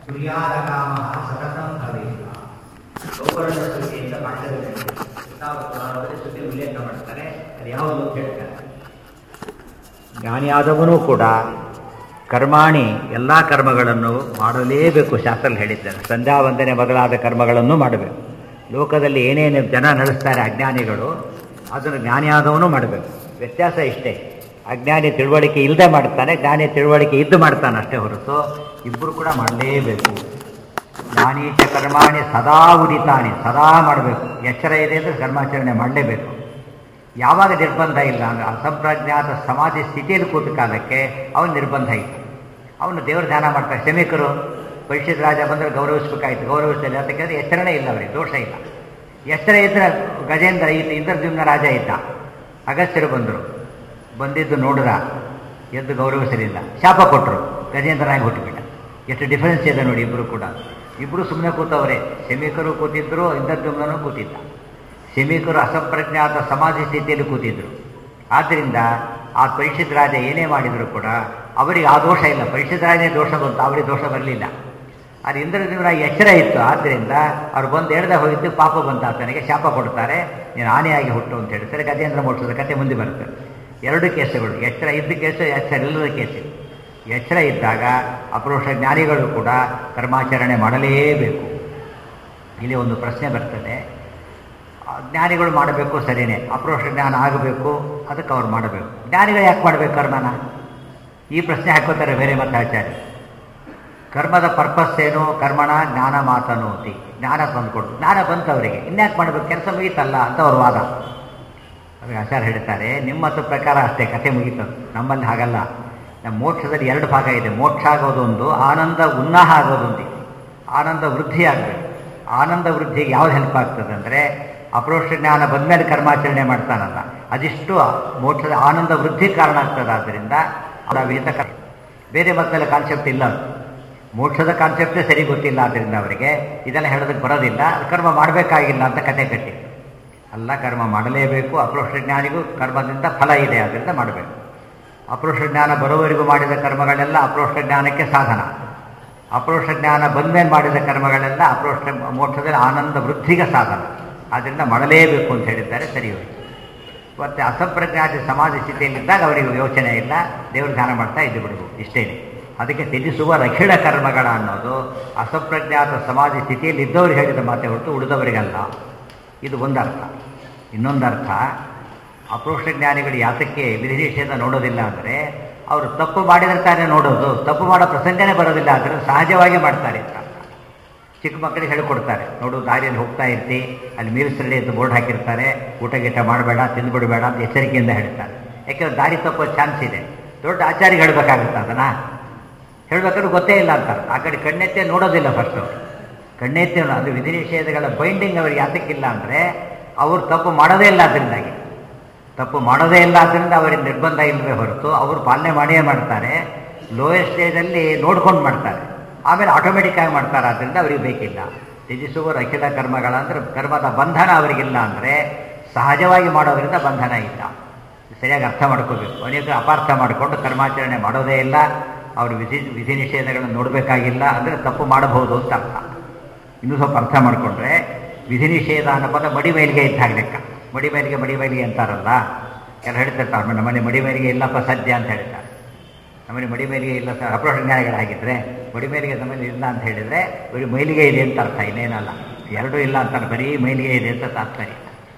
ತುರ್ಯಾದ ಕಾಮ ಸತತಂ ಭವೇತ ಗೌರವದ ಸ್ತುತಿಯಿಂದ ಭಾಷೆದಲ್ಲಿ ಯಥಾವತ್ತು ಸ್ತುತಿ ಉಲ್ಲೇಖ ಮಾಡ್ತಾರೆ ಅದು ಯಾವುದು ಅಂತ ಹೇಳ್ತಾರೆ ಜ್ಞಾನಿಯಾದವನೂ ಕೂಡ ಕರ್ಮಾಣಿ ಎಲ್ಲ ಕರ್ಮಗಳನ್ನು ಮಾಡಲೇಬೇಕು ಶಾಸ್ತ್ರದಲ್ಲಿ ಹೇಳಿದ್ದಾರೆ ಸಂಧ್ಯಾ ವಂದನೆ ಮೊದಲಾದ ಕರ್ಮಗಳನ್ನು ಮಾಡಬೇಕು ಲೋಕದಲ್ಲಿ ಏನೇನು ಜನ ನಡೆಸ್ತಾರೆ ಅಜ್ಞಾನಿಗಳು ಅದನ್ನು ಜ್ಞಾನಿಯಾದವನು ಮಾಡಬೇಕು ವ್ಯತ್ಯಾಸ ಇಷ್ಟೇ ಅಜ್ಞಾನಿ ತಿಳುವಳಿಕೆ ಇಲ್ಲದೆ ಮಾಡ್ತಾನೆ ಜ್ಞಾನಿ ತಿಳುವಳಿಕೆ ಇದ್ದು ಮಾಡ್ತಾನೆ ಅಷ್ಟೇ ಹೊರತು ಇಬ್ಬರು ಕೂಡ ಮಾಡಲೇಬೇಕು ಜ್ಞಾನೀಚ ಕರ್ಮಾಣಿ ಸದಾ ಉದಿತಾನೆ ಸದಾ ಮಾಡಬೇಕು ಎಚ್ಚರ ಇದೆ ಅಂದರೆ ಕರ್ಮಾಚರಣೆ ಮಾಡಲೇಬೇಕು ಯಾವಾಗ ನಿರ್ಬಂಧ ಇಲ್ಲ ಅಂದರೆ ಅಸಂಪ್ರಜ್ಞಾತ ಸಮಾಧಿ ಸ್ಥಿತಿಯಲ್ಲಿ ಕೂತ ಕಾಲಕ್ಕೆ ಅವನು ನಿರ್ಬಂಧ ಇತ್ತು ಅವನು ದೇವರ ಧ್ಯಾನ ಮಾಡ್ತಾರೆ ಶ್ರಮಿಕರು ಪರಿಷತ್ ರಾಜ ಬಂದರೆ ಗೌರವಿಸ್ಬೇಕಾಯ್ತು ಗೌರವಿಸಲಿಲ್ಲ ಯಾಕಂದರೆ ಎಚ್ಚರಣೆ ಇಲ್ಲ ಅವರಿಗೆ ದೋಷ ಇಲ್ಲ ಎಚ್ಚರ ಇದ್ದರೆ ಗಜೇಂದ್ರ ಇದ್ದ ಇಂದ್ರದ್ಯುಮ್ನ ರಾಜ ಇದ್ದ ಅಗಸ್ತ್ಯರು ಬಂದರು ಬಂದಿದ್ದು ನೋಡಿದ ಎದ್ದು ಗೌರವಿಸಲಿಲ್ಲ ಶಾಪ ಕೊಟ್ಟರು ಗಜೇಂದ್ರನಾಗಿ ಹುಟ್ಟುಬಿಟ್ಟ ಎಷ್ಟು ಡಿಫರೆನ್ಸ್ ಇದೆ ನೋಡಿ ಇಬ್ಬರು ಕೂಡ ಇಬ್ಬರು ಸುಮ್ಮನೆ ಕೂತವರೇ ಶಮೀಕರು ಕೂತಿದ್ರು ಇಂದ್ರದ್ಯುಮ್ನೂ ಕೂತಿದ್ದ ಶಮೀಕರು ಅಸಂಪ್ರಜ್ಞಾತ ಸಮಾಧಿ ಸ್ಥಿತಿಯಲ್ಲಿ ಕೂತಿದ್ರು ಆದ್ದರಿಂದ ಆ ಪರಿಷತ್ ರಾಜ ಏನೇ ಮಾಡಿದರೂ ಕೂಡ ಅವರಿಗೆ ಆ ದೋಷ ಇಲ್ಲ ಪರಿಷತ್ ರಾಜನೇ ದೋಷ ಬಂತು ಅವರಿಗೆ ದೋಷ ಬರಲಿಲ್ಲ ಅದು ಇಂದ್ರದೇವರ ಎಚ್ಚರ ಇತ್ತು ಆದ್ದರಿಂದ ಅವ್ರು ಬಂದು ಹೇಳ್ದೆ ಹೋಗಿದ್ದು ಪಾಪ ಬಂತ ಆತನಿಗೆ ಶಾಪ ಕೊಡ್ತಾರೆ ನೀನು ಆನೆಯಾಗಿ ಹುಟ್ಟು ಅಂತ ಹೇಳ್ತಾರೆ ಗಜೇಂದ್ರ ಮೋಕ್ಷದ ಕತೆ ಮುಂದೆ ಬರುತ್ತೆ ಎರಡು ಕೇಸುಗಳು ಎಚ್ಚರ ಇದ್ದ ಕೇಸು ಎಚ್ಚರ ಇಲ್ಲದ ಕೇಸು ಎಚ್ಚರ ಇದ್ದಾಗ ಅಪರೋಷ ಜ್ಞಾನಿಗಳು ಕೂಡ ಕರ್ಮಾಚರಣೆ ಮಾಡಲೇಬೇಕು ಇಲ್ಲಿ ಒಂದು ಪ್ರಶ್ನೆ ಬರ್ತದೆ ಜ್ಞಾನಿಗಳು ಮಾಡಬೇಕು ಸರಿಯೇ ಅಪ್ರೋಷ ಜ್ಞಾನ ಆಗಬೇಕು ಅದಕ್ಕೆ ಅವ್ರು ಮಾಡಬೇಕು ಜ್ಞಾನಿಗಳು ಯಾಕೆ ಮಾಡಬೇಕು ಕರ್ಮನ ಈ ಪ್ರಶ್ನೆ ಹಾಕೋತಾರೆ ಬೇರೆ ಮತಾಚಾರ್ಯ ಕರ್ಮದ ಪರ್ಪಸ್ ಏನು ಕರ್ಮಣ ಜ್ಞಾನ ಮಾತನೋತಿ ಜ್ಞಾನ ತಂದುಕೊಡು ಜ್ಞಾನ ಬಂತು ಅವರಿಗೆ ಇನ್ಯಾಕೆ ಮಾಡಬೇಕು ಕೆಲಸ ಮುಗೀತಲ್ಲ ಅಂತ ಅವ್ರ ವಾದ ಅವ್ರಿಗೆ ಆಚಾರ್ಯ ಹೇಳ್ತಾರೆ ನಿಮ್ಮ ಮತ ಪ್ರಕಾರ ಅಷ್ಟೇ ಕಥೆ ಮುಗೀತದು ನಮ್ಮಲ್ಲಿ ಹಾಗಲ್ಲ ನಮ್ಮ ಮೋಕ್ಷದಲ್ಲಿ ಎರಡು ಭಾಗ ಇದೆ ಮೋಕ್ಷ ಆಗೋದೊಂದು ಆನಂದ ಉನ್ನಾಹ ಆಗೋದೊಂದು ಆನಂದ ವೃದ್ಧಿ ಆಗಬೇಕು ಆನಂದ ವೃದ್ಧಿಗೆ ಯಾವ್ದು ಹೆಲ್ಪ್ ಆಗ್ತದೆ ಅಂದರೆ ಅಪ್ರೋಷ ಜ್ಞಾನ ಬಂದಮೇಲೆ ಕರ್ಮಾಚರಣೆ ಮಾಡ್ತಾನಲ್ಲ ಅದಿಷ್ಟು ಮೋಕ್ಷದ ಆನಂದ ವೃದ್ಧಿ ಕಾರಣ ಆಗ್ತದೆ ಆದ್ದರಿಂದ ಅವರ ವಿಹಿತ ಕರ್ ಬೇರೆ ಮಕ್ಕಳ ಕಾನ್ಸೆಪ್ಟ್ ಇಲ್ಲ ಅದು ಮೋಕ್ಷದ ಕಾನ್ಸೆಪ್ಟೇ ಸರಿ ಗೊತ್ತಿಲ್ಲ ಆದ್ದರಿಂದ ಅವರಿಗೆ ಇದೆಲ್ಲ ಹೇಳೋದಕ್ಕೆ ಬರೋದಿಲ್ಲ ಕರ್ಮ ಮಾಡಬೇಕಾಗಿಲ್ಲ ಅಂತ ಕತೆ ಕಟ್ಟಿ ಅಲ್ಲ ಕರ್ಮ ಮಾಡಲೇಬೇಕು ಅಪ್ರೋಷ ಜ್ಞಾನಿಗೂ ಕರ್ಮದಿಂದ ಫಲ ಇದೆ ಆದ್ದರಿಂದ ಮಾಡಬೇಕು ಅಪ್ರೋಷ ಜ್ಞಾನ ಬರೋವರೆಗೂ ಮಾಡಿದ ಕರ್ಮಗಳೆಲ್ಲ ಅಪ್ರೋಷ ಜ್ಞಾನಕ್ಕೆ ಸಾಧನ ಅಪ್ರೋಷ ಜ್ಞಾನ ಬಂದ್ಮೇಲೆ ಮಾಡಿದ ಕರ್ಮಗಳೆಲ್ಲ ಅಪ್ರೋಷ ಮೋಕ್ಷದಲ್ಲಿ ಆನಂದ ವೃದ್ಧಿಗೆ ಸಾಧನ ಆದ್ದರಿಂದ ಮಾಡಲೇಬೇಕು ಅಂತ ಹೇಳಿದ್ದಾರೆ ಸರಿ ಹೋಯ್ತು ಮತ್ತು ಅಸಂಪ್ರಜ್ಞಾತಿ ಸಮಾಜ ಸ್ಥಿತಿಯಲ್ಲಿದ್ದಾಗ ಅವರಿಗೆ ಯೋಚನೆ ಇಲ್ಲ ದೇವರು ಧ್ಯಾನ ಮಾಡ್ತಾ ಇದ್ದು ಬಿಡಬೇಕು ಇಷ್ಟೇ ಅದಕ್ಕೆ ತ್ಯಜಿಸುವ ರಖಿಳ ಕರ್ಮಗಳ ಅನ್ನೋದು ಅಸಂಪ್ರಜ್ಞಾತ ಸಮಾಜ ಸ್ಥಿತಿಯಲ್ಲಿ ಇದ್ದವರು ಹೇಳಿದ ಮಾತೆ ಹೊರತು ಉಳಿದವರಿಗಲ್ಲ ಇದು ಒಂದರ್ಥ ಇನ್ನೊಂದರ್ಥ ಅಪ್ರೋಷ ಜ್ಞಾನಿಗಳು ಯಾತಕ್ಕೆ ವಿಧಿ ನಿಷೇಧ ನೋಡೋದಿಲ್ಲ ಅಂದರೆ ಅವರು ತಪ್ಪು ಮಾಡಿದ್ರೆ ತಾನೇ ನೋಡೋದು ತಪ್ಪು ಮಾಡೋ ಪ್ರಸಂಗನೇ ಬರೋದಿಲ್ಲ ಆದರೆ ಸಹಜವಾಗಿ ಮಾಡ್ತಾರೆ ಅಂತ ಚಿಕ್ಕ ಮಕ್ಕಳಿಗೆ ಹೇಳಿಕೊಡ್ತಾರೆ ನೋಡು ದಾರಿಯಲ್ಲಿ ಹೋಗ್ತಾ ಇರ್ತಿ ಅಲ್ಲಿ ಮೀಲ್ಸ್ ರೆಡಿ ಅಂತ ಬೋರ್ಡ್ ಹಾಕಿರ್ತಾರೆ ಊಟ ಗೀಟ ಮಾಡಬೇಡ ತಿಂದುಬಿಡಬೇಡ ಅಂತ ಎಚ್ಚರಿಕೆಯಿಂದ ಹೇಳ್ತಾರೆ ಯಾಕೆಂದ್ರೆ ದಾರಿ ತಪ್ಪೋ ಚಾನ್ಸ್ ಇದೆ ದೊಡ್ಡ ಆಚಾರಿಗೆ ಹೇಳಬೇಕಾಗುತ್ತೆ ಅದನ್ನ ಹೇಳ್ಬೇಕಾದ್ರೆ ಗೊತ್ತೇ ಇಲ್ಲ ಅಂತಾರೆ ಆ ಕಡೆ ಕಣ್ಣೆತ್ತೆ ನೋಡೋದಿಲ್ಲ ಫಸ್ಟು ಕಣ್ಣೆತ್ತೆ ಅದು ವಿಧಿ ನಿಷೇಧಗಳ ಬೈಂಡಿಂಗ್ ಅವರಿಗೆ ಯಾತಕ್ಕಿಲ್ಲ ಅಂದರೆ ಅವರು ತಪ್ಪು ಮಾಡೋದೇ ಇಲ್ಲ ಅದರಿಂದಾಗಿ ತಪ್ಪು ಮಾಡೋದೇ ಇಲ್ಲ ಅದರಿಂದ ಅವರಿಗೆ ನಿರ್ಬಂಧ ಇಲ್ಲವೇ ಹೊರತು ಅವರು ಪಾಲನೆ ಮಾಡಿಯೇ ಮಾಡ್ತಾರೆ ಲೋಯೆಸ್ಟ್ ಸ್ಟೇಜಲ್ಲಿ ನೋಡ್ಕೊಂಡು ಮಾಡ್ತಾರೆ ಆಮೇಲೆ ಆಟೋಮೆಟಿಕ್ ಆಗಿ ಮಾಡ್ತಾರೆ ಆದ್ದರಿಂದ ಅವರಿಗೆ ಬೇಕಿಲ್ಲ ತ್ಯಜಿಸುವ ಅಖಿಲ ಕರ್ಮಗಳ ಅಂದರೆ ಕರ್ಮದ ಬಂಧನ ಅವರಿಗಿಲ್ಲ ಅಂದರೆ ಸಹಜವಾಗಿ ಮಾಡೋದರಿಂದ ಬಂಧನ ಇಲ್ಲ ಸರಿಯಾಗಿ ಅರ್ಥ ಮಾಡ್ಕೋಬೇಕು ಅನೇಕ ಅಪಾರ್ಥ ಮಾಡಿಕೊಂಡು ಕರ್ಮಾಚರಣೆ ಮಾಡೋದೇ ಇಲ್ಲ ಅವರು ವಿಧಿ ವಿಧಿ ನಿಷೇಧಗಳನ್ನು ನೋಡಬೇಕಾಗಿಲ್ಲ ಅಂದರೆ ತಪ್ಪು ಮಾಡಬಹುದು ಅಂತ ಅರ್ಥ ಇನ್ನೂ ಸ್ವಲ್ಪ ಅರ್ಥ ಮಾಡಿಕೊಂಡ್ರೆ ವಿಧಿ ನಿಷೇಧ ಅನ್ನೋ ಪದ ಮಡಿ ಮೇಲಿಗೆ ಇದ್ದಾಗ ಲೆಕ್ಕ ಮಡಿ ಮೇಲಿಗೆ ಮಡಿ ಮೇಲಿಗೆ ಅಂತಾರಲ್ಲ ಎಲ್ಲ ಹೇಳ್ತಿರ್ತಾರೆ ನಮ್ಮನೆ ಮಡಿ ಮೇಲಿಗೆ ಇಲ್ಲಪ್ಪ ಸದ್ಯ ಅಂತ ಹೇಳ್ತಾರೆ ನಮ್ಮನೆ ಮಡಿ ಮೇಲಿಗೆ ಇಲ್ಲ ಸರ್ ಅಪ್ರೋಷ ಜ್ಞಾನಿಗಳಾಗಿದ್ದರೆ ಮಡಿ ಮೇಲಿಗೆ ನಮ್ಮಲ್ಲಿ ಇಲ್ಲ ಅಂತ ಹೇಳಿದರೆ ಬರೀ ಮೈಲಿಗೆ ಇದೆ ಅಂತ ಅರ್ಥ ಇನ್ನೇನಲ್ಲ ಎರಡೂ ಇಲ್ಲ ಅಂತಾರೆ ಬರೀ ಮೈಲಿಗೆ ಇದೆ ಅಂತ ತಾತ್ಪರ್ಯ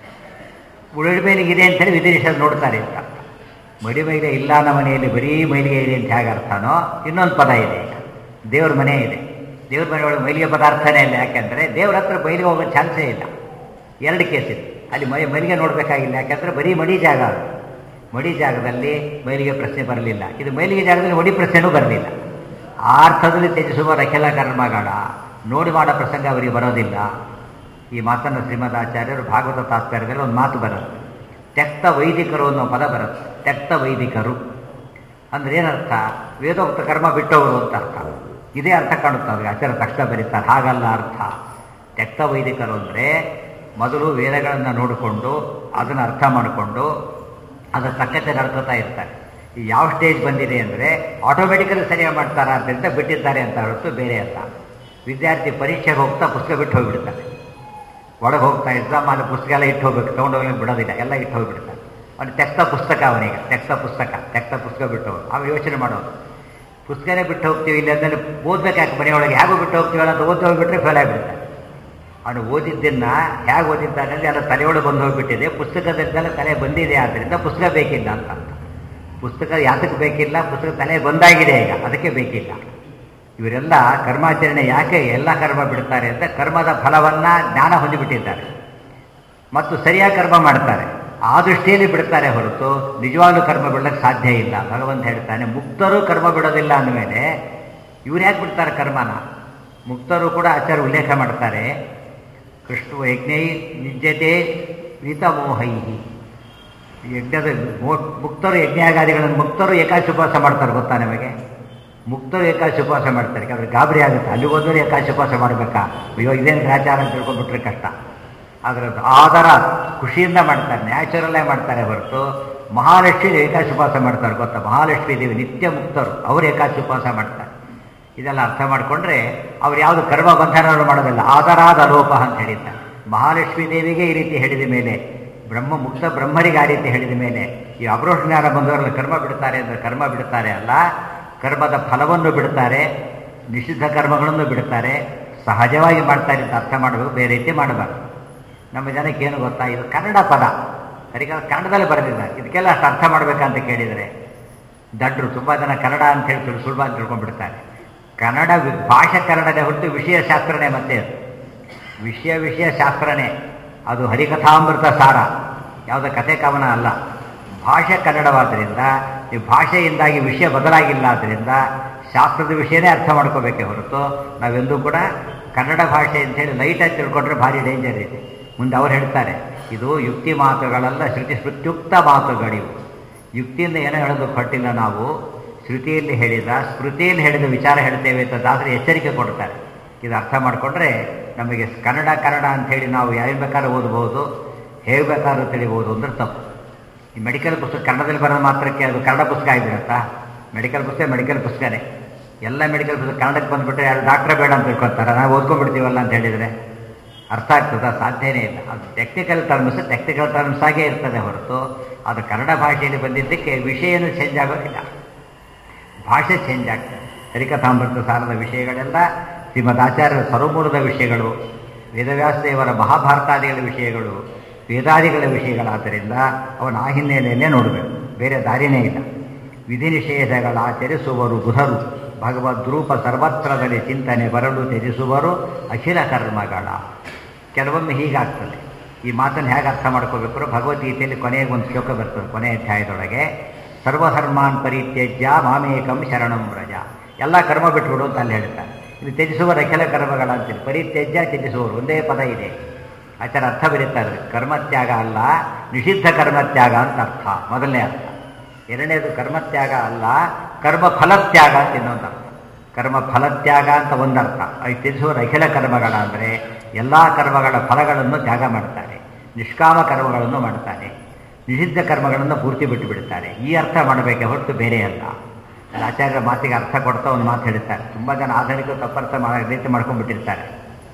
ಉಳಿದ ಮೇಲಿಗೆ ಇದೆ ಅಂತೇಳಿ ವಿಧಿ ನಿಷೇಧ ನೋಡ್ತಾರೆ ಅಂತ ಮಡಿ ಮೈಲಿಗೆ ಇಲ್ಲ ನಮ್ಮ ಮನೆಯಲ್ಲಿ ಬರೀ ಮೈಲಿಗೆ ಇದೆ ಅಂತ ಹೇಗೆ ಅರ್ಥನೋ ಇನ್ನೊಂದು ಪದ ಇದೆ ಈಗ ದೇವ್ರ ಮನೆ ಇದೆ ದೇವ್ರ ಮನೆಯೊಳಗೆ ಮೈಲಿಗೆ ಪದಾರ್ಥನೇ ಇಲ್ಲ ಯಾಕೆಂದರೆ ದೇವ್ರ ಹತ್ರ ಮೈಲಿಗೆ ಹೋಗೋ ಚಾನ್ಸೇ ಇಲ್ಲ ಎರಡು ಕೇಸ್ ಇದೆ ಅಲ್ಲಿ ಮೈ ಮೈಲಿಗೆ ನೋಡಬೇಕಾಗಿಲ್ಲ ಯಾಕೆಂದರೆ ಬರೀ ಮಡಿ ಜಾಗ ಅದು ಮಡಿ ಜಾಗದಲ್ಲಿ ಮೈಲಿಗೆ ಪ್ರಶ್ನೆ ಬರಲಿಲ್ಲ ಇದು ಮೈಲಿಗೆ ಜಾಗದಲ್ಲಿ ಮಡಿ ಪ್ರಶ್ನೆನೂ ಬರಲಿಲ್ಲ ಆ ಅರ್ಥದಲ್ಲಿ ತ್ಯಜಿಸುವ ರಖೆಲ ಕರ್ಮಗಳ ನೋಡಿ ಮಾಡೋ ಪ್ರಸಂಗ ಅವರಿಗೆ ಬರೋದಿಲ್ಲ ಈ ಮಾತನ್ನು ಶ್ರೀಮದಾಚಾರ್ಯರು ಭಾಗವತ ತಾತ್ಪರ್ಯದಲ್ಲಿ ಒಂದು ಮಾತು ಬರುತ್ತೆ ತ್ಯಕ್ತ ವೈದಿಕರು ಅನ್ನೋ ಪದ ಬರುತ್ತೆ ತ್ಯಕ್ತ ವೈದಿಕರು ಅಂದ್ರೆ ಏನರ್ಥ ವೇದೋಕ್ತ ಕರ್ಮ ಬಿಟ್ಟವರು ಅಂತ ಅರ್ಥ ಇದೇ ಅರ್ಥ ಕಾಣುತ್ತೆ ಅವ್ರಿಗೆ ಆಚಾರ ತಕ್ಷಣ ಬರೀತಾರೆ ಹಾಗಲ್ಲ ಅರ್ಥ ತ್ಯಕ್ತ ವೈದಿಕರು ಅಂದರೆ ಮೊದಲು ವೇದಗಳನ್ನು ನೋಡಿಕೊಂಡು ಅದನ್ನು ಅರ್ಥ ಮಾಡಿಕೊಂಡು ಅದರ ತಕ್ಕಂತೆ ನಡ್ಕೋತಾ ಇರ್ತಾರೆ ಈ ಯಾವ ಸ್ಟೇಜ್ ಬಂದಿದೆ ಅಂದರೆ ಆಟೋಮೆಟಿಕಲಿ ಸರಿಯಾಗಿ ಮಾಡ್ತಾರ ಆದ್ದರಿಂದ ಬಿಟ್ಟಿದ್ದಾರೆ ಅಂತ ಹೊರತು ಬೇರೆ ಅಲ್ಲ ವಿದ್ಯಾರ್ಥಿ ಪರೀಕ್ಷೆಗೆ ಹೋಗ್ತಾ ಪುಸ್ತಕ ಬಿಟ್ಟು ಹೋಗಿಬಿಡ್ತಾನೆ ಒಳಗೆ ಹೋಗ್ತಾ ಎಕ್ಸಾಮ್ ಅಲ್ಲಿ ಪುಸ್ತಕ ಎಲ್ಲ ಇಟ್ಟು ಹೋಗ್ಬೇಕು ತೊಗೊಂಡೋಗ್ಲಿಕ್ಕೆ ಬಿಡೋದಿಲ್ಲ ಎಲ್ಲ ಇಟ್ಟು ಹೋಗಿಬಿಡ್ತಾನೆ ಅವ್ನು ತೆಕ್ತ ಪುಸ್ತಕ ಅವನಿಗೆ ತೆಕ್ತ ಪುಸ್ತಕ ತೆಕ್ತ ಪುಸ್ತಕ ಬಿಟ್ಟು ಹೋಗಿ ಅವ ಯೋಚನೆ ಮಾಡೋದು ಪುಸ್ತಕನೇ ಬಿಟ್ಟು ಹೋಗ್ತೀವಿ ಇಲ್ಲಿ ಅಂದರೆ ಓದ್ಬೇಕಾಕೆ ಮನೆಯೊಳಗೆ ಹೇಗೋ ಬಿಟ್ಟು ಹೋಗ್ತೀವಲ್ಲ ಅಂತ ಓದಿ ಹೋಗ್ಬಿಟ್ರೆ ಫೇಲ್ ಆಗಿಬಿಡ್ತಾನೆ ಅವನು ಓದಿದ್ದನ್ನ ಹೇಗೆ ಓದಿದ್ದಾನಲ್ಲಿ ಎಲ್ಲ ತಲೆಯೊಳಗೆ ಬಂದು ಹೋಗ್ಬಿಟ್ಟಿದೆ ಪುಸ್ತಕದಿಂದಲೇ ತಲೆ ಬಂದಿದೆ ಆದ್ದರಿಂದ ಪುಸ್ತಕ ಬೇಕಿಲ್ಲ ಅಂತ ಅರ್ಥ. ಪುಸ್ತಕ ಯಾತಕ್ಕೆ ಬೇಕಿಲ್ಲ ಪುಸ್ತಕ ತಲೆ ಬಂದಾಗಿದೆ ಈಗ ಅದಕ್ಕೆ ಬೇಕಿಲ್ಲ ಇವರೆಲ್ಲ ಕರ್ಮಾಚರಣೆ ಯಾಕೆ ಎಲ್ಲ ಕರ್ಮ ಬಿಡ್ತಾರೆ ಅಂತ ಕರ್ಮದ ಫಲವನ್ನ ಜ್ಞಾನ ಹೊಂದಿಬಿಟ್ಟಿದ್ದಾರೆ ಮತ್ತು ಸರಿಯಾಗಿ ಕರ್ಮ ಮಾಡ್ತಾರೆ ಆ ದೃಷ್ಟಿಯಲ್ಲಿ ಬಿಡ್ತಾರೆ ಹೊರತು ನಿಜವಾಗ್ಲೂ ಕರ್ಮ ಬಿಡಲಿಕ್ಕೆ ಸಾಧ್ಯ ಇಲ್ಲ ಭಗವಂತ ಹೇಳ್ತಾನೆ ಮುಕ್ತರು ಕರ್ಮ ಬಿಡೋದಿಲ್ಲ ಅಂದಮೇಲೆ ಇವ್ರು ಯಾಕೆ ಬಿಡ್ತಾರೆ ಕರ್ಮನ ಮುಕ್ತರು ಕೂಡ ಆಚಾರ್ಯ ಉಲ್ಲೇಖ ಮಾಡ್ತಾರೆ ಕೃಷ್ಣ ಯಜ್ಞೈ ನಿಜ್ಯತೆ ವಿತಮೋಹೈಹಿ ಯಜ್ಞದ ಮೋ- ಮುಕ್ತರು ಯಜ್ಞಾಗಾದಿಗಳನ್ನು ಮುಕ್ತರು ಏಕಾಶಿ ಉಪವಾಸ ಮಾಡ್ತಾರೆ ಗೊತ್ತಾ ನಿಮಗೆ ಮುಕ್ತರು ಏಕಾಶಿ ಉಪವಾಸ ಮಾಡ್ತಾರೆ ಅವ್ರಿಗೆ ಗಾಬರಿ ಆಗುತ್ತೆ ಅಲ್ಲಿ ಹೋದ್ರೆ ಏಕಾಶಿ ಉಪವಾಸ ಮಾಡಬೇಕಾ ಅಯ್ಯೋ ಇದೇನು ಗ್ರಾಚಾರ ಅಂತ ತಿಳ್ಕೊಂಡ್ಬಿಟ್ರೆ ಕಷ್ಟ ಆದರೆ ಅದು ಆದರ ಖುಷಿಯಿಂದ ಮಾಡ್ತಾರೆ ನ್ಯಾಚುರಲ್ಲೇ ಮಾಡ್ತಾರೆ ಹೊರತು ಮಹಾಲಕ್ಷ್ಮಿ ಏಕಾಶಿ ಉಪವಾಸ ಮಾಡ್ತಾರೆ ಗೊತ್ತಾ ಮಹಾಲಕ್ಷ್ಮೀ ದೇವಿ ನಿತ್ಯ ಮುಕ್ತರು ಅವರು ಏಕಾಶಿ ಉಪವಾಸ ಮಾಡ್ತಾರೆ ಇದೆಲ್ಲ ಅರ್ಥ ಮಾಡಿಕೊಂಡ್ರೆ ಅವ್ರು ಯಾವುದು ಕರ್ಮ ಬಂಧನವನ್ನು ಮಾಡೋದಿಲ್ಲ ಆದರಾದ ಲೋಪ ಅಂತ ಹೇಳಿದ್ದಾರೆ ಮಹಾಲಕ್ಷ್ಮೀ ದೇವಿಗೆ ಈ ರೀತಿ ಹೇಳಿದ ಮೇಲೆ ಬ್ರಹ್ಮ ಮುಕ್ತ ಬ್ರಹ್ಮರಿಗೆ ಆ ರೀತಿ ಹೇಳಿದ ಮೇಲೆ ಈ ಅಪರೋಷ ಜ್ಞಾನ ಬಂದವರಲ್ಲಿ ಕರ್ಮ ಬಿಡ್ತಾರೆ ಅಂದರೆ ಕರ್ಮ ಬಿಡ್ತಾರೆ ಅಲ್ಲ ಕರ್ಮದ ಫಲವನ್ನು ಬಿಡ್ತಾರೆ ನಿಷಿದ್ಧ ಕರ್ಮಗಳನ್ನು ಬಿಡ್ತಾರೆ ಸಹಜವಾಗಿ ಮಾಡ್ತಾರೆ ಅಂತ ಅರ್ಥ ಮಾಡಬೇಕು ಬೇರೆ ರೀತಿ ಮಾಡಬಾರ್ದು ನಮ್ಮ ಜನಕ್ಕೆ ಏನು ಗೊತ್ತಾ ಇದು ಕನ್ನಡ ಪದ ಸರಿಗ ಕನ್ನಡದಲ್ಲಿ ಬರೆದಿದ್ದಾರೆ ಇದಕ್ಕೆಲ್ಲ ಅಷ್ಟು ಅರ್ಥ ಮಾಡಬೇಕಂತ ಕೇಳಿದರೆ ದಡ್ರು ತುಂಬ ಜನ ಕನ್ನಡ ಅಂತ ಹೇಳಿ ಸುಳ್ಳು ಸುಲಭ ಅಂತ ತಿಳ್ಕೊಂಡ್ಬಿಡ್ತಾರೆ ಕನ್ನಡ ವಿ- ಭಾಷೆ ಕನ್ನಡನೇ ಹೊರತು ವಿಷಯ ಶಾಸ್ತ್ರನೇ ಮತ್ತೆ ಅದು ವಿಷಯ ವಿಷಯ ಶಾಸ್ತ್ರನೇ ಅದು ಹರಿಕಥಾಮೃತ ಸಾರ ಯಾವುದೋ ಕಥೆ ಕವನ ಅಲ್ಲ ಭಾಷೆ ಕನ್ನಡವಾದ್ದರಿಂದ ಈ ಭಾಷೆಯಿಂದಾಗಿ ವಿಷಯ ಬದಲಾಗಿಲ್ಲ ಆದ್ದರಿಂದ ಶಾಸ್ತ್ರದ ವಿಷಯನೇ ಅರ್ಥ ಮಾಡ್ಕೋಬೇಕೇ ಹೊರತು ನಾವೆಂದೂ ಕೂಡ ಕನ್ನಡ ಭಾಷೆ ಅಂತೇಳಿ ಲೈಟಾಗಿ ತಿಳ್ಕೊಂಡ್ರೆ ಭಾರಿ ಡೇಂಜರ್ ಇದೆ ಮುಂದೆ ಅವ್ರು ಹೇಳ್ತಾರೆ ಇದು ಯುಕ್ತಿ ಮಾತುಗಳಲ್ಲ ಶ್ರುತಿ ಸ್ಮೃತ್ಯುಕ್ತ ಮಾತುಗಳಿವು ಯುಕ್ತಿಯಿಂದ ಏನೋ ಹೇಳೋದು ಕೊಟ್ಟಿಲ್ಲ ನಾವು ಶ್ರುತಿಯಲ್ಲಿ ಹೇಳಿದ ಸ್ಮೃತಿಯಲ್ಲಿ ಹೇಳಿದ ವಿಚಾರ ಹೇಳ್ತೇವೆ ಅಂತ ದಾಸರು ಎಚ್ಚರಿಕೆ ಕೊಡ್ತಾರೆ ಇದು ಅರ್ಥ ಮಾಡಿಕೊಂಡ್ರೆ ನಮಗೆ ಕನ್ನಡ ಕನ್ನಡ ಅಂಥೇಳಿ ನಾವು ಯಾರು ಬೇಕಾದ್ರೂ ಓದ್ಬೋದು ಹೇಗೆ ಬೇಕಾದ್ರೂ ತಿಳಿಬೋದು ಅಂದ್ರೆ ತಪ್ಪು ಈ ಮೆಡಿಕಲ್ ಪುಸ್ತಕ ಕನ್ನಡದಲ್ಲಿ ಬರೋದು ಮಾತ್ರಕ್ಕೆ ಅದು ಕನ್ನಡ ಪುಸ್ತಕ ಆಗಿಬಿಡುತ್ತಾ ಮೆಡಿಕಲ್ ಪುಸ್ತಕ ಮೆಡಿಕಲ್ ಪುಸ್ತಕನೇ ಎಲ್ಲ ಮೆಡಿಕಲ್ ಪುಸ್ತಕ ಕನ್ನಡಕ್ಕೆ ಬಂದುಬಿಟ್ರೆ ಯಾರು ಡಾಕ್ಟ್ರೇ ಬೇಡ ಅಂತ ತಿಳ್ಕೊತಾರೆ ನಾವು ಓದ್ಕೊಂಡ್ಬಿಡ್ತೀವಲ್ಲ ಅಂತ ಹೇಳಿದರೆ ಅರ್ಥ ಆಗ್ತದ ಸಾಧ್ಯನೇ ಇಲ್ಲ ಅದು ಟೆಕ್ನಿಕಲ್ ಟರ್ಮ್ಸ್ ಟೆಕ್ನಿಕಲ್ ಟರ್ಮ್ಸ್ ಆಗೇ ಇರ್ತದೆ ಹೊರತು ಅದು ಕನ್ನಡ ಭಾಷೆಯಲ್ಲಿ ಬಂದಿದ್ದಕ್ಕೆ ವಿಷಯನೂ ಚೇಂಜ್ ಆಗೋದಿಲ್ಲ ಭಾಷೆ ಚೇಂಜ್ ಆಗ್ತದೆ ಹರಿಕಥಾಮೃತ ಸಾರದ ವಿಷಯಗಳೆಲ್ಲ ಶ್ರೀಮದ್ ಆಚಾರ್ಯರ ಸರ್ವಮೂಲದ ವಿಷಯಗಳು ವೇದವ್ಯಾಸ ದೇವರ ಮಹಾಭಾರತಾದಿಗಳ ವಿಷಯಗಳು ವೇದಾದಿಗಳ ವಿಷಯಗಳಾದ್ದರಿಂದ ಅವನ ಆ ಹಿನ್ನೆಲೆಯಲ್ಲೇ ನೋಡಬೇಕು ಬೇರೆ ದಾರಿನೇ ಇಲ್ಲ ವಿಧಿ ನಿಷೇಧಗಳ ಆಚರಿಸುವರು ಬುಧರು ಭಗವದ್ರೂಪ ಸರ್ವತ್ರದಲ್ಲಿ ಚಿಂತನೆ ಬರಲು ತ್ಯಜಿಸುವರು ಅಖಿಲ ಕರ್ಮಗಳ ಕೆಲವೊಮ್ಮೆ ಹೀಗಾಗ್ತದೆ ಈ ಮಾತನ್ನು ಹೇಗೆ ಅರ್ಥ ಮಾಡ್ಕೋಬೇಕು ಭಗವದ್ಗೀತೆಯಲ್ಲಿ ಕೊನೆಗೆ ಒಂದು ಶ್ಲೋಕ ಬರ್ತದೆ ಕೊನೆಯ ಅಧ್ಯಾಯದೊಳಗೆ ಸರ್ವಧರ್ಮಾನ್ ಪರಿತ್ಯಜ್ಯ ಮಾಮೇಕಂ ಶರಣಂ ವ್ರಜ ಎಲ್ಲ ಕರ್ಮ ಬಿಟ್ಬಿಡು ಅಂತ ಅಲ್ಲಿ ಹೇಳ್ತಾರೆ ಇದು ತ್ಯಜಿಸುವರ ಅಖಿಲ ಕರ್ಮಗಳ ಅಂತೇಳಿ ಪರಿತ್ಯಜ್ಯ ತ್ಯಜಿಸುವರು ಒಂದೇ ಪದ ಇದೆ ಆಚಾರ ಅರ್ಥ ಬರೀತಾರೆ ಕರ್ಮತ್ಯಾಗ ಅಲ್ಲ ನಿಷಿದ್ಧ ಕರ್ಮತ್ಯಾಗ ಅಂತ ಅರ್ಥ ಮೊದಲನೇ ಅರ್ಥ ಎರಡನೇದು ಕರ್ಮತ್ಯಾಗ ಅಲ್ಲ ಕರ್ಮ ಫಲತ್ಯಾಗ ಅಂತ ಇನ್ನೊಂದು ಅರ್ಥ ಕರ್ಮ ಫಲತ್ಯಾಗ ಅಂತ ಒಂದರ್ಥ ಅದು ತ್ಯಜಿಸುವರ ಅಖಿಲ ಕರ್ಮಗಳ ಅಂದರೆ ಎಲ್ಲ ಕರ್ಮಗಳ ಫಲಗಳನ್ನು ತ್ಯಾಗ ಮಾಡ್ತಾರೆ ನಿಷ್ಕಾಮ ಕರ್ಮಗಳನ್ನು ಮಾಡ್ತಾರೆ ನಿಷಿದ್ಧ ಕರ್ಮಗಳನ್ನು ಪೂರ್ತಿ ಬಿಟ್ಟು ಬಿಡ್ತಾರೆ ಈ ಅರ್ಥ ಮಾಡಬೇಕೆ ಹೊರತು ಬೇರೆ ಅಲ್ಲ ಅಲ್ಲಿ ಆಚಾರ್ಯರ ಮಾತಿಗೆ ಅರ್ಥ ಕೊಡ್ತಾ ಒಂದು ಮಾತು ಹೇಳ್ತಾರೆ ತುಂಬ ಜನ ಆಧುನಿಕ ತಪ್ಪರ್ಥ ಮಾಡೋ ರೀತಿ ಮಾಡ್ಕೊಂಡ್ಬಿಟ್ಟಿರ್ತಾರೆ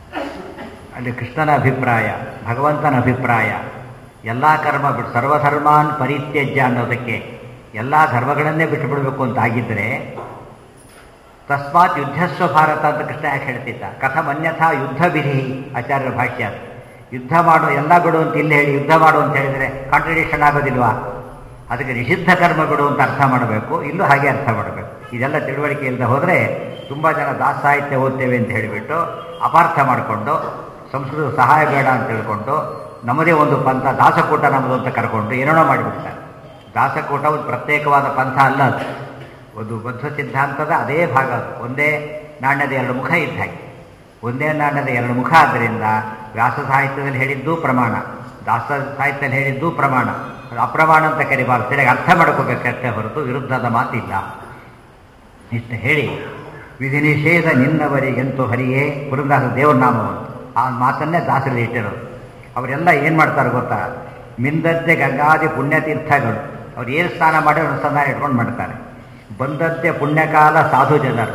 ಅಲ್ಲಿ ಕೃಷ್ಣನ ಅಭಿಪ್ರಾಯ ಭಗವಂತನ ಅಭಿಪ್ರಾಯ ಎಲ್ಲ ಕರ್ಮ ಬಿಟ್ಟು ಸರ್ವಧರ್ಮಾನ್ ಪರಿತ್ಯಜ್ಯ ಅನ್ನೋದಕ್ಕೆ ಎಲ್ಲ ಧರ್ಮಗಳನ್ನೇ ಬಿಟ್ಟು ಬಿಡಬೇಕು ಅಂತ ಆಗಿದ್ದರೆ ತಸ್ಮಾತ್ ಯುದ್ಧಸ್ವ ಭಾರತ ಅಂತ ಕೃಷ್ಣ ಯಾಕೆ ಹೇಳ್ತಿದ್ದ ಕಥಂ ಅನ್ಯಥಾ ಯುದ್ಧ ವಿಧಿ ಆಚಾರ್ಯರ ಭಾಷ್ಯ ಅದು. ಯುದ್ಧ ಮಾಡು ಎಲ್ಲ ಬಿಡು ಅಂತ ಇಲ್ಲಿ ಹೇಳಿ ಯುದ್ಧ ಮಾಡು ಅಂತ ಹೇಳಿದರೆ ಕಾಂಟ್ರಡಿಕ್ಷನ್ ಆಗೋದಿಲ್ವಾ ಅದಕ್ಕೆ ನಿಷಿದ್ಧ ಕರ್ಮ ಬಿಡು ಅಂತ ಅರ್ಥ ಮಾಡಬೇಕು ಇಲ್ಲೂ ಹಾಗೆ ಅರ್ಥ ಮಾಡಬೇಕು ಇದೆಲ್ಲ ತಿಳುವಳಿಕೆ ಇಲ್ಲದೆ ಹೋದರೆ ತುಂಬ ಜನ ದಾಸ ಸಾಹಿತ್ಯ ಓದ್ತೇವೆ ಅಂತ ಹೇಳಿಬಿಟ್ಟು ಅಪಾರ್ಥ ಮಾಡಿಕೊಂಡು ಸಂಸ್ಕೃತ ಸಹಾಯ ಬೇಡ ಅಂತ ತಿಳ್ಕೊಂಡು ನಮ್ಮದೇ ಒಂದು ಪಂಥ ದಾಸಕೂಟ ನಮ್ಮದು ಅಂತ ಕರ್ಕೊಂಡು ಏನೇನೋ ಮಾಡಿಬಿಡ್ತಾರೆ ದಾಸಕೂಟ ಒಂದು ಪ್ರತ್ಯೇಕವಾದ ಪಂಥ ಅಲ್ಲ ಅದು ಒಂದು ಬದ್ಧ ಸಿದ್ಧಾಂತದ ಅದೇ ಭಾಗ ಅದು ಒಂದೇ ನಾಣ್ಯದ ಎರಡು ಮುಖ ಇದ್ದ ಹಾಗೆ ಒಂದೇ ನಾಣ್ಯದ ಎರಡು ಮುಖ ಆದ್ದರಿಂದ ವ್ಯಾಸ ಸಾಹಿತ್ಯದಲ್ಲಿ ಹೇಳಿದ್ದೂ ಪ್ರಮಾಣ ದಾಸ ಸಾಹಿತ್ಯದಲ್ಲಿ ಹೇಳಿದ್ದೂ ಪ್ರಮಾಣ ಅದು ಅಪ್ರಮಾಣ ಅಂತ ಕರಿಬಾರ್ದು ಸರಿಯಾಗಿ ಅರ್ಥ ಮಾಡ್ಕೋಬೇಕಷ್ಟೇ ಹೊರತು ವಿರುದ್ಧದ ಮಾತಿಲ್ಲ ಇಷ್ಟು ಹೇಳಿ ವಿಧಿ ನಿಷೇಧ ನಿನ್ನವರಿಗೆಂತೂ ಹರಿಯೇ ಪುರಂದಾಸ ದೇವ್ರ ನಾಮವಂತು ಆ ಮಾತನ್ನೇ ದಾಸರಲ್ಲಿ ಇಟ್ಟಿರೋದು ಅವರೆಲ್ಲ ಏನು ಮಾಡ್ತಾರೆ ಗೊತ್ತಾ ಮಿಂದದ್ದೆ ಗಂಗಾದಿ ಪುಣ್ಯತೀರ್ಥಗಳು ಅವ್ರು ಏನು ಸ್ನಾನ ಮಾಡಿ ಅನುಸಂಧಾನ ಇಟ್ಕೊಂಡು ಮಾಡ್ತಾರೆ ಬಂದದ್ದೆ ಪುಣ್ಯಕಾಲ ಸಾಧು ಜನರು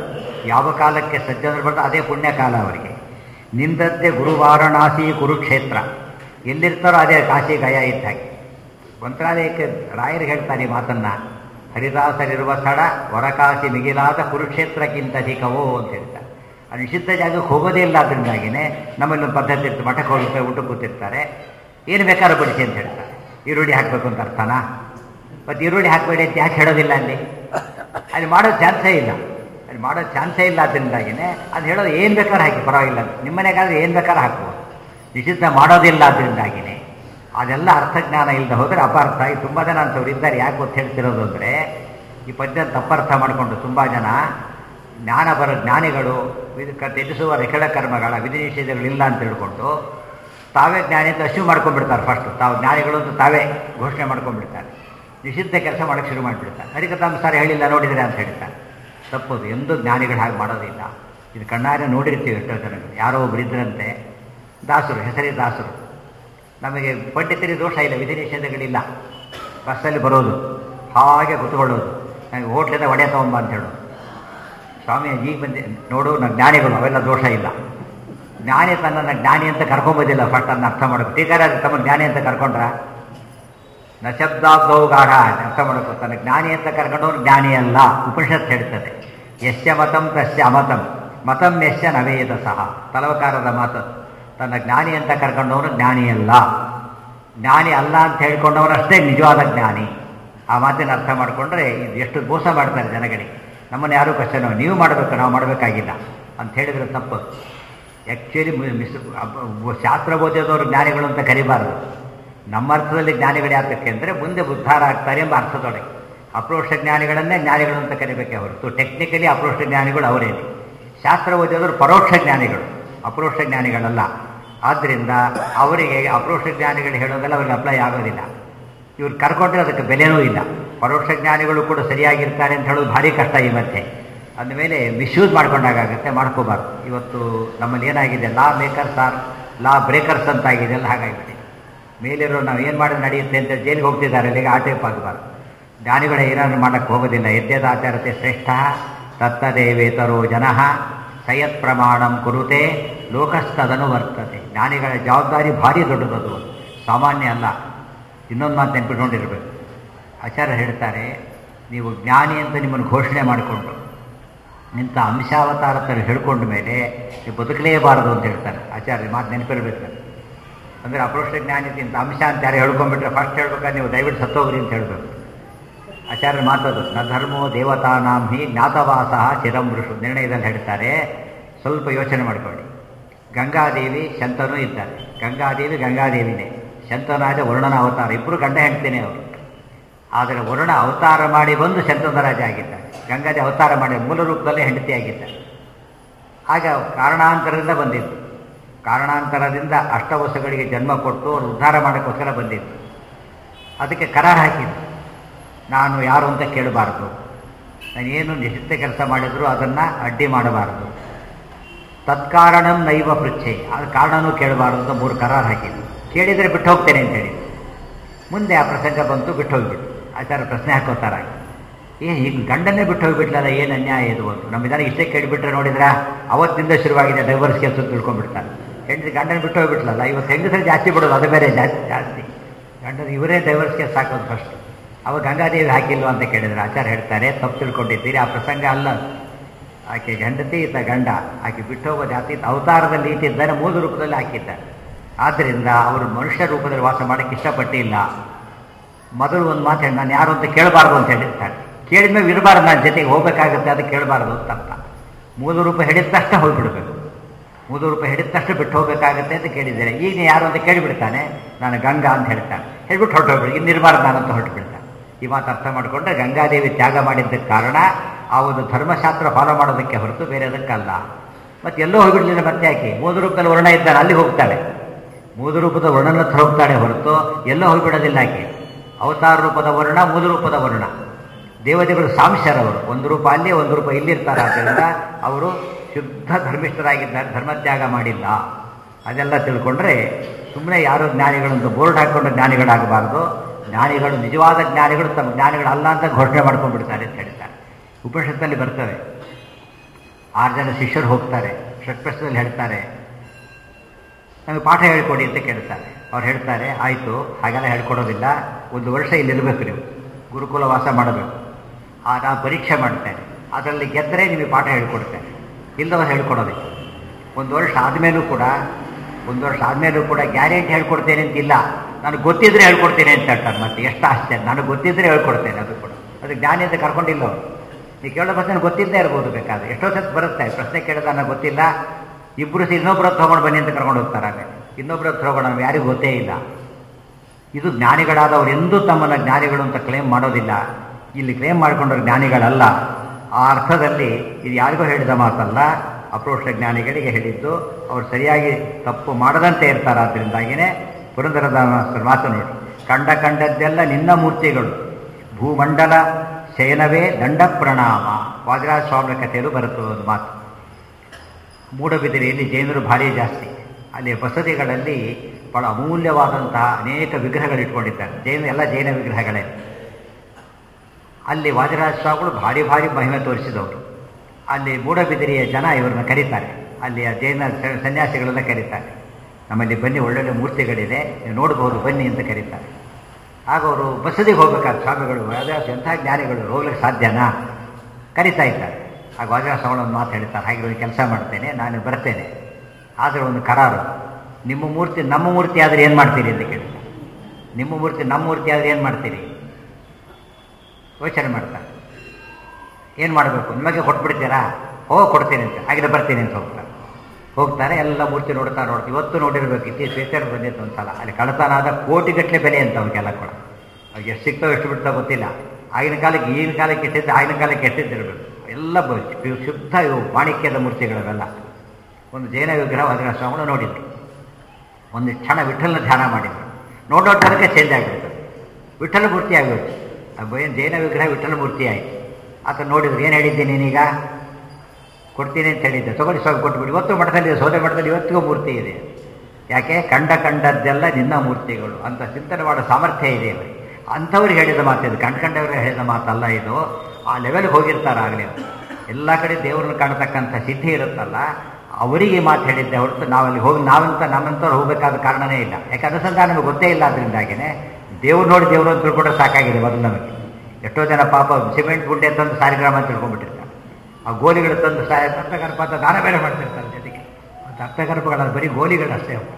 ಯಾವ ಕಾಲಕ್ಕೆ ಸಜ್ಜನರು ಬರ್ತಾರೆ ಅದೇ ಪುಣ್ಯ ಕಾಲ ಅವರಿಗೆ ನಿಂದದ್ದೇ ಗುರುವಾರಣಾಸಿ ಕುರುಕ್ಷೇತ್ರ ಎಲ್ಲಿರ್ತಾರೋ ಅದೇ ಕಾಶಿ ಗಯ ಇದ್ದ ಹಾಗೆ ಮಂತ್ರಾಲಯಕ್ಕೆ ರಾಯರು ಹೇಳ್ತಾರೆ ಈ ಮಾತನ್ನ ಹರಿದಾಸರಿರುವ ಸ್ಥಳ ವರಕಾಶಿ ಮಿಗಿಲಾದ ಕುರುಕ್ಷೇತ್ರಕ್ಕಿಂತ ಅಧಿಕವೋ ಅಂತ ಹೇಳ್ತಾರೆ ಆ ನಿಷಿದ್ಧ ಜಾಗಕ್ಕೆ ಹೋಗೋದೇ ಇಲ್ಲ ಅದರಿಂದಾಗಿನೇ ನಮ್ಮಲ್ಲಿ ಒಂದು ಪದ್ಧತಿ ಇರ್ತದೆ ಮಠಕ್ಕೆ ಹೋಗುತ್ತೆ ಊಟ ಕೂತಿರ್ತಾರೆ ಏನು ಬೇಕಾದ್ರೂ ಬಡಿಸಿ ಅಂತ ಹೇಳ್ತಾರೆ ಈರುಳ್ಳಿ ಹಾಕಬೇಕು ಅಂತ ಅರ್ಥನಾ ಮತ್ತು ಈರುಳ್ಳಿ ಹಾಕಬೇಡಿ ಅಂತ ಯಾಕೆ ಹೇಳೋದಿಲ್ಲ ಅಲ್ಲಿ ಅಲ್ಲಿ ಮಾಡೋ ಚಾನ್ಸೇ ಇಲ್ಲ ಅಲ್ಲಿ ಮಾಡೋ ಚಾನ್ಸೇ ಇಲ್ಲ ಅದರಿಂದಾಗಿನೇ ಅದು ಹೇಳೋದು ಏನು ಬೇಕಾದ್ರೂ ಹಾಕಿ ಪರವಾಗಿಲ್ಲ ನಿಮ್ಮ ಮನೆಗಾದ್ರೆ ಏನು ಬೇಕಾದ್ರೂ ಹಾಕುವ ನಿಷಿದ್ಧ ಮಾಡೋದಿಲ್ಲ ಅದರಿಂದಾಗಿನೇ ಅದೆಲ್ಲ ಅರ್ಥಜ್ಞಾನ ಇಲ್ಲದೆ ಹೋದರೆ ಅಪಾರ್ಥ ಈ ತುಂಬ ಜನ ಅಂಥವ್ರು ಇದ್ದಾರೆ ಯಾಕೆ ಗೊತ್ತು ಹೇಳ್ತಿರೋದು ಅಂದರೆ ಈ ಪದ್ಯ ತಪ್ಪರ್ಥ ಮಾಡಿಕೊಂಡು ತುಂಬ ಜನ ಜ್ಞಾನ ಬರೋ ಜ್ಞಾನಿಗಳು ವಿಧ ಕ- ತ್ಯಜಿಸುವ ರೆಕಡ ಕರ್ಮಗಳ ವಿಧಿ ನಿಷೇಧಗಳಿಲ್ಲ ಅಂತ ತಿಳ್ಕೊಂಡು ತಾವೇ ಜ್ಞಾನಿ ಅಂತ ಅಶ್ಯೂ ಮಾಡ್ಕೊಂಡ್ಬಿಡ್ತಾರೆ ಫಸ್ಟ್ ತಾವು ಜ್ಞಾನಿಗಳು ಅಂತ ತಾವೇ ಘೋಷಣೆ ಮಾಡ್ಕೊಂಡ್ಬಿಡ್ತಾರೆ ನಿಷಿದ್ಧ ಕೆಲಸ ಮಾಡೋಕ್ಕೆ ಶುರು ಮಾಡಿಬಿಡ್ತಾರೆ ಹರಿಕಥಾಂಸಾರ ಹೇಳಿಲ್ಲ ನೋಡಿದರೆ ಅಂತ ಹೇಳ್ತಾರೆ ತಪ್ಪದು ಎಂದೂ ಜ್ಞಾನಿಗಳು ಹಾಗೆ ಮಾಡೋದಿಲ್ಲ ಇದು ಕಣ್ಣಾರೆ ನೋಡಿರ್ತೀವಿ ಎಷ್ಟೋ ಜನಗಳು ಯಾರೋ ಒಬ್ರು ಇದ್ರಂತೆ ದಾಸರು ಹೆಸರೇ ದಾಸರು ನಮಗೆ ಪಂಡಿತರಿ ದೋಷ ಇಲ್ಲ ವಿಧಿ ನಿಷೇಧಗಳಿಲ್ಲ ಬಸ್ಸಲ್ಲಿ ಬರೋದು ಹಾಗೆ ಕುತ್ಕೊಳ್ಳೋದು ನನಗೆ ಹೋಟ್ಲಿಂದ ಒಡೆ ತಗೊಂಬ ಅಂತ ಹೇಳೋದು ಸ್ವಾಮಿ ಈಗ ಬಂದೆ ನೋಡು ನನ್ನ ಜ್ಞಾನಿಗಳು ಅವೆಲ್ಲ ದೋಷ ಇಲ್ಲ ಜ್ಞಾನಿ ತನ್ನನ್ನು ಜ್ಞಾನಿ ಅಂತ ಕರ್ಕೊಂಬೋದಿಲ್ಲ ಫಸ್ಟ್ ಅದನ್ನ ಅರ್ಥ ಮಾಡಬೇಕು ಟೀಕಾರ ತಮ್ಮ ಜ್ಞಾನಿ ಅಂತ ಕರ್ಕೊಂಡ್ರ ನ ಶಬ್ದಾಬ್ದವು ಗಾಢ ಅಂತ ಅರ್ಥ ಮಾಡಬೇಕು ತನ್ನ ಜ್ಞಾನಿ ಅಂತ ಕರ್ಕೊಂಡವ್ರು ಜ್ಞಾನಿ ಅಲ್ಲ ಉಪನಿಷತ್ ಹೇಳ್ತದೆ ಯಶ್ಯ ಮತಂ ತಸ್ಯ ಅಮತಂ ಮತಂ ಯಶ್ಯ ನವೇದ ಸಹ ತಲವಕಾರದ ಮಾತು ತನ್ನ ಜ್ಞಾನಿ ಅಂತ ಕರ್ಕೊಂಡವನು ಜ್ಞಾನಿ ಅಲ್ಲ ಜ್ಞಾನಿ ಅಲ್ಲ ಅಂತ ಹೇಳ್ಕೊಂಡವನಷ್ಟೇ ನಿಜವಾದ ಜ್ಞಾನಿ ಆ ಮಾತಿನ ಅರ್ಥ ಮಾಡಿಕೊಂಡ್ರೆ ಇದು ಎಷ್ಟು ಮೋಸ ಮಾಡ್ತಾರೆ ಜನಗಳಿಗೆ ನಮ್ಮನ್ನು ಯಾರೂ ಕ್ವಶನ್ ನೀವು ಮಾಡಬೇಕು ನಾವು ಮಾಡಬೇಕಾಗಿಲ್ಲ ಅಂತ ಹೇಳಿದ್ರೆ ತಪ್ಪು ಆ್ಯಕ್ಚುಲಿ ಮಿಸ್ ಅಬ್ಬ- ಶಾಸ್ತ್ರ ಓದಿದವರು ಜ್ಞಾನಿಗಳು ಅಂತ ಕರಿಬಾರದು ನಮ್ಮ ಅರ್ಥದಲ್ಲಿ ಜ್ಞಾನಿಗಳು ಯಾತಕ್ಕೆ ಅಂದರೆ ಮುಂದೆ ಉದ್ಧಾರ ಆಗ್ತಾರೆ ಎಂಬ ಅರ್ಥದೊಳಗೆ ಅಪ್ರೋಕ್ಷ ಜ್ಞಾನಿಗಳನ್ನೇ ಜ್ಞಾನಿಗಳು ಅಂತ ಕರಿಬೇಕೆ ಹೊರತು ಟೆಕ್ನಿಕಲಿ ಅಪ್ರೋಕ್ಷ ಜ್ಞಾನಿಗಳು ಅವರೇನೆ ಶಾಸ್ತ್ರ ಓದಿದವರು ಪರೋಕ್ಷ ಜ್ಞಾನಿಗಳು ಅಪ್ರೋಕ್ಷ ಜ್ಞಾನಿಗಳಲ್ಲ ಆದ್ದರಿಂದ ಅವರಿಗೆ ಅಪ್ರೋಕ್ಷ ಜ್ಞಾನಿಗಳು ಹೇಳೋದೆಲ್ಲ ಅವರಿಗೆ ಅಪ್ಲೈ ಆಗೋದಿಲ್ಲ ಇವ್ರು ಕರ್ಕೊಂಡ್ರೆ ಅದಕ್ಕೆ ಬೆಲೆನೂ ಇಲ್ಲ ಪರೋಕ್ಷ ಜ್ಞಾನಿಗಳು ಕೂಡ ಸರಿಯಾಗಿರ್ತಾರೆ ಅಂತ ಹೇಳೋದು ಭಾರಿ ಕಷ್ಟ ಈ ಮಧ್ಯೆ ಅಂದಮೇಲೆ ಮಿಸ್ಯೂಸ್ ಮಾಡ್ಕೊಂಡಾಗುತ್ತೆ ಮಾಡ್ಕೋಬಾರ್ದು ಇವತ್ತು ನಮ್ಮಲ್ಲಿ ಏನಾಗಿದೆ lawmakers are lawbreakers ಅಂತ ಆಗಿದೆ ಎಲ್ಲ ಹಾಗಾಗಿಬಿಟ್ಟಿದೆ ಮೇಲಿರೋ ನಾವು ಏನು ಮಾಡಿದ್ರೆ ನಡೆಯುತ್ತೆ ಅಂತ ಜೈಲಿಗೆ ಹೋಗ್ತಿದ್ದಾರೆ ಅಲ್ಲಿಗೆ ಆಟೇಪ್ ಆಗಬಾರ್ದು ಜ್ಞಾನಿಗಳ ಏನಾದ್ರು ಮಾಡೋಕ್ಕೆ ಹೋಗೋದಿಲ್ಲ ಯದ್ಯದ ಆಚಾರತೆ ಶ್ರೇಷ್ಠ ತತ್ತದೇವೇತರೋ ಜನಃ ಸಯತ್ ಪ್ರಮಾಣಂ ಕುರುತೆ ಲೋಕಸ್ತದನು ವರ್ತತೆ ಜ್ಞಾನಿಗಳ ಜವಾಬ್ದಾರಿ ಭಾರಿ ದೊಡ್ಡದದು ಸಾಮಾನ್ಯ ಅಲ್ಲ ಇನ್ನೊಂದು ಮಾತು ನೆನ್ಪಿಟ್ಕೊಂಡಿರ್ಬೇಕು ಆಚಾರ್ಯ ಹೇಳ್ತಾರೆ ನೀವು ಜ್ಞಾನಿ ಅಂತ ನಿಮ್ಮನ್ನು ಘೋಷಣೆ ಮಾಡಿಕೊಂಡು ನಿಂತ ಅಂಶಾವತಾರ ಥರ ಹೇಳ್ಕೊಂಡ ಮೇಲೆ ನೀವು ಬದುಕಲೇಬಾರದು ಅಂತ ಹೇಳ್ತಾರೆ ಆಚಾರ್ಯ ಮಾತು ನೆನಪಿರ್ಬೇಕು ಅಂದರೆ ಅಪರೋಕ್ಷ ಜ್ಞಾನಿಗಿಂತ ಅಂಶ ಅಂತ ಯಾರು ಹೇಳ್ಕೊಂಡ್ಬಿಟ್ರೆ ಫಸ್ಟ್ ಹೇಳ್ಬೇಕಾದ್ರೆ ನೀವು ದಯವಿಟ್ಟು ಸತ್ತೋಗ್ರಿ ಅಂತ ಹೇಳಬೇಕು ಆಚಾರ್ಯರ ಮಾತದು ನ ಧರ್ಮೋ ದೇವತಾನಾಂ ಹಿ ಜ್ಞಾತವಾಸ ಚಿರಂ ಋಷು ನಿರ್ಣಯದಲ್ಲಿ ಹೇಳ್ತಾರೆ ಸ್ವಲ್ಪ ಯೋಚನೆ ಮಾಡ್ಕೊಳ್ಳಿ ಗಂಗಾದೇವಿ ಶಂತನೂ ಇದ್ದಾರೆ ಗಂಗಾದೇವಿ ಗಂಗಾದೇವಿನೇ ಶಂತನಾದ ವರುಣನ ಅವತಾರ ಇಬ್ಬರು ಗಂಡ ಹೆಂಡ್ತೇನೆ ಅವರು ಆದರೆ ವರುಣ ಅವತಾರ ಮಾಡಿ ಬಂದು ಶಂತನರಾಜ ಆಗಿದ್ದಾರೆ ಗಂಗಾದೇವಿ ಅವತಾರ ಮಾಡಿ ಮೂಲ ರೂಪದಲ್ಲಿ ಹೆಂಡತಿ ಆಗಿದ್ದಾರೆ ಆಗ ಕಾರಣಾಂತರದಿಂದ ಬಂದಿತ್ತು ಕಾರಣಾಂತರದಿಂದ ಅಷ್ಟವಸುಗಳಿಗೆ ಜನ್ಮ ಕೊಟ್ಟು ಅವರು ಉದ್ಧಾರ ಮಾಡೋಕ್ಕೋಸ್ಕರ ಬಂದಿತ್ತು ಅದಕ್ಕೆ ಕರಾರ್ ಹಾಕಿದ್ದು ನಾನು ಯಾರು ಅಂತ ಕೇಳಬಾರ್ದು ನಾನೇನು ನಿಶ್ಚಿತ ಕೆಲಸ ಮಾಡಿದರೂ ಅದನ್ನು ಅಡ್ಡಿ ಮಾಡಬಾರದು ತತ್ಕಾರಣಂ ನೈವ ಪೃಚ್ಛೆ ಅದು ಕಾರಣನೂ ಕೇಳಬಾರ್ದು ಅಂತ ಮೂರು ಕರಾರ್ ಹಾಕಿದ್ದು ಕೇಳಿದರೆ ಬಿಟ್ಟು ಹೋಗ್ತೇನೆ ಅಂತ ಹೇಳಿ ಮುಂದೆ ಆ ಪ್ರಸಂಗ ಬಂತು ಬಿಟ್ಟು ಹೋಗ್ಬಿಟ್ಟು ಆಚಾರ ಪ್ರಶ್ನೆ ಹಾಕೋತಾರ ಏ ಈಗ ಗಂಡನ್ನೇ ಬಿಟ್ಟು ಹೋಗ್ಬಿಟ್ಲಲ್ಲ ಏನು ಅನ್ಯಾಯ ಇದು ಅಂತ ನಮ್ಮ ಇದನ್ನ ಇಷ್ಟೇ ಕೇಳಿಬಿಟ್ರೆ ನೋಡಿದ್ರೆ ಅವತ್ತಿಂದ ಶುರುವಾಗಿದೆ ಡೈವರ್ಸ್ ಕೆಲಸ ತಿಳ್ಕೊಂಡ್ಬಿಡ್ತಾರೆ ಹೆಂಡತಿ ಗಂಡನ ಬಿಟ್ಟು ಹೋಗ್ಬಿಟ್ಲಲ್ಲ ಇವತ್ತು ಹೆಂಗಸರು ಜಾಸ್ತಿ ಬಿಡೋದು ಅದು ಬೇರೆ ಜಾಸ್ತಿ ಜಾಸ್ತಿ ಗಂಡನ ಇವರೇ ಡೈವರ್ಸ್ ಕೇಸ್ ಹಾಕೋದು ಫಸ್ಟ್ ಅವಾಗ ಗಂಗಾದೇವಿ ಹಾಕಿಲ್ವ ಅಂತ ಕೇಳಿದ್ರೆ ಆಚಾರ ಹೇಳ್ತಾರೆ ತಪ್ಪು ತಿಳ್ಕೊಂಡಿದ್ದೀರಿ ಆ ಪ್ರಸಂಗ ಅಲ್ಲ ಆಕೆ ಗಂಡತಿ ಈತ ಗಂಡ ಆಕೆ ಬಿಟ್ಟು ಹೋಗೋ ಜಾತಿ ಈತ ಅವತಾರದಲ್ಲಿ ಈತಿದ್ದಾನೆ ಮೂಲ ರೂಪದಲ್ಲಿ ಹಾಕಿದ್ದಾರೆ ಆದ್ದರಿಂದ ಅವರು ಮನುಷ್ಯ ರೂಪದಲ್ಲಿ ವಾಸ ಮಾಡೋಕ್ಕೆ ಇಷ್ಟಪಟ್ಟಿಲ್ಲ ಮೊದಲು ಒಂದು ಮಾತು ಹೇಳಿ ನಾನು ಯಾರು ಅಂತ ಕೇಳಬಾರ್ದು ಅಂತ ಹೇಳಿರ್ತಾರೆ ಕೇಳಿದ ಮೇಲೆ ಇರಬಾರ್ದು ನನ್ನ ಜೊತೆಗೆ ಹೋಗಬೇಕಾಗುತ್ತೆ ಅದು ಕೇಳಬಾರ್ದು ಅಂತ ಅರ್ಥ ಮೂಲ ರೂಪ ಹಿಡಿದ ತಕ್ಷಣ ಹೋಗ್ಬಿಡ್ಬೇಕು ಮೂಲ ರೂಪ ಹಿಡಿದ ತಕ್ಷಣ ಬಿಟ್ಟು ಹೋಗಬೇಕಾಗುತ್ತೆ ಅಂತ ಕೇಳಿದ್ದೇನೆ ಈಗ ನೀನು ಯಾರು ಅಂತ ಕೇಳಿಬಿಡ್ತಾನೆ ನಾನು ಗಂಗಾ ಅಂತ ಹೇಳ್ತಾನೆ ಹೇಳ್ಬಿಟ್ಟು ಹೊರಟೋಗ್ಬಿಡು ಇನ್ನು ಇರಬಾರ್ದು ನಾನಂತ ಹೊರಟುಬಿಡ್ತಾನೆ ಈ ಮಾತು ಅರ್ಥ ಮಾಡಿಕೊಂಡ್ರೆ ಗಂಗಾದೇವಿ ತ್ಯಾಗ ಮಾಡಿದ್ದಕ್ಕೆ ಕಾರಣ ಆ ಒಂದು ಧರ್ಮಶಾಸ್ತ್ರ ಫಾಲೋ ಮಾಡೋದಕ್ಕೆ ಹೊರತು ಬೇರೆ ಅದಕ್ಕಲ್ಲ ಮತ್ತೆ ಎಲ್ಲೋ ಹೋಗ್ಬಿಡ್ಲಿಲ್ಲ ಮತ್ತೆ ಯಾಕೆ ಮೂಲ ರೂಪದಲ್ಲಿ ವರ್ಣ ಇದ್ದಾನೆ ಅಲ್ಲಿ ಹೋಗ್ತಾಳೆ ಮೂಲ ರೂಪದ ವರ್ಣನ ಹತ್ರ ಹೋಗ್ತಾಳೆ ಹೊರತು ಎಲ್ಲೋ ಹೋಗ್ಬಿಡೋದಿಲ್ಲ ಆಕೆ ಅವತಾರ ರೂಪದ ವರ್ಣ ಮೂಲ ರೂಪದ ವರ್ಣ ದೇವತೆಗಳು ಸಾಂಶರವರು ಒಂದು ರೂಪ ಅಲ್ಲಿ ಒಂದು ರೂಪ ಇಲ್ಲಿರ್ತಾರೆ ಆದ್ದರಿಂದ ಅವರು ಶುದ್ಧ ಧರ್ಮಿಷ್ಠರಾಗಿದ್ದಾರೆ ಧರ್ಮತ್ಯಾಗ ಮಾಡಿಲ್ಲ ಅದೆಲ್ಲ ತಿಳ್ಕೊಂಡ್ರೆ ಸುಮ್ಮನೆ ಯಾರೋ ಜ್ಞಾನಿಗಳಂತ ಬೋರ್ಡ್ ಹಾಕ್ಕೊಂಡು ಜ್ಞಾನಿಗಳಾಗಬಾರ್ದು ಜ್ಞಾನಿಗಳು ನಿಜವಾದ ಜ್ಞಾನಿಗಳು ತಮ್ಮ ಜ್ಞಾನಿಗಳಲ್ಲ ಅಂತ ಘೋಷಣೆ ಮಾಡ್ಕೊಂಡ್ಬಿಡ್ತಾರೆ ಅಂತ ಹೇಳ್ತಾರೆ ಉಪನಿಷತ್ತಲ್ಲಿ ಬರ್ತವೆ ಆರು ಜನ ಶಿಷ್ಯರು ಹೋಗ್ತಾರೆ ಷಟ್ಪ್ರಶ್ನದಲ್ಲಿ ಹೇಳ್ತಾರೆ ನಮಗೆ ಪಾಠ ಹೇಳ್ಕೊಡಿ ಅಂತ ಕೇಳ್ತಾರೆ ಅವ್ರು ಹೇಳ್ತಾರೆ ಆಯಿತು ಹಾಗೆಲ್ಲ ಹೇಳ್ಕೊಡೋದಿಲ್ಲ ಒಂದು ವರ್ಷ ಇಲ್ಲಿರಬೇಕು ನೀವು ಗುರುಕುಲ ವಾಸ ಮಾಡಬೇಕು ಆ ನಾನು ಪರೀಕ್ಷೆ ಮಾಡ್ತೇನೆ ಅದರಲ್ಲಿ ಗೆದ್ದರೆ ನಿಮಗೆ ಪಾಠ ಹೇಳ್ಕೊಡ್ತೇನೆ ಇಲ್ಲದವ ಹೇಳ್ಕೊಡೋದಿಲ್ಲ ಒಂದು ವರ್ಷ ಆದಮೇಲೂ ಕೂಡ ಒಂದು ವರ್ಷ ಆದಮೇಲೂ ಕೂಡ ಗ್ಯಾರಂಟಿ ಹೇಳ್ಕೊಡ್ತೇನೆ ಅಂತಿಲ್ಲ ನನಗೆ ಗೊತ್ತಿದ್ರೆ ಹೇಳ್ಕೊಡ್ತೇನೆ ಅಂತ ಹೇಳ್ತಾರೆ ಮತ್ತೆ ಎಷ್ಟು ಆಶ್ಚರ್ಯ ನನಗೆ ಗೊತ್ತಿದ್ರೆ ಹೇಳ್ಕೊಡ್ತೇನೆ ಅದು ಕೂಡ ಅದು ಜ್ಞಾನಿ ಅಂತ ಕರ್ಕೊಂಡಿಲ್ಲ ಅವರು ನೀವು ಕೇಳೋ ಪ್ರಶ್ನೆ ಗೊತ್ತಿದ್ದೇ ಇರ್ಬೋದು ಬೇಕಾದ್ರೆ ಎಷ್ಟೋ ಸತ್ ಬರುತ್ತೆ ಪ್ರಶ್ನೆ ಕೇಳಿದ ನನಗೆ ಗೊತ್ತಿಲ್ಲ ಇಬ್ಬರು ಸಹ ಇನ್ನೊಬ್ಬರ ಹತ್ರ ಹೋಗೋಣ ಬನ್ನಿ ಅಂತ ಕರ್ಕೊಂಡು ಹೋಗ್ತಾರೆ ಆಮೇಲೆ ಇನ್ನೊಬ್ಬರ ಹತ್ರ ಹೋಗೋಣ ನಮ್ಗೆ ಯಾರಿಗೂ ಗೊತ್ತೇ ಇಲ್ಲ ಇದು ಜ್ಞಾನಿಗಳಾದವರು ಎಂದೂ ತಮ್ಮನ್ನ ಜ್ಞಾನಿಗಳು ಅಂತ ಕ್ಲೇಮ್ ಮಾಡೋದಿಲ್ಲ ಇಲ್ಲಿ ಕ್ಲೇಮ್ ಮಾಡ್ಕೊಂಡವ್ರು ಜ್ಞಾನಿಗಳಲ್ಲ ಆ ಅರ್ಥದಲ್ಲಿ ಇದು ಯಾರಿಗೂ ಹೇಳಿದ ಮಾತಲ್ಲ ಅಪ್ರೋಕ್ಷ ಜ್ಞಾನಿಗಳಿಗೆ ಹೇಳಿದ್ದು ಅವರು ಸರಿಯಾಗಿ ತಪ್ಪು ಮಾಡದಂತೆ ಇರ್ತಾರೆ ಆದ್ದರಿಂದಾಗಿಯೇ ಪುರಂದರದಾಸರ ಮಾತು ನೋಡಿ ಕಂಡ ಕಂಡದ್ದೆಲ್ಲ ನಿನ್ನ ಮೂರ್ತಿಗಳು ಭೂಮಂಡಲ ಶಯನವೇ ದಂಡ ಪ್ರಣಾಮ ವಾದಿರಾಜ ಸ್ವಾಮಿ ಕಥೆಯಲ್ಲೂ ಬರುತ್ತದೆ ಒಂದು ಮಾತು ಮೂಡಬಿದಿರೆಯಲ್ಲಿ ಜೈನರು ಭಾರಿ ಜಾಸ್ತಿ ಅಲ್ಲಿ ಬಸದಿಗಳಲ್ಲಿ ಬಹಳ ಅಮೂಲ್ಯವಾದಂತಹ ಅನೇಕ ವಿಗ್ರಹಗಳು ಇಟ್ಕೊಂಡಿದ್ದಾರೆ ಜೈನ ಎಲ್ಲ ಜೈನ ವಿಗ್ರಹಗಳೇ ಅಲ್ಲಿ ವಾದಿರಾಜ ಸ್ವಾಮಿಗಳು ಭಾರಿ ಭಾರಿ ಮಹಿಮೆ ತೋರಿಸಿದವರು ಅಲ್ಲಿ ಮೂಡಬಿದಿರೆಯ ಜನ ಇವ್ರನ್ನ ಕರೀತಾರೆ ಅಲ್ಲಿ ಆ ಜೈನ ಸ- ಸನ್ಯಾಸಿಗಳೆಲ್ಲ ಕರೀತಾರೆ ನಮ್ಮಲ್ಲಿ ಬನ್ನಿ ಒಳ್ಳೊಳ್ಳೆ ಮೂರ್ತಿಗಳಿದೆ ನೀವು ನೋಡ್ಬೋದು ಬನ್ನಿ ಅಂತ ಕರೀತಾರೆ ಆಗ ಅವರು ಬಸದಿಗೆ ಹೋಗ್ಬೇಕಾದ ಸ್ವಾಮಿಗಳು ವಾದಿರಾಜ ಎಂಥ ಜ್ಞಾನಿಗಳು ಹೋಗ್ಲಿಕ್ಕೆ ಸಾಧ್ಯನಾ ಕರೀತಾ ಇದ್ದಾರೆ ಆಗ ವಾದಿರಾಜ ಸ್ವಾಮಿಗಳು ಒಂದು ಮಾತು ಹೇಳ್ತಾರೆ ಹಾಗೆ ಒಂದು ಕೆಲಸ ಮಾಡ್ತೇನೆ ನಾನು ಬರ್ತೇನೆ ಆದರೆ ಒಂದು ಕರಾರು ನಿಮ್ಮ ಮೂರ್ತಿ ನಮ್ಮ ಮೂರ್ತಿ ಆದರೆ ಏನು ಮಾಡ್ತೀರಿ ಅಂತ ಕೇಳ್ತಾರೆ ನಿಮ್ಮ ಮೂರ್ತಿ ನಮ್ಮ ಮೂರ್ತಿ ಆದರೆ ಏನು ಮಾಡ್ತೀರಿ ಯೋಚನೆ ಮಾಡ್ತಾರೆ ಏನು ಮಾಡಬೇಕು ನಿಮಗೆ ಕೊಟ್ಬಿಡ್ತೀರಾ ಓ ಕೊಡ್ತೀನಿ ಅಂತ ಹಾಗೆ ಬರ್ತೀನಿ ಅಂತ ಹೋಗ್ತಾರೆ ಹೋಗ್ತಾರೆ ಎಲ್ಲ ಮೂರ್ತಿ ನೋಡ್ತಾ ನೋಡ್ತೀವಿ ಇವತ್ತು ನೋಡಿರ್ಬೇಕು ಇತ್ತೀಚೆ ಶ್ವೇತರ್ ಬಂದಿತ್ತು ಒಂದ್ಸಲ ಅಲ್ಲಿ ಕಳತನ ಆದ ಕೋಟಿಗಟ್ಟಲೆ ಬೆಲೆ ಅಂತ ಅವ್ರಿಗೆಲ್ಲ ಕೂಡ ಅವ್ರಿಗೆ ಎಷ್ಟು ಸಿಗ್ತಾವೆ ಎಷ್ಟು ಬಿಡ್ತಾವೆ ಗೊತ್ತಿಲ್ಲ ಆಗಿನ ಕಾಲಕ್ಕೆ ಈಗಿನ ಕಾಲಕ್ಕೆ ಎಷ್ಟಿದ್ದು ಆಗಿನ ಕಾಲಕ್ಕೆ ಎಷ್ಟಿದ್ದಿರಬೇಕು ಎಲ್ಲ ಬ- ಶು- ಶುದ್ಧ ಇವು ಮಾಣಿಕ್ಯದ ಮೂರ್ತಿಗಳವೆಲ್ಲ ಒಂದು ಜೈನ ವಿಗ್ರಹ ಅದರ ಸ್ವಾಮಿಗಳು ನೋಡಿದ್ರು ಒಂದು ಕ್ಷಣ ವಿಠಲನ ಧ್ಯಾನ ಮಾಡಿದ್ರು ನೋಡೋಟಕ್ಕೆ ಚೇಂಜ್ ಆಗಿಬಿಡ್ತು ವಿಠಲ ಮೂರ್ತಿ ಆಗಿಬಿಡ್ತು ಏನು ಜೈನ ವಿಗ್ರಹ ವಿಠಲ ಮೂರ್ತಿ ಆಯಿತು ಆತ ನೋಡಿದ್ರು ಏನು ಹೇಳಿದ್ದೆ ನೀನೀಗ ಕೊಡ್ತೀನಿ ಅಂತ ಹೇಳಿದ್ದೆ ತಗೊಳ್ಳಿ ಸ್ವಾಮಿ ಕೊಟ್ಬಿಡಿ ಇವತ್ತು ಮಠದಲ್ಲಿ ಸೌದೆ ಮಠದಲ್ಲಿ ಇವತ್ತಿಗೂ ಮೂರ್ತಿ ಇದೆ ಯಾಕೆ ಕಂಡ ಕಂಡದ್ದೆಲ್ಲ ನಿನ್ನ ಮೂರ್ತಿಗಳು ಅಂತ ಚಿಂತನೆ ಮಾಡೋ ಸಾಮರ್ಥ್ಯ ಇದೆ ಅವರಿಗೆ ಅಂಥವ್ರಿಗೆ ಹೇಳಿದ ಮಾತಿದು ಕಂಡು ಕಂಡವ್ರಿಗೆ ಹೇಳಿದ ಮಾತಲ್ಲ ಇದು ಆ ಲೆವೆಲ್ಗೆ ಹೋಗಿರ್ತಾರೆ ಆಗಲೇ ಎಲ್ಲ ಕಡೆ ದೇವ್ರನ್ನ ಕಾಣತಕ್ಕಂಥ ಸಿದ್ಧಿ ಇರುತ್ತಲ್ಲ ಅವರಿಗೆ ಈ ಮಾತು ಹೇಳಿದ್ದೆ ಹೊರತು ನಾವಲ್ಲಿ ಹೋಗಿ ನಾವಂತ ನಮ್ಮಂಥವ್ರು ಹೋಗಬೇಕಾದ ಕಾರಣನೇ ಇಲ್ಲ ಯಾಕೆ ಅನುಸಂಧಾನ ನಮಗೆ ಗೊತ್ತೇ ಇಲ್ಲ ಅದರಿಂದಾಗಿನೇ ದೇವ್ರು ನೋಡಿ ದೇವರು ಅಂತ ತಿಳ್ಕೊಂಡ್ರೆ ಸಾಕಾಗಿದೆ ಮೊದಲು ನಮಗೆ ಎಷ್ಟೋ ಜನ ಪಾಪ ಸಿಮೆಂಟ್ ಗುಡ್ಡೆ ತಂದು ಸಾರಿಗ್ರಾಮ ಅಂತ ತಿಳ್ಕೊಂಡ್ಬಿಟ್ಟಿರ್ತಾರೆ ಆ ಗೋಲಿಗಳು ತಂದು ಸಾಯ ಅರ್ಥಗರ್ಭ ಅಂತ ದಾನ ಬೇರೆ ಮಾಡ್ತಿರ್ತಾರೆ ಜೊತೆಗೆ ಮತ್ತು ಅರ್ಥಗರ್ಭಗಳ ಬರೀ ಗೋಲಿಗಳಷ್ಟೇ ಅವು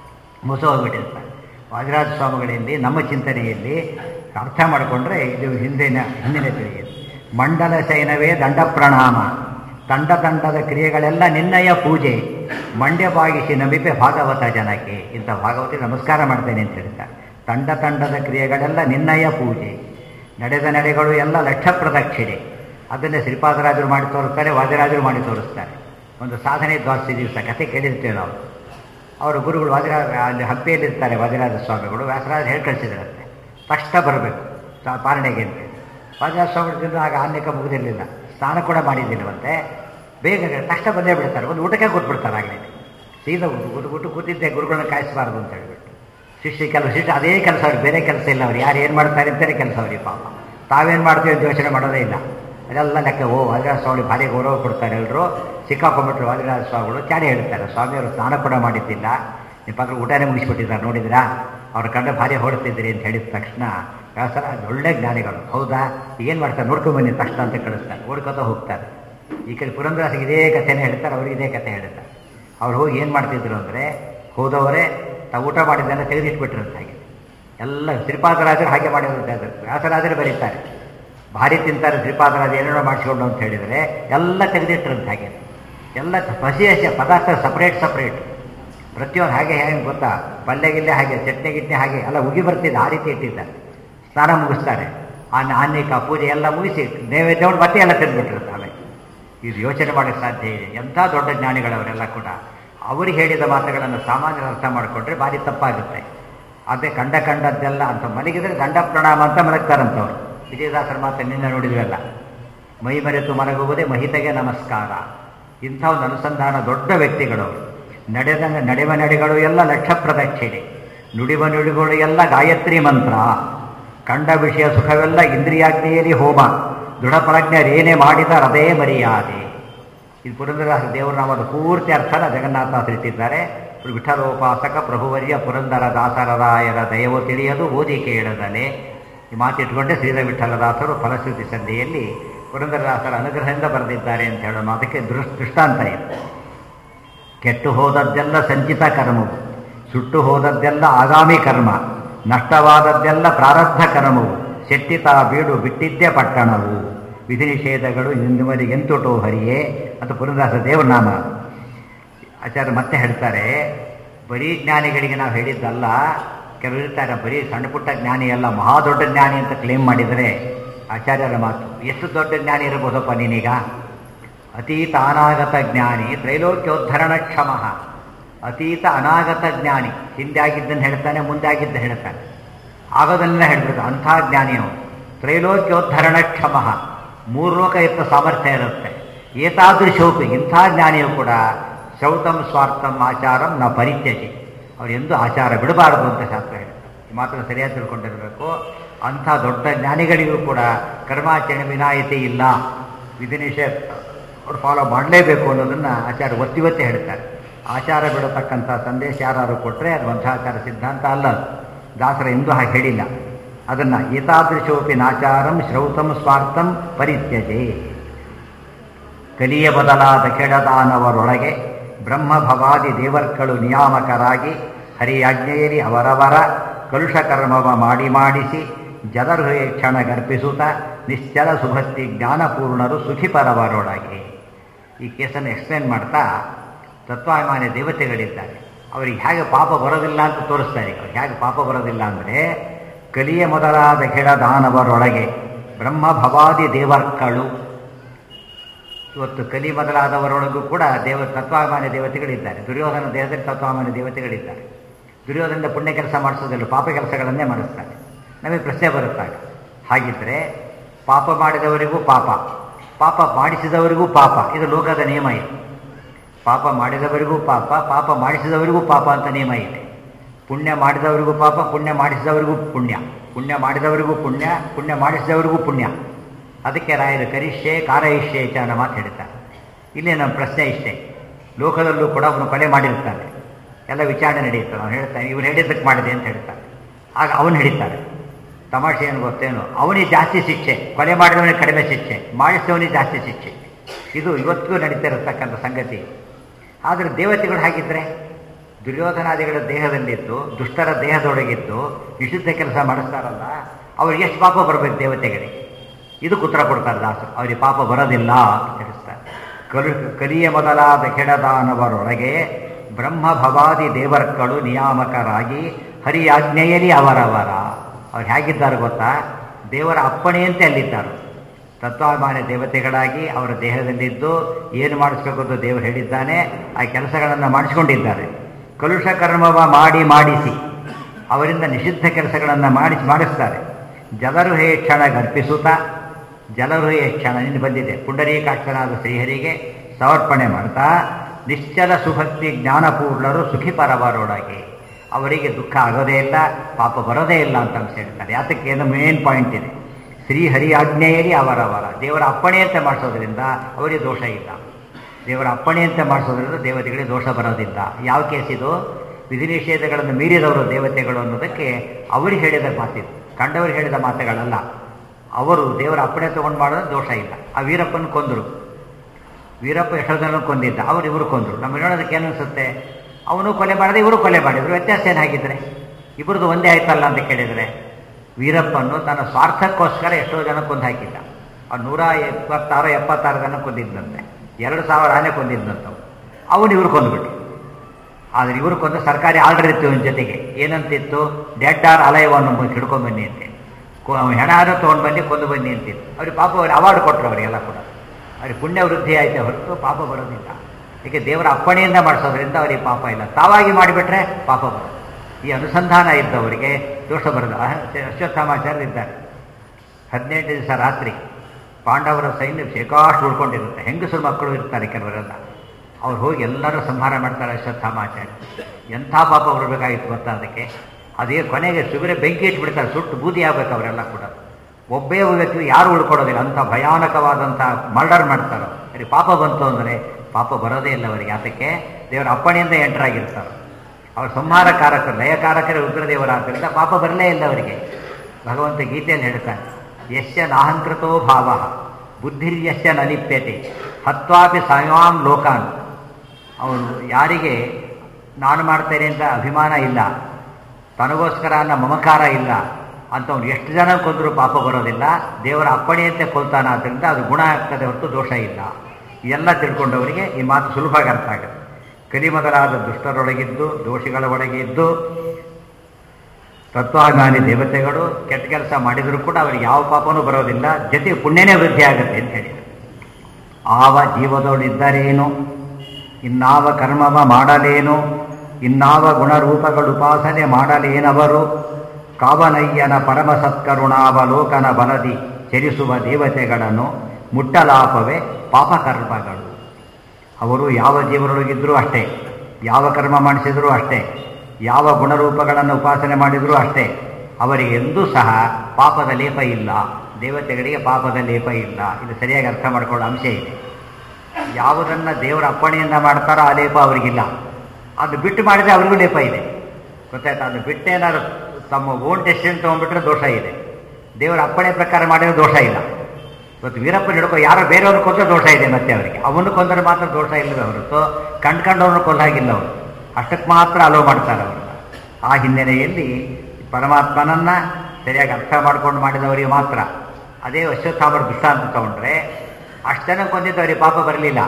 ಮೋಸ ಹೋಗ್ಬಿಟ್ಟಿರ್ತಾರೆ ವಾದಿರಾಜ ಸ್ವಾಮಿಗಳಲ್ಲಿ ನಮ್ಮ ಚಿಂತನೆಯಲ್ಲಿ ಅರ್ಥ ಮಾಡಿಕೊಂಡ್ರೆ ಇದು ಹಿಂದಿನ ಹಿಂದಿನ ಪೀಳಿಗೆ ಮಂಡಲ ಶಯನವೇ ದಂಡ ಪ್ರಣಾಮ ತಂಡ ತಂಡದ ಕ್ರಿಯೆಗಳೆಲ್ಲ ನಿನ್ನಯ ಪೂಜೆ ಮಂಡ್ಯ ಬಾಗಿಸಿ ನಂಬಿಕೆ ಭಾಗವತ ಜನಕ್ಕೆ ಇಂಥ ಭಾಗವತಿ ನಮಸ್ಕಾರ ಮಾಡ್ತೇನೆ ಅಂತ ಹೇಳ್ತಾರೆ ತಂಡ ತಂಡದ ಕ್ರಿಯೆಗಳೆಲ್ಲ ನಿನ್ನಯ ಪೂಜೆ ನಡೆದ ನಡೆಗಳು ಎಲ್ಲ ಲಕ್ಷ ಪ್ರದಕ್ಷಿಣೆ ಅದನ್ನೇ ಶ್ರೀಪಾದರಾಜರು ಮಾಡಿ ತೋರಿಸ್ತಾರೆ ವಾದಿರಾಜರು ಮಾಡಿ ತೋರಿಸ್ತಾರೆ ಒಂದು ಸಾಧನೆ ದ್ವಾದಶಿ ದಿವಸ ಕಥೆ ಕೇಳಿರ್ತೇವೆ ನಾವು ಅವರು ಗುರುಗಳು ವಾದಿರಾಜ ಅಲ್ಲಿ ಹಂಪಿಯಲ್ಲಿರ್ತಾರೆ ವಾದಿರಾಜ ಸ್ವಾಮಿಗಳು ವ್ಯಾಸರಾಜ ಹೇಳಿ ಕಳಿಸಿದ್ರಂತೆ ತಕ್ಷಣ ಬರಬೇಕು ಸಾ- ಪಾಲನೆಗೆ ಅಂತ ವಾದಿರಾಜ ಸ್ವಾಮಿಗಳು ಆಗ ಆನ್ಯಕ ಮುಗಿದಿರಲಿಲ್ಲ ಸ್ನಾನ ಕೂಡ ಮಾಡಿದ್ದಿಲ್ಲವಂತೆ ಬೇಗ ತಕ್ಷಣ ಬಂದೇ ಬಿಡ್ತಾರೆ ಒಂದು ಊಟಕ್ಕೆ ಕೊಟ್ಬಿಡ್ತಾರೆ ಆಗಲೇ ಸೀದಾ ಊಟ ಊಟ ಊಟ ಕೂತಿದ್ದೆ ಗುರುಗಳನ್ನ ಕಾಯಿಸಬಾರ್ದು ಅಂತ ಹೇಳ್ಬಿಟ್ಟು ಶಿಷ್ಯ ಕೆಲವು ಶಿಷ್ಯ ಅದೇ ಕೆಲಸ ಅವ್ರಿಗೆ ಬೇರೆ ಕೆಲಸ ಇಲ್ಲ ಅವ್ರು ಯಾರು ಏನು ಮಾಡ್ತಾರೆ ಅಂತಾನೆ ಕೆಲಸ ಅವ್ರಿಗೆ ಪಾಪ ತಾವೇನು ಮಾಡ್ತೀವಿ ಅಂತ ಯೋಚನೆ ಮಾಡೋದೇ ಇಲ್ಲ ಅದೆಲ್ಲ ಲೆಕ್ಕ ಓ ವಾದಿರಾಜ ಸ್ವಾಮಿ ಭಾರಿ ಗೌರವ ಕೊಡ್ತಾರೆ ಎಲ್ಲರೂ ಸಿಕ್ಕಾಕೊಂಡ್ಬಿಟ್ರು ವಾದಿರಾಜ ಸ್ವಾಮಿಗಳು ಚಾಡಿ ಹೇಳ್ತಾರೆ ಸ್ವಾಮಿಯವರು ಸ್ನಾನ ಕೂಡ ಮಾಡಿದ್ದಿಲ್ಲ ನಿಮ್ಮ ಪಕ್ಕ ಊಟನೇ ಮುಗಿಸ್ಬಿಟ್ಟಿದ್ದಾರೆ ನೋಡಿದ್ರಾ ಅವ್ರ ಕಂಡ ಭಾರಿ ಹೊಡ್ತಿದ್ರಿ ಅಂತ ಹೇಳಿದ ತಕ್ಷಣ ವ್ಯಾಸರ ಒಳ್ಳೆ ಜ್ಞಾನಿಗಳು ಹೌದಾ ಏನು ಮಾಡ್ತಾರೆ ನೋಡ್ಕೊಂಬನ್ನಿ ತಕ್ಷಣ ಅಂತ ಕಳಿಸ್ತಾರೆ ಓಡ್ಕೊತ ಹೋಗ್ತಾರೆ ಈ ಕಡೆ ಪುರಂದರಾಸಿಗೆ ಇದೇ ಕಥೆನೇ ಹೇಳ್ತಾರೆ ಅವ್ರಿಗೆ ಇದೇ ಕಥೆ ಹೇಳ್ತಾರೆ ಅವ್ರು ಹೋಗಿ ಏನು ಮಾಡ್ತಿದ್ರು ಅಂದರೆ ಹೋದವರೇ ತಾವು ಊಟ ಮಾಡಿದ್ದೆಲ್ಲ ತೆಗೆದಿಟ್ಬಿಟ್ರಂತ ಹಾಗೆ ಎಲ್ಲ ಶ್ರೀಪಾದರಾಜರು ಹಾಗೆ ಮಾಡಿರುತ್ತೆ ಅದು ವ್ಯಾಸರಾಜರು ಬರೀತಾರೆ ಭಾರಿ ತಿಂತಾರೆ ಶ್ರೀಪಾದರಾಜ ಏನೇನೋ ಮಾಡಿಸ್ಕೊಂಡು ಅಂತ ಹೇಳಿದರೆ ಎಲ್ಲ ತೆಗೆದಿಟ್ರಂತ ಹಾಗೆ ಎಲ್ಲ ಹಸಿ ಹಸಿ ಪದಾರ್ಥ ಸಪ್ರೇಟ್ ಸಪ್ರೇಟ್ ಪ್ರತಿಯೊಂದು ಹಾಗೆ ಹೇಗೆ ಗೊತ್ತಾ ಪಲ್ಯ ಗಿಲ್ಲೆ ಹಾಗೆ ಚಟ್ನಿ ಗಿಟ್ನಿ ಹಾಗೆ ಎಲ್ಲ ಉಗಿ ಬರ್ತಿದ್ದ ಆ ರೀತಿ ಇಟ್ಟಿದ್ದಾರೆ ಸ್ನಾನ ಮುಗಿಸ್ತಾರೆ ಆನ್ ಆನ್ನಿಕ ಪೂಜೆ ಎಲ್ಲ ಮುಗಿಸಿ ನೈವೇದ್ಯ ಮಾಡಿ ಮತ್ತೆ ಎಲ್ಲ ತಂದುಬಿಟ್ಟಿರುತ್ತೆ ಆಮೇಲೆ ಇದು ಯೋಚನೆ ಮಾಡೋಕ್ಕೆ ಸಾಧ್ಯ ಇದೆ ಎಂಥ ದೊಡ್ಡ ಜ್ಞಾನಿಗಳವರೆಲ್ಲ ಕೂಡ ಅವರಿಗೆ ಹೇಳಿದ ಮಾತುಗಳನ್ನು ಸಾಮಾನ್ಯರು ಅರ್ಥ ಮಾಡಿಕೊಂಡ್ರೆ ಭಾರಿ ತಪ್ಪಾಗುತ್ತೆ ಅದೇ ಕಂಡ ಕಂಡದ್ದೆಲ್ಲ ಅಂತ ಮಲಗಿದ್ರೆ ದಂಡ ಪ್ರಣಾಮ ಅಂತ ಮಲಗ್ತಾರಂತವ್ರು ವಿಜಯದಾಸರ ಮಾತು ನಿನ್ನೆ ನೋಡಿದ್ವಲ್ಲ ಮೈ ಮರೆತು ಮಲಗುವುದೇ ಮಹಿತೆಗೆ ನಮಸ್ಕಾರ ಇಂಥ ಒಂದು ಅನುಸಂಧಾನ ದೊಡ್ಡ ವ್ಯಕ್ತಿಗಳು ನಡೆದ ನಡೆವ ನಡೆಗಳು ಎಲ್ಲ ಲಕ್ಷ ಪ್ರದಕ್ಷಿಣೆ ನುಡಿವ ನುಡಿಗಳು ಎಲ್ಲ ಗಾಯತ್ರಿ ಮಂತ್ರ ಕಂಡ ವಿಷಯ ಸುಖವೆಲ್ಲ ಇಂದ್ರಿಯಾಗ್ನಿಯಲ್ಲಿ ಹೋಮ ದೃಢಪ್ರಜ್ಞರೇನೇ ಮಾಡಿದ ಹೃದಯ ಮರ್ಯಾದೆ ಇದು ಪುರಂದರದಾಸ ದೇವರ ನಾಮದ ಪೂರ್ತಿ ಅರ್ಥನ ಜಗನ್ನಾಥದಾಸರು ಇಟ್ಟಿದ್ದಾರೆ ವಿಠಲೋಪಾಸಕ ಪ್ರಭುವರ್ಯ ಪುರಂದರ ದಾಸರರಾಯರ ದಯವು ತಿಳಿಯದು ಓದಿ ಕೇಳದಲೆ ಈ ಮಾತಿಟ್ಕೊಂಡೆ ಶ್ರೀಧ ವಿಠಲದಾಸರು ಫಲಶ್ರುತಿ ಸಂಧಿಯಲ್ಲಿ ಪುರಂದರದಾಸರ ಅನುಗ್ರಹದಿಂದ ಬರೆದಿದ್ದಾರೆ ಅಂತ ಹೇಳೋ ಮಾತಕ್ಕೆ ದೃಷ್ ದೃಷ್ಟಾಂತ ಇದೆ ಕೆಟ್ಟು ಹೋದದ್ದೆಲ್ಲ ಸಂಚಿತ ಕರ್ಮವು ಸುಟ್ಟು ಹೋದದ್ದೆಲ್ಲ ಆಗಾಮಿ ಕರ್ಮ ನಷ್ಟವಾದದ್ದೆಲ್ಲ ಪ್ರಾರಬ್ಧ ಕರ್ಮವು ಶೆಟ್ಟಿತ ಬೀಡು ಬಿಟ್ಟಿದ್ದೇ ಪಟ್ಟಣವು ವಿಧಿ ನಿಷೇಧಗಳು ನಿಮ್ಮರಿಗೆಂತುಟೋ ಹರಿಯೇ ಅಂತ ಪುರಂದಾಸ ದೇವನಾಮ ಆಚಾರ್ಯ ಮತ್ತೆ ಹೇಳ್ತಾರೆ ಬರೀ ಜ್ಞಾನಿಗಳಿಗೆ ನಾವು ಹೇಳಿದ್ದಲ್ಲ ಕೆಲವರು ಇರ್ತಾರೆ ಬರೀ ಸಣ್ಣ ಪುಟ್ಟ ಜ್ಞಾನಿ ಅಲ್ಲ ಮಹಾ ದೊಡ್ಡ ಜ್ಞಾನಿ ಅಂತ ಕ್ಲೇಮ್ ಮಾಡಿದರೆ ಆಚಾರ್ಯರ ಮಾತು ಎಷ್ಟು ದೊಡ್ಡ ಜ್ಞಾನಿ ಇರಬಹುದಪ್ಪ ನೀನೀಗ ಅತೀತ ಅನಾಗತ ಜ್ಞಾನಿ ತ್ರೈಲೋಕ್ಯೋದ್ಧರಣ ಕ್ಷಮ ಅತೀತ ಅನಾಗತ ಜ್ಞಾನಿ ಹಿಂದೆ ಆಗಿದ್ದನ್ನು ಹೇಳ್ತಾನೆ ಮುಂದೆ ಆಗಿದ್ದ ಹೇಳ್ತಾನೆ ಆಗೋದನ್ನೆಲ್ಲ ಹೇಳ್ಬಿಡ್ತು ಅಂಥ ಜ್ಞಾನಿ ಅವನು ತ್ರೈಲೋಕ್ಯೋದ್ಧರಣ ಕ್ಷಮ ಮೂರು ಲೋಕ ಇತ್ತ ಸಾಮರ್ಥ್ಯ ಇರುತ್ತೆ ಏತಾದೃಶೋಪಿ ಇಂಥ ಜ್ಞಾನಿಯು ಕೂಡ ಶೌತಂ ಸ್ವಾರ್ಥಂ ಆಚಾರಂ ನ ಪರಿತ್ಯಜಿ ಅವ್ರು ಎಂದೂ ಆಚಾರ ಬಿಡಬಾರದು ಅಂತ ಶಾಸ್ತ್ರ ಹೇಳ್ತಾರೆ ಈ ಮಾತನ್ನು ಸರಿಯಾಗಿ ತಿಳ್ಕೊಂಡಿರಬೇಕು ಅಂಥ ದೊಡ್ಡ ಜ್ಞಾನಿಗಳಿಗೂ ಕೂಡ ಕರ್ಮಾಚರಣೆ ವಿನಾಯಿತಿ ಇಲ್ಲ ವಿಧಿ ನಿಷೇಧ ಅವ್ರು ಫಾಲೋ ಮಾಡಲೇಬೇಕು ಅನ್ನೋದನ್ನು ಆಚಾರ್ಯ ಒತ್ತಿ ಒತ್ತಿ ಹೇಳ್ತಾರೆ ಆಚಾರ ಬಿಡತಕ್ಕಂಥ ಸಂದೇಶ ಯಾರು ಕೊಟ್ಟರೆ ಅದು ವಂಶಾಚಾರ ಸಿದ್ಧಾಂತ ಅಲ್ಲ ಅದು. ದಾಸರ ಎಂದೂ ಹಾಗೆ ಹೇಳಿಲ್ಲ ಅದನ್ನು ಏತಾದೃಶೋಪಿ ನಾಚಾರಂ ಶ್ರೌತಂ ಸ್ವಾರ್ಥಂ ಪರಿತ್ಯಜೆ ಕಲಿಯ ಬದಲಾದ ಕೆಡದಾನವರೊಳಗೆ ಬ್ರಹ್ಮಭವಾದಿ ದೇವರ್ಗಳು ನಿಯಾಮಕರಾಗಿ ಹರಿಯಾಜ್ಞೆಯಲ್ಲಿ ಅವರವರ ಕಲುಷ ಕರ್ಮವ ಮಾಡಿ ಮಾಡಿಸಿ ಜಲಹೃಯ ಕ್ಷಣ ಗರ್ಪಿಸುತ್ತ ನಿಶ್ಚಲ ಸುಭಕ್ತಿ ಜ್ಞಾನಪೂರ್ಣರು ಸುಖಿಪರವರೊಳಗೆ ಈ ಕೇಸನ್ನು ಎಕ್ಸ್ಪ್ಲೇನ್ ಮಾಡ್ತಾ ತತ್ವಾಭಿಮಾನಿ ದೇವತೆಗಳಿದ್ದಾರೆ ಅವರಿಗೆ ಹೇಗೆ ಪಾಪ ಬರೋದಿಲ್ಲ ಅಂತ ತೋರಿಸ್ತಾರೆ ಅವ್ರಿಗೆ ಹೇಗೆ ಪಾಪ ಬರೋದಿಲ್ಲ ಅಂದರೆ ಕಲಿಯ ಮೊದಲಾದ ಕೆಡದಾನವರೊಳಗೆ ಬ್ರಹ್ಮಭವಾದಿ ದೇವರ್ಗಳು ಇವತ್ತು ಕಲಿ ಮೊದಲಾದವರೊಳಗೂ ಕೂಡ ದೇವ ತತ್ವಾಭಿಮಾನಿ ದೇವತೆಗಳಿದ್ದಾರೆ ದುರ್ಯೋಧನ ದೇಹದಲ್ಲಿ ತತ್ವಾಭಿಮಾನಿ ದೇವತೆಗಳಿದ್ದಾರೆ ದುರ್ಯೋಧನ ಪುಣ್ಯ ಕೆಲಸ ಮಾಡಿಸೋದಿಲ್ಲ ಪಾಪ ಕೆಲಸಗಳನ್ನೇ ಮಾಡಿಸ್ತಾರೆ ನಮಗೆ ಪ್ರಶ್ನೆ ಬರುತ್ತಾಗ ಹಾಗಿದ್ದರೆ ಪಾಪ ಮಾಡಿದವರಿಗೂ ಪಾಪ ಪಾಪ ಮಾಡಿಸಿದವರಿಗೂ ಪಾಪ ಇದು ಲೋಕದ ನಿಯಮ ಇದೆ ಪಾಪ ಮಾಡಿದವರಿಗೂ ಪಾಪ ಪಾಪ ಮಾಡಿಸಿದವರಿಗೂ ಪಾಪ ಅಂತ ನಿಯಮ ಇದೆ ಪುಣ್ಯ ಮಾಡಿದವರಿಗೂ ಪಾಪ ಪುಣ್ಯ ಮಾಡಿಸಿದವರಿಗೂ ಪುಣ್ಯ ಪುಣ್ಯ ಮಾಡಿದವರಿಗೂ ಪುಣ್ಯ ಪುಣ್ಯ ಮಾಡಿಸಿದವರಿಗೂ ಪುಣ್ಯ ಅದಕ್ಕೆ ರಾಯರು ಕರಿಷ್ಯೆ ಕಾರಯಿಷ್ಯೆ ಚ ಅನ್ನೋ ಮಾತು ಹೇಳ್ತಾರೆ ಇಲ್ಲಿ ನಮ್ಮ ಪ್ರಶ್ನೆ ಇಷ್ಟೇ ಲೋಕದಲ್ಲೂ ಕೂಡ ಅವನು ಕೊಲೆ ಮಾಡಿರ್ತಾನೆ ಎಲ್ಲ ವಿಚಾರಣೆ ನಡೆಯುತ್ತೆ ಅವನು ಹೇಳ್ತಾನೆ ಇವನು ಹೇಳಿದ್ದಕ್ಕೆ ಮಾಡಿದೆ ಅಂತ ಹೇಳ್ತಾನೆ ಆಗ ಅವನು ಹಿಡಿತಾರೆ ತಮಾಷೆ ಏನು ಗೊತ್ತೇನು ಅವನಿಗೆ ಜಾಸ್ತಿ ಶಿಕ್ಷೆ ಕೊಲೆ ಮಾಡಿದವನಿಗೆ ಕಡಿಮೆ ಶಿಕ್ಷೆ ಮಾಡಿಸಿದವನಿಗೆ ಜಾಸ್ತಿ ಶಿಕ್ಷೆ ಇದು ಇವತ್ತಿಗೂ ನಡೀತಿರತಕ್ಕಂಥ ಸಂಗತಿ ಆದರೆ ದೇವತೆಗಳು ಹಾಗಿದ್ರೆ ದುರ್ಯೋಧನಾದಿಗಳ ದೇಹದಲ್ಲಿದ್ದು ದುಷ್ಟರ ದೇಹದೊಳಗಿದ್ದು ನಿಷಿದ್ಧ ಕೆಲಸ ಮಾಡಿಸ್ತಾರಲ್ಲ ಅವ್ರಿಗೆ ಎಷ್ಟು ಪಾಪ ಬರಬೇಕು ದೇವತೆಗಳಿಗೆ ಇದು ಉತ್ತರ ಕೊಡ್ತಾರೆ ದಾಸರು ಅವರಿಗೆ ಪಾಪ ಬರೋದಿಲ್ಲ ಅಂತ ತಿಳಿಸ್ತಾರೆ ಕಲು ಕಲಿಯ ಮೊದಲಾದ ಕೆಡದಾನವರೊಳಗೆ ಬ್ರಹ್ಮ ಭವಾದಿ ದೇವರ್ಗಳು ನಿಯಾಮಕರಾಗಿ ಹರಿಯಾಜ್ಞೆಯಲ್ಲಿ ಅವರವರ ಅವ್ರು ಹೇಗಿದ್ದಾರೆ ಗೊತ್ತಾ ದೇವರ ಅಪ್ಪಣೆಯಂತೆ ಅಲ್ಲಿದ್ದಾರೆ ತತ್ವಾಭಿಮಾನಿ ದೇವತೆಗಳಾಗಿ ಅವರ ದೇಹದಲ್ಲಿದ್ದು ಏನು ಮಾಡಿಸ್ಬೇಕು ಅಂತ ದೇವರು ಹೇಳಿದ್ದಾನೆ ಆ ಕೆಲಸಗಳನ್ನು ಮಾಡಿಸಿಕೊಂಡಿದ್ದಾರೆ ಕಲುಷ ಕರ್ಮವ ಮಾಡಿ ಮಾಡಿಸಿ ಅವರಿಂದ ನಿಷಿದ್ಧ ಕೆಲಸಗಳನ್ನು ಮಾಡಿಸಿ ಮಾಡಿಸ್ತಾರೆ ಜಲರುಹೇ ಕ್ಷಣ ಗರ್ಪಿಸುತ್ತಾ ಜಲರುಹೇ ಕ್ಷಣ ನಿಂದು ಬಂದಿದೆ ಪುಂಡರೀಕಾಕ್ಷನಾದ ಶ್ರೀಹರಿಗೆ ಸಮರ್ಪಣೆ ಮಾಡ್ತಾ ನಿಶ್ಚಲ ಸುಭಕ್ತಿ ಜ್ಞಾನಪೂರ್ಣರು ಸುಖಿ ಪರವರೊಳಗೆ ಅವರಿಗೆ ದುಃಖ ಆಗೋದೇ ಇಲ್ಲ ಪಾಪ ಬರೋದೇ ಇಲ್ಲ ಅಂತ ಅಂಶ ಹೇಳ್ತಾರೆ ಯಾತಕ್ಕೆ ಏನು ಮೇನ್ ಪಾಯಿಂಟ್ ಇದೆ ಶ್ರೀಹರಿ ಆಜ್ಞೆಯಲ್ಲಿ ಅವರವರ ದೇವರ ಅಪ್ಪಣೆಯಂತೆ ಮಾಡಿಸೋದ್ರಿಂದ ಅವರಿಗೆ ದೋಷ ಇಲ್ಲ ದೇವರ ಅಪ್ಪಣೆಯಂತೆ ಮಾಡಿಸೋದ್ರಿಂದ ದೇವತೆಗಳಿಗೆ ದೋಷ ಬರೋದಿಲ್ಲ ಯಾವ ಕೇಸ್ ಇದು ವಿಧಿ ನಿಷೇಧಗಳನ್ನು ಮೀರಿದವರು ದೇವತೆಗಳು ಅನ್ನೋದಕ್ಕೆ ಅವರಿಗೆ ಹೇಳಿದ ಮಾತಿದು ಕಂಡವರು ಹೇಳಿದ ಮಾತುಗಳಲ್ಲ ಅವರು ದೇವರ ಅಪ್ಪಣೆ ತೊಗೊಂಡು ಮಾಡೋದು ದೋಷ ಇಲ್ಲ ಆ ವೀರಪ್ಪನ ಕೊಂದರು ವೀರಪ್ಪ ಎಷ್ಟೋ ಜನ ಕೊಂದಿದ್ದ ಅವ್ರು ಇವರು ಕೊಂದರು ನಮಗೆ ನೋಡೋದಕ್ಕೆ ಏನು ಅನಿಸುತ್ತೆ ಅವನು ಕೊಲೆ ಮಾಡಿದೆ ಇವರು ಕೊಲೆ ಮಾಡಿದ್ರು ವ್ಯತ್ಯಾಸ ಏನಾಗಿದ್ರೆ ಇಬ್ಬರದು ಒಂದೇ ಆಯ್ತಲ್ಲ ಅಂತ ಕೇಳಿದರೆ ವೀರಪ್ಪನು ತನ್ನ ಸ್ವಾರ್ಥಕ್ಕೋಸ್ಕರ ಎಷ್ಟೋ ಜನ ಕೊಂದು ಹಾಕಿದ್ದ ಅವ್ನು ನೂರ ಎಪ್ಪತ್ತಾರು ಎಪ್ಪತ್ತಾರು ಜನ ಕೊಂದಿದ್ದಂತೆ ಎರಡು ಸಾವಿರ ಆನೆ ಕೊಂದಿದ್ದಂತವು ಅವನು ಇವರು ಕೊಂದುಬಿಟ್ರು ಆದರೆ ಇವರು ಕೊಂದು ಸರ್ಕಾರಿ ಆರ್ಡರ್ ಇತ್ತು ಇವನ ಜೊತೆಗೆ ಏನಂತಿತ್ತು ಡೆಡ್ ಆರ್ ಅಲೈವ್ ಅನ್ನೋ ಹಿಡ್ಕೊಂಡು ಬನ್ನಿ ಅಂತ ಹೆಣ ಆದ್ರೂ ತೊಗೊಂಡು ಬನ್ನಿ ಕೊಂದು ಬನ್ನಿ ಅಂತಿತ್ತು ಅವ್ರಿಗೆ ಪಾಪ ಅವ್ರಿಗೆ ಅವಾರ್ಡ್ ಕೊಟ್ಟರು ಅವರಿಗೆಲ್ಲ ಕೂಡ ಅವ್ರಿಗೆ ಪುಣ್ಯ ವೃದ್ಧಿ ಆಯ್ತು ಹೊರತು ಪಾಪ ಬರೋದಿಲ್ಲ ಏಕೆ ದೇವರ ಅಪ್ಪಣೆಯಿಂದ ಮಾಡಿಸೋದ್ರಿಂದ ಅವರಿಗೆ ಪಾಪ ಇಲ್ಲ ತಾವಾಗಿ ಮಾಡಿಬಿಟ್ರೆ ಪಾಪ ಬರೋದು ಈ ಅನುಸಂಧಾನ ಇದ್ದವರಿಗೆ ದೋಷ ಬರೋದು ಅಶ್ವತ್ಥಾಮಾಚಾರ್ಯ ಇದ್ದಾರೆ ಹದಿನೆಂಟು ದಿವಸ ರಾತ್ರಿ ಪಾಂಡವರ ಸೈನ್ಯ ಬೇಕಾಷ್ಟು ಉಳ್ಕೊಂಡಿರುತ್ತೆ ಹೆಂಗಸರು ಮಕ್ಕಳು ಇರ್ತಾರೆ ಕೆಲವರೆಲ್ಲ ಅವ್ರು ಹೋಗಿ ಎಲ್ಲರೂ ಸಂಹಾರ ಮಾಡ್ತಾರೆ ಅಶ್ವತ್ಥಾಮಾಚಾರ್ಯ ಎಂಥ ಪಾಪ ಬರಬೇಕಾಗಿತ್ತು ಗೊತ್ತಾ ಅದಕ್ಕೆ ಅದೇ ಕೊನೆಗೆ ಶಿಬಿರ ಬೆಂಕಿ ಇಟ್ಬಿಡ್ತಾರೆ ಸುಟ್ಟು ಬೂದಿ ಆಗ್ಬೇಕು ಅವರೆಲ್ಲ ಕೂಡ ಒಬ್ಬೇ ವ್ಯಕ್ತಿ ಯಾರು ಉಳ್ಕೊಡೋದಿಲ್ಲ ಅಂಥ ಭಯಾನಕವಾದಂಥ ಮರ್ಡರ್ ಮಾಡ್ತಾರೋ ಸರಿ ಪಾಪ ಬಂತು ಅಂದರೆ ಪಾಪ ಬರೋದೇ ಇಲ್ಲ ಅವರಿಗೆ ಯಾತಕ್ಕೆ ದೇವರ ಅಪ್ಪಣೆಯಿಂದ ಎಂಟರ್ ಆಗಿರ್ತಾರೆ ಅವ್ರ ಸಂಹಾರಕಾರಕರು ಲಯಕಾರಕರೇ ರುದ್ರದೇವರಾದ್ದರಿಂದ ಪಾಪ ಬರಲೇ ಇಲ್ಲ ಅವರಿಗೆ ಭಗವಂತ ಗೀತೆಯಲ್ಲಿ ಹೇಳ್ತಾನೆ ಯಶ್ಯ ನಾಹಂಕೃತೋ ಭಾವ ಬುದ್ಧಿರ್ಯಶ್ಯ ನಲಿಪ್ಯತೆ ಹತ್ವಾಪಿ ಸಂಯಮಾಂ ಲೋಕಾನ್ ಅವನು ಯಾರಿಗೆ ನಾನು ಮಾಡ್ತೇನೆ ಅಂತ ಅಭಿಮಾನ ಇಲ್ಲ ತನಗೋಸ್ಕರ ಅನ್ನೋ ಮಮಕಾರ ಇಲ್ಲ ಅಂತವ್ನು ಎಷ್ಟು ಜನ ಕೊಂದರೂ ಪಾಪ ಬರೋದಿಲ್ಲ ದೇವರ ಅಪ್ಪಣೆಯಂತೆ ಕೊಲ್ತಾನ ಆದ್ದರಿಂದ ಅದು ಗುಣ ಆಗ್ತದೆ ಹೊರತು ದೋಷ ಇಲ್ಲ ಇದೆಲ್ಲ ತಿಳ್ಕೊಂಡವರಿಗೆ ಈ ಮಾತು ಸುಲಭವಾಗಿ ಅರ್ಥ ಆಗುತ್ತೆ ಕಲಿ ಮೊದಲಾದ ದುಷ್ಟರೊಳಗಿದ್ದು ದೋಷಿಗಳ ಒಳಗೆ ಇದ್ದು ತತ್ವಾಜ್ಞಾನಿ ದೇವತೆಗಳು ಕೆಟ್ಟ ಕೆಲಸ ಮಾಡಿದರೂ ಕೂಡ ಅವರಿಗೆ ಯಾವ ಪಾಪನೂ ಬರೋದಿಲ್ಲ ಜೊತೆ ಪುಣ್ಯನೇ ವೃದ್ಧಿ ಆಗುತ್ತೆ ಅಂತ ಹೇಳಿದರು ಆವ ಜೀವದೊಳಿದ್ದರೇನು ಇನ್ನಾವ ಕರ್ಮವ ಮಾಡಲೇನು ಇನ್ನಾವ ಗುಣರೂಪಗಳು ಉಪಾಸನೆ ಮಾಡಲೇನವರು ಕಾವನಯ್ಯನ ಪರಮ ಸತ್ಕರುಣಾವಲೋಕನ ಬಲದಿ ಚರಿಸುವ ದೇವತೆಗಳನ್ನು ಮುಟ್ಟಲಾಪವೇ ಪಾಪಕರ್ಮಗಳು ಅವರು ಯಾವ ಜೀವರೊಳಗಿದ್ರೂ ಅಷ್ಟೇ ಯಾವ ಕರ್ಮ ಮಾಡಿಸಿದರೂ ಅಷ್ಟೇ ಯಾವ ಗುಣರೂಪಗಳನ್ನು ಉಪಾಸನೆ ಮಾಡಿದರೂ ಅಷ್ಟೇ ಅವರಿಗೆ ಎಂದೂ ಸಹ ಪಾಪದ ಲೇಪ ಇಲ್ಲ ದೇವತೆಗಳಿಗೆ ಪಾಪದ ಲೇಪ ಇಲ್ಲ ಇದು ಸರಿಯಾಗಿ ಅರ್ಥ ಮಾಡ್ಕೊಳ್ಳೋ ಅಂಶ ಇದೆ ಯಾವುದನ್ನು ದೇವರ ಅಪ್ಪಣೆಯಿಂದ ಮಾಡ್ತಾರೋ ಆ ಲೇಪ ಅವರಿಗಿಲ್ಲ ಅದು ಬಿಟ್ಟು ಮಾಡಿದರೆ ಅವರಿಗೂ ಲೇಪ ಇದೆ ಗೊತ್ತಾಯ್ತಾ ಅದು ಬಿಟ್ಟೇನಾದ್ರು ತಮ್ಮ ಓನ್ ಡೆಸಿಷನ್ ತೊಗೊಂಡ್ಬಿಟ್ರೆ ದೋಷ ಇದೆ ದೇವರ ಅಪ್ಪಣೆ ಪ್ರಕಾರ ಮಾಡಿದ್ರೆ ದೋಷ ಇಲ್ಲ ಇವತ್ತು ವೀರಪ್ಪ ಹಿಡ್ಕೊ ಯಾರೋ ಬೇರೆಯವ್ರನ್ನ ಕೊಂದ್ರೆ ದೋಷ ಇದೆ ಮತ್ತೆ ಅವರಿಗೆ ಅವನು ಕೊಂದರೆ ಮಾತ್ರ ದೋಷ ಇಲ್ಲವೇ ಹೊರತು ಕಂಡ್ಕೊಂಡವ್ರನ್ನ ಕೊಲ್ಲಾಗಿಲ್ಲ ಅವರು ಅಷ್ಟಕ್ಕೆ ಮಾತ್ರ ಅಲೋ ಮಾಡ್ತಾರೆ ಅವರು ಆ ಹಿನ್ನೆಲೆಯಲ್ಲಿ ಪರಮಾತ್ಮನನ್ನ ಸರಿಯಾಗಿ ಅರ್ಥ ಮಾಡ್ಕೊಂಡು ಮಾಡಿದವರಿಗೆ ಮಾತ್ರ ಅದೇ ಅಶ್ವತ್ಥಾಮರ ದೃಷ್ಟಾಂತ ತಗೊಂಡ್ರೆ ಅಷ್ಟು ಜನ ಕೊಂದಿದ್ದವರಿಗೆ ಪಾಪ ಬರಲಿಲ್ಲ